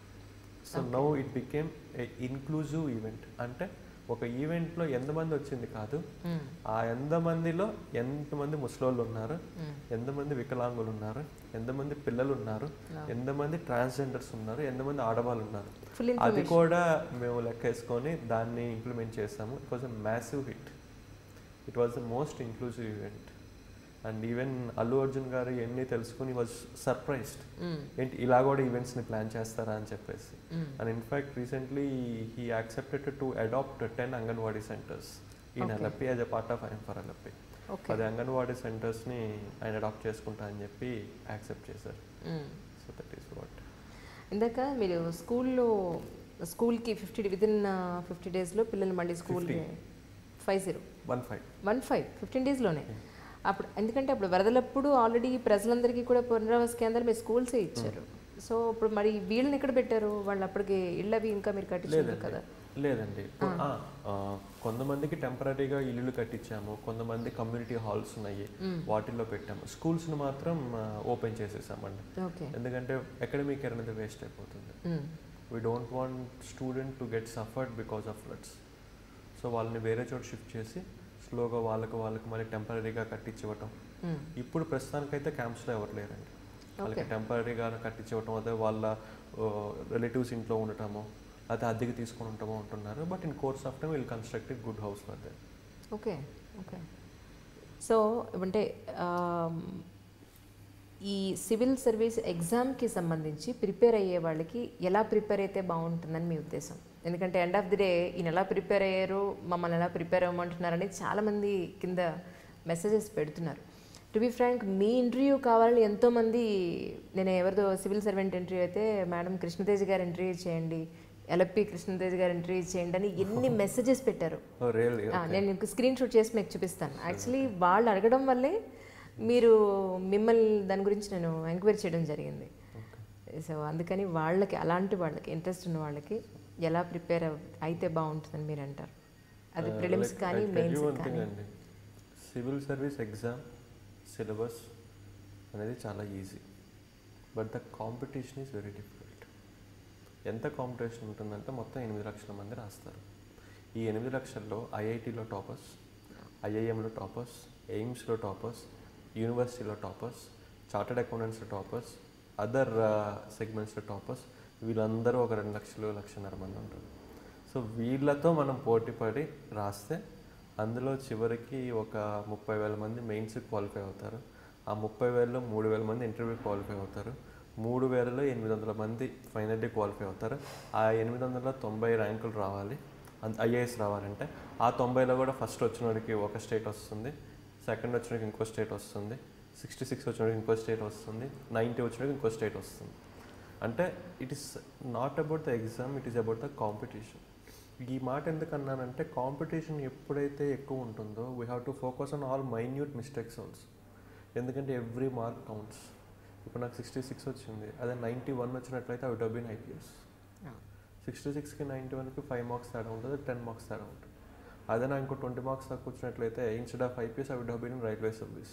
so now it became a inclusive event అంటే ఒక ఈవెంట్లో ఎంతమంది వచ్చింది కాదు ఆ ఎంతమందిలో ఎంతమంది ముసలోళ్ళు ఉన్నారు ఎంతమంది వికలాంగులు ఉన్నారు ఎంతమంది పిల్లలు ఉన్నారు ఎంతమంది ట్రాన్స్జెండర్స్ ఉన్నారు ఎంతమంది ఆడవాళ్ళు ఉన్నారు ఫుల్ అది కూడా మేము లెక్కేసుకొని దాన్ని ఇంప్లిమెంట్ చేసాము it was a massive hit it was the most inclusive event and even Allu Arjun గారు ఇవన్నీ తెలుసుకుని వాజ్ సర్ప్రైజ్డ్ ఏంటి ఇలా కూడా ఈవెంట్స్ని ప్లాన్ చేస్తారా అని చెప్పేసి and in fact recently he accepted to adopt ten anganwadi centres ఈ Alleppey as a part of I'm for Alleppey okay పది అంగన్వాడీ సెంటర్స్ని ఆయన అడాప్ట్ చేసుకుంటా అని చెప్పి యాక్సెప్ట్ చేశారు సో దట్ ఈస్ వాట్ ఇందాక మీరు స్కూల్లో స్కూల్కి ఫిఫ్టీ విదిన్ ఫిఫ్టీ డేస్లో పిల్లల్ని మళ్ళీ స్కూల్కి five zero one five one five fifteen డేస్లోనే అప్పుడు ఎందుకంటే అప్పుడు వరదలప్పుడు ఆల్రెడీ ప్రజలందరికీ కూడా పునరావాస కేంద్రాలు మీరు స్కూల్సే ఇచ్చారు సో ఇప్పుడు మరి వీళ్ళని ఎక్కడ పెట్టారు వాళ్ళు అప్పటికి ఇళ్ళు అవి ఇంకా మీరు కట్టించారు కదా లేదండి ఇప్పుడు, ఆ, ఆ, కొంతమందికి టెంపరీగా ఇల్లులు కట్టించాము కొంతమంది కమ్యూనిటీ హాల్స్ ఉన్నాయి వాటిల్లో పెట్టాము స్కూల్స్ని మాత్రం ఓపెన్ చేసేసామండి ఓకే ఎందుకంటే అకాడమిక్ ఇయర్ అనేది వేస్ట్ అయిపోతుంది we don't want student to get suffered because of floods so వాళ్ళని వేరే చోట షిఫ్ట్ చేసి స్లోగా వాళ్ళకి వాళ్ళకి మళ్ళీ టెంపరీగా కట్టించివ్వటం ఇప్పుడు ప్రస్తుతానికైతే క్యాంప్స్లో ఎవరు లేరండి వాళ్ళకి టెంపరీగా కట్టించివ్వటం అదే వాళ్ళ రిలేటివ్స్ ఇంట్లో ఉండటము లేకపోతే అద్దెకి తీసుకొని ఉంటామో ఉంటున్నారు but in course of time will construct good house for them okay okay so అంటే ఈ సివిల్ సర్వీస్ ఎగ్జామ్కి సంబంధించి ప్రిపేర్ అయ్యే వాళ్ళకి ఎలా ప్రిపేర్ అయితే బాగుంటుందని మీ ఉద్దేశం ఎందుకంటే ఎండ్ ఆఫ్ ది డే ఈయన ఎలా ప్రిపేర్ అయ్యారు మమ్మల్ని ఎలా ప్రిపేర్ అవ్వమంటున్నారని చాలామంది కింద మెసేజెస్ పెడుతున్నారు టు బి ఫ్రాంక్ మీ ఇంటర్వ్యూ కావాలని ఎంతోమంది నేను ఎవరిదో సివిల్ సర్వెంట్ ఇంటర్వ్యూ అయితే మేడం కృష్ణతేజ్ గారు ఇంటర్వ్యూ చేయండి ఎల్ఎప్పి కృష్ణతేజ్ గారు ఇంటర్వ్యూ చేయండి అని ఎన్ని మెసేజెస్ పెట్టారు ఓ రియల్లీ ఆ, నేను మీకు స్క్రీన్ షూట్ చేసి మీకు చూపిస్తాను యాక్చువల్లీ వాళ్ళు అడగడం వల్లే మీరు మిమ్మల్ని దాని గురించి నేను ఎంక్వైరీ చేయడం జరిగింది సో అందుకని వాళ్ళకి అలాంటి వాళ్ళకి ఇంట్రెస్ట్ ఉన్న వాళ్ళకి ఎలా ప్రిపేర్ అయితే బాగుంటుందని మీరు అంటారు అది ప్రిలిమ్స్ కానీ మెయిన్స్ కానీ అండి సివిల్ సర్వీస్ ఎగ్జామ్ సిలబస్ అనేది చాలా easy but the competition is very difficult ఎంత కాంపిటీషన్ ఉంటుందంటే మొత్తం ఎనిమిది లక్షల మంది రాస్తారు ఈ ఎనిమిది లక్షల్లో ఐఐటిలో టాపర్స్ ఐఐఎంలో టాపర్స్ ఎయిమ్స్లో టాపర్స్ యూనివర్సిటీలో టాపర్స్ చార్టెడ్ అకౌంటెంట్స్లో టాపర్స్ అదర్ సెగ్మెంట్స్లో టాపర్స్ వీళ్ళందరూ ఒక రెండు లక్షలు లక్షన్నర మంది ఉంటారు సో వీళ్ళతో మనం పోటీ పడి రాస్తే అందులో చివరికి ఒక ముప్పై వేల మంది మెయిన్స్ క్వాలిఫై అవుతారు ఆ ముప్పై వేలలో మూడు వేల మంది ఇంటర్వ్యూ క్వాలిఫై అవుతారు మూడు వేలలో ఎనిమిది వందల మంది ఫైనల్లీ క్వాలిఫై అవుతారు ఆ ఎనిమిది వందల తొంభై ర్యాంకులు రావాలి ఐఏఎస్ రావాలంటే ఆ తొంభైలో కూడా ఫస్ట్ వచ్చినోడికి ఒక స్టేట్ వస్తుంది సెకండ్ వచ్చినోడికి ఇంకో స్టేట్ వస్తుంది సిక్స్టీ సిక్స్ వచ్చినోడికి ఇంకో స్టేట్ వస్తుంది నైంటీ వచ్చినోడికి ఇంకో స్టేట్ వస్తుంది అంటే it is not about the exam it is about the competition ఈ మాట ఎందుకు అన్నానంటే కాంపిటీషన్ ఎప్పుడైతే ఎక్కువ ఉంటుందో we have to focus on all minute mistakes also ఎందుకంటే ఎవ్రీ మార్క్ కౌంట్స్ ఇప్పుడు నాకు సిక్స్టీ సిక్స్ వచ్చింది అదే నైంటీ వన్ వచ్చినట్లయితే అవి డబ్బిన్ ఐపీఎస్ సిక్స్టీ సిక్స్కి నైంటీ వన్కి ఫైవ్ మార్క్స్ తేడా ఉంటుంది టెన్ మార్క్స్ తేడా ఉంటుంది అదే నాకు ఇంకో ట్వంటీ మార్క్స్ తక్కువ వచ్చినట్లయితే ఇన్స్టెడ్ ఆఫ్ ఐపీఎస్ అవి డబ్బిన్ railway service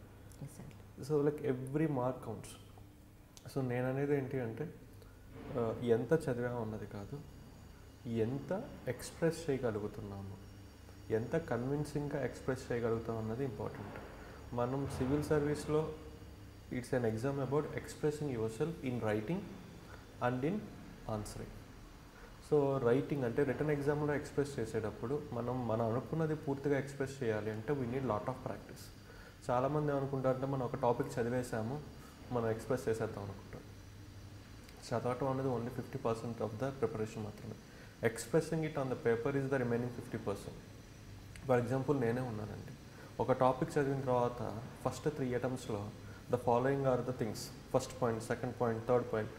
so like every mark counts so నేను అనేది ఏంటి అంటే ఆ, ఎంత చదివా ఉన్నది కాదు ఎంత ఎక్స్ప్రెస్ చేయగలుగుతున్నాము ఎంత కన్విన్సింగ్గా ఎక్స్ప్రెస్ చేయగలుగుతాం అన్నది ఇంపార్టెంట్ మనం సివిల్ సర్వీస్లో it's an exam about expressing yourself in writing and in answering so writing అంటే రిటర్న్ ఎగ్జామ్లో ఎక్స్ప్రెస్ చేసేటప్పుడు మనం మనం అనుకున్నది పూర్తిగా ఎక్స్ప్రెస్ చేయాలి అంటే we need lot of practice చాలామంది ఏమనుకుంటారంటే మనం ఒక టాపిక్ చదివేసాము మనం ఎక్స్ప్రెస్ చేసేద్దాం అనుకుంటాం చదవటం అనేది only fifty percent of the preparation మాత్రమే expressing it on the paper is the remaining fifty percent for example నేనే ఉన్నానండి ఒక టాపిక్ చదివిన తర్వాత ఫస్ట్ త్రీ ఐటమ్స్లో the following are the things first point second point third point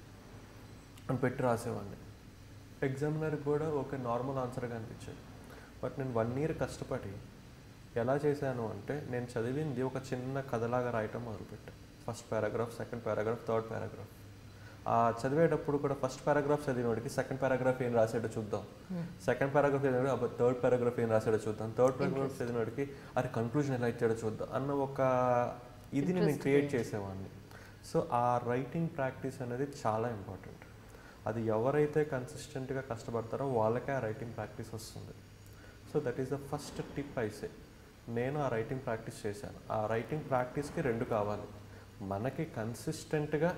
అని పెట్టి రాసేవాడిని ఎగ్జామినర్కి కూడా ఒక నార్మల్ ఆన్సర్గా అనిపించేది బట్ నేను వన్ ఇయర్ కష్టపడి ఎలా చేశాను అంటే నేను చదివింది ఒక చిన్న కథలాగా రాయటం మొదలుపెట్టాను first paragraph second paragraph third paragraph ఆ చదివేటప్పుడు కూడా ఫస్ట్ పారాగ్రాఫ్ చదివినోడికి సెకండ్ పారాగ్రాఫ్ ఏం రాసాడో చూద్దాం సెకండ్ పారాగ్రాఫ్ చదివినోడు అబ్బా థర్డ్ పారాగ్రాఫ్ ఏం రాసాడో చూద్దాం థర్డ్ పారాగ్రాఫ్ చదివినోడికి అరే కన్క్లూజన్ ఎలా ఇచ్చాడో చూద్దాం అన్న ఒక ఇది నేను క్రియేట్ చేసేవాడిని సో ఆ రైటింగ్ ప్రాక్టీస్ అనేది చాలా ఇంపార్టెంట్ అది ఎవరైతే కన్సిస్టెంట్గా కష్టపడతారో వాళ్ళకే ఆ రైటింగ్ ప్రాక్టీస్ వస్తుంది so that is the first tip I say నేను ఆ రైటింగ్ ప్రాక్టీస్ చేశాను ఆ రైటింగ్ ప్రాక్టీస్కి రెండు కావాలి మనకి కన్సిస్టెంట్గా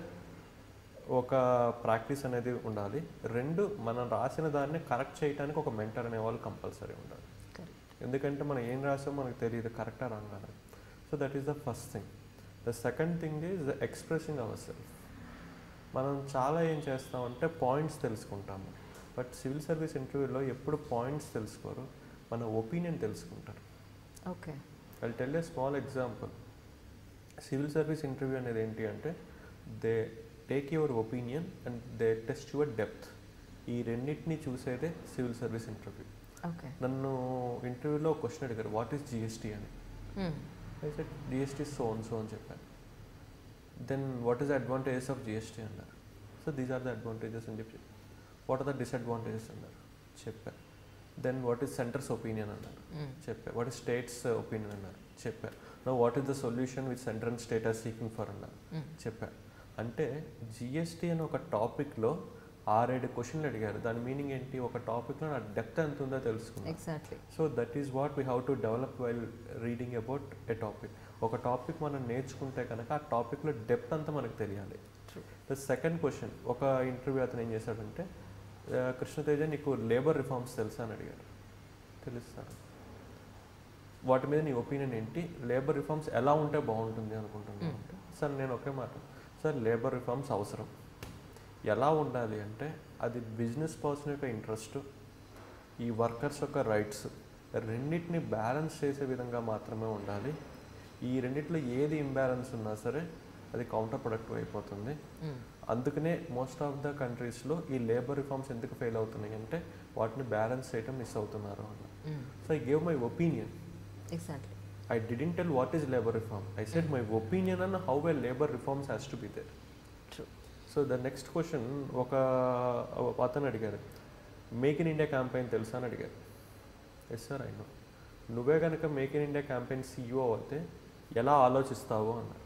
ఒక ప్రాక్టీస్ అనేది ఉండాలి రెండు మనం రాసిన దాన్ని కరెక్ట్ చేయడానికి ఒక మెంటర్ అనే వాళ్ళు కంపల్సరీ ఉండాలి ఎందుకంటే మనం ఏం రాసామో మనకు తెలియదు కరెక్టా రాంగ్ అని so that is the first thing the second thing is expressing our self మనం చాలా ఏం చేస్తామంటే పాయింట్స్ తెలుసుకుంటాము బట్ సివిల్ సర్వీస్ ఇంటర్వ్యూలో ఎప్పుడు పాయింట్స్ తెలుసుకోరు మన ఒపీనియన్ తెలుసుకుంటారు okay I tell a small example civil service interview అనేది ఏంటి అంటే they take your opinion and they test your depth ఈ రెండింటిని చూసేదే సివిల్ సర్వీస్ ఇంటర్వ్యూ ఓకే నన్ను ఇంటర్వ్యూలో క్వశ్చన్ అడిగారు వాట్ ఈస్ జిఎస్టీ అని I said GST so and so అని చెప్పాను then what is the advantages of GST అన్నారు so these are the advantages అని చెప్పి వాట్ ఆర్ ద డిసడ్వాంటేజెస్ అన్నారు చెప్పా then what is centre's opinion అన్నారు చెప్పా వాట్ ఈస్ స్టేట్స్ ఒపీనియన్ అన్నారు చెప్పా no what is the solution with centre and state are seeking for అన్నారు చెప్పా అంటే జిఎస్టీ అని ఒక టాపిక్లో ఆరేడు క్వశ్చన్లు అడిగారు దాని మీనింగ్ ఏంటి ఒక టాపిక్లో నా డెప్త్ ఎంత ఉందో తెలుసుకున్నాను exactly so that is what we have to develop while reading about a topic ఒక టాపిక్ మనం నేర్చుకుంటే కనుక ఆ టాపిక్లో డెప్త్ అంతా మనకు తెలియాలి ద సెకండ్ క్వశ్చన్ ఒక ఇంటర్వ్యూ అతను ఏం చేశాడంటే "ఆ, కృష్ణతేజ నీకు లేబర్ రిఫార్మ్స్ తెలుసా అని అడిగాడు తెలుస్తాను వాటి మీద నీ ఒపీనియన్ ఏంటి లేబర్ రిఫార్మ్స్ ఎలా ఉంటే బాగుంటుంది అనుకుంటున్నాను అంటే సార్ నేను ఒకే మాట సార్ లేబర్ రిఫార్మ్స్ అవసరం ఎలా ఉండాలి అంటే అది బిజినెస్ పర్సన్ యొక్క ఇంట్రెస్ట్ ఈ వర్కర్స్ యొక్క రైట్స్ రెండింటిని బ్యాలెన్స్ చేసే విధంగా మాత్రమే ఉండాలి ఈ రెండిట్లో ఏది ఇంబ్యాలెన్స్ ఉన్నా సరే అది కౌంటర్ ప్రొడక్టివ్ అయిపోతుంది అందుకనే మోస్ట్ ఆఫ్ ద కంట్రీస్లో ఈ లేబర్ రిఫార్మ్స్ ఎందుకు ఫెయిల్ అవుతున్నాయి అంటే వాటిని బ్యాలెన్స్ చేయటం మిస్ అవుతున్నారు అన్న so I gave my opinion exactly I didn't tell what is labor reform. I said my opinion on how well labor reforms has to be there. True so the next question ఒక అతను అడిగారు make in India campaign తెలుసా అని అడిగారు yes sir అయినా నువ్వే కనుక make in India campaign CEO అయితే ఎలా ఆలోచిస్తావు అన్నారు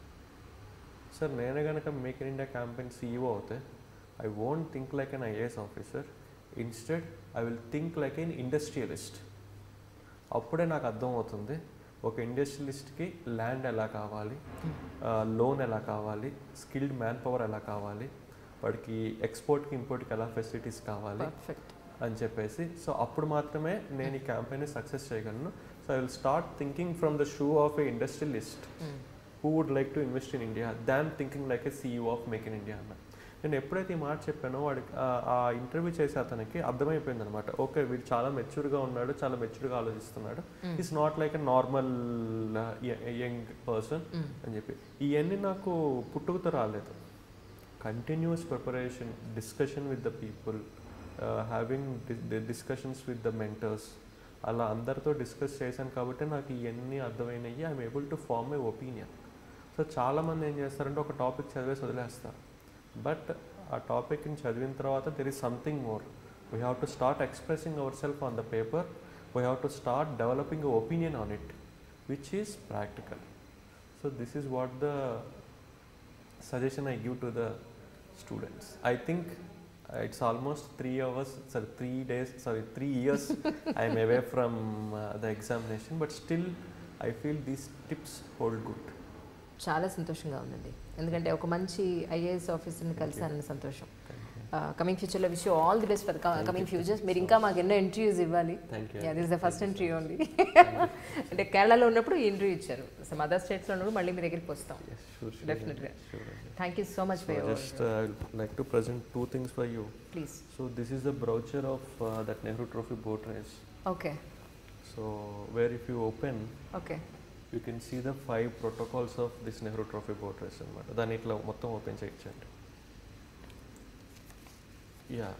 సార్ నేనే కనుక make in India campaign CEO అవుతే I won't think like an IAS officer instead I will think like an industrialist అప్పుడే నాకు అర్థమవుతుంది ఒక ఇండస్ట్రియలిస్ట్కి ల్యాండ్ ఎలా కావాలి లోన్ ఎలా కావాలి స్కిల్డ్ మ్యాన్ పవర్ ఎలా కావాలి వాడికి ఎక్స్పోర్ట్కి ఇంపోర్ట్కి ఎలా ఫెసిలిటీస్ కావాలి పర్ఫెక్ట్ అని చెప్పేసి సో అప్పుడు మాత్రమే నేను ఈ క్యాంపెయిన్ సక్సెస్ చేయగలను so I will start thinking from the shoe of a industrialist who would like to invest in India than thinking like a CEO of make in India అన్న నేను ఎప్పుడైతే ఈ మాట చెప్పానో వాడికి ఆ- ఆ ఇంటర్వ్యూ చేసే అతనికి అర్థమైపోయింది అనమాట ఓకే వీడు చాలా మెచ్యూర్గా ఉన్నాడు చాలా మెచ్యూర్గా ఆలోచిస్తున్నాడు is not like a normal young person అని చెప్పి ఇవన్నీ నాకు పుట్టుకతో రాలేదు continuous preparation discussion with the people having discussions with the mentors అలా అందరితో డిస్కస్ చేశాను కాబట్టి నాకు ఇవన్నీ అర్థమైనవి I'm able to form my opinion so చాలామంది ఏం చేస్తారంటే ఒక టాపిక్ చదివేసి వదిలేస్తారు బట్ ఆ టాపిక్ని చదివిన తర్వాత there is something more we have to start expressing our self on the paper we have to start developing a opinion on it which is practical so this is what the suggestion I give to the students. I think uh, it's almost three hours, sorry, three days, sorry, three years I am away from uh, the examination, but still I feel these tips hold good. చాలా సంతోషంగా ఉందండి ఎందుకంటే ఒక మంచి IAS ఆఫీసర్ని కలిసానని సంతోషం coming ఫ్యూచర్లో wish all the best for coming futures మీరు ఇంకా మాకు ఎన్నో ఇంటర్వ్యూస్ ఇవ్వాలి Thank you. This the first interview only అంటే కేరళలో ఉన్నప్పుడు ఈ ఇంటర్వ్యూ ఇచ్చారు సమ్ అదర్ స్టేట్స్లో ఉన్నప్పుడు మళ్ళీ మీ దగ్గరికి వస్తాం Yes, sure, sure. Definitely. Sure. Thank you so much So for your just uh, I would like to present two things for you. Please So this is the brochure of uh, that Nehru Trophy boat race. Okay So where if you open, okay you can see the five protocols of this Nehru Trophy boat race అనమాట దాన్ని ఇట్లా మొత్తం open చేయించండి yeah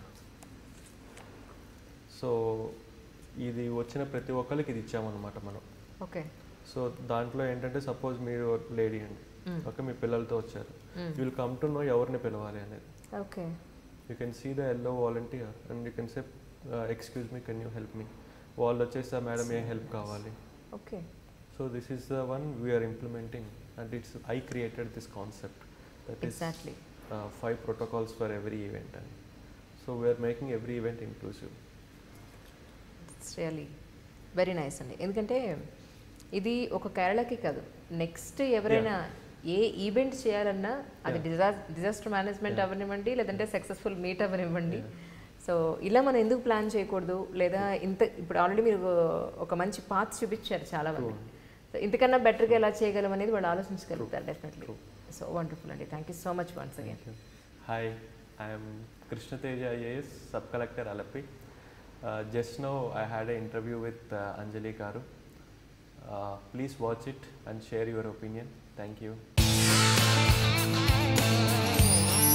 so ఇది వచ్చిన ప్రతి ఒక్కరికి ఇది ఇచ్చామన్నమాట మనం ఓకే సో దాంట్లో ఏంటంటే సపోజ్ మీరు లేడీ అండి ఓకే మీ పిల్లలతో వచ్చారు you will come to know ఎవరిని పిలవాలి అనేది okay you can see the yellow volunteer and you can say excuse me can you help me వాళ్ళు వచ్చేసి మేడం ఏ హెల్ప్ కావాలి okay so this is the one we're implementing and it's I created this concept that is exactly five protocols for every event అని so we're making every event inclusive it's really very nice అండి ఎందుకంటే ఇది ఒక కేరళకి కాదు next ఎవరైనా ఏ event చేయాలన్నా అది డిజా డిజాస్టర్ మేనేజ్మెంట్ అవ్వనివ్వండి లేదంటే సక్సెస్ఫుల్ మీట్ అవ్వనివ్వండి సో ఇలా మనం ఎందుకు ప్లాన్ చేయకూడదు లేదా ఇంత ఇప్పుడు ఆల్రెడీ మీరు ఒక మంచి పాత్ చూపించారు చాలా మంది సో ఇంతకన్నా బెటర్గా ఎలా చేయగలం అనేది వాళ్ళు ఆలోచించగలుగుతారు డెఫినెట్లీ సో వండర్ఫుల్ అండి thank you so much once again hi I'm Krishnateja IAS sub collector Alleppey just now I had a interview with Anjali garu please watch it and share your opinion thank you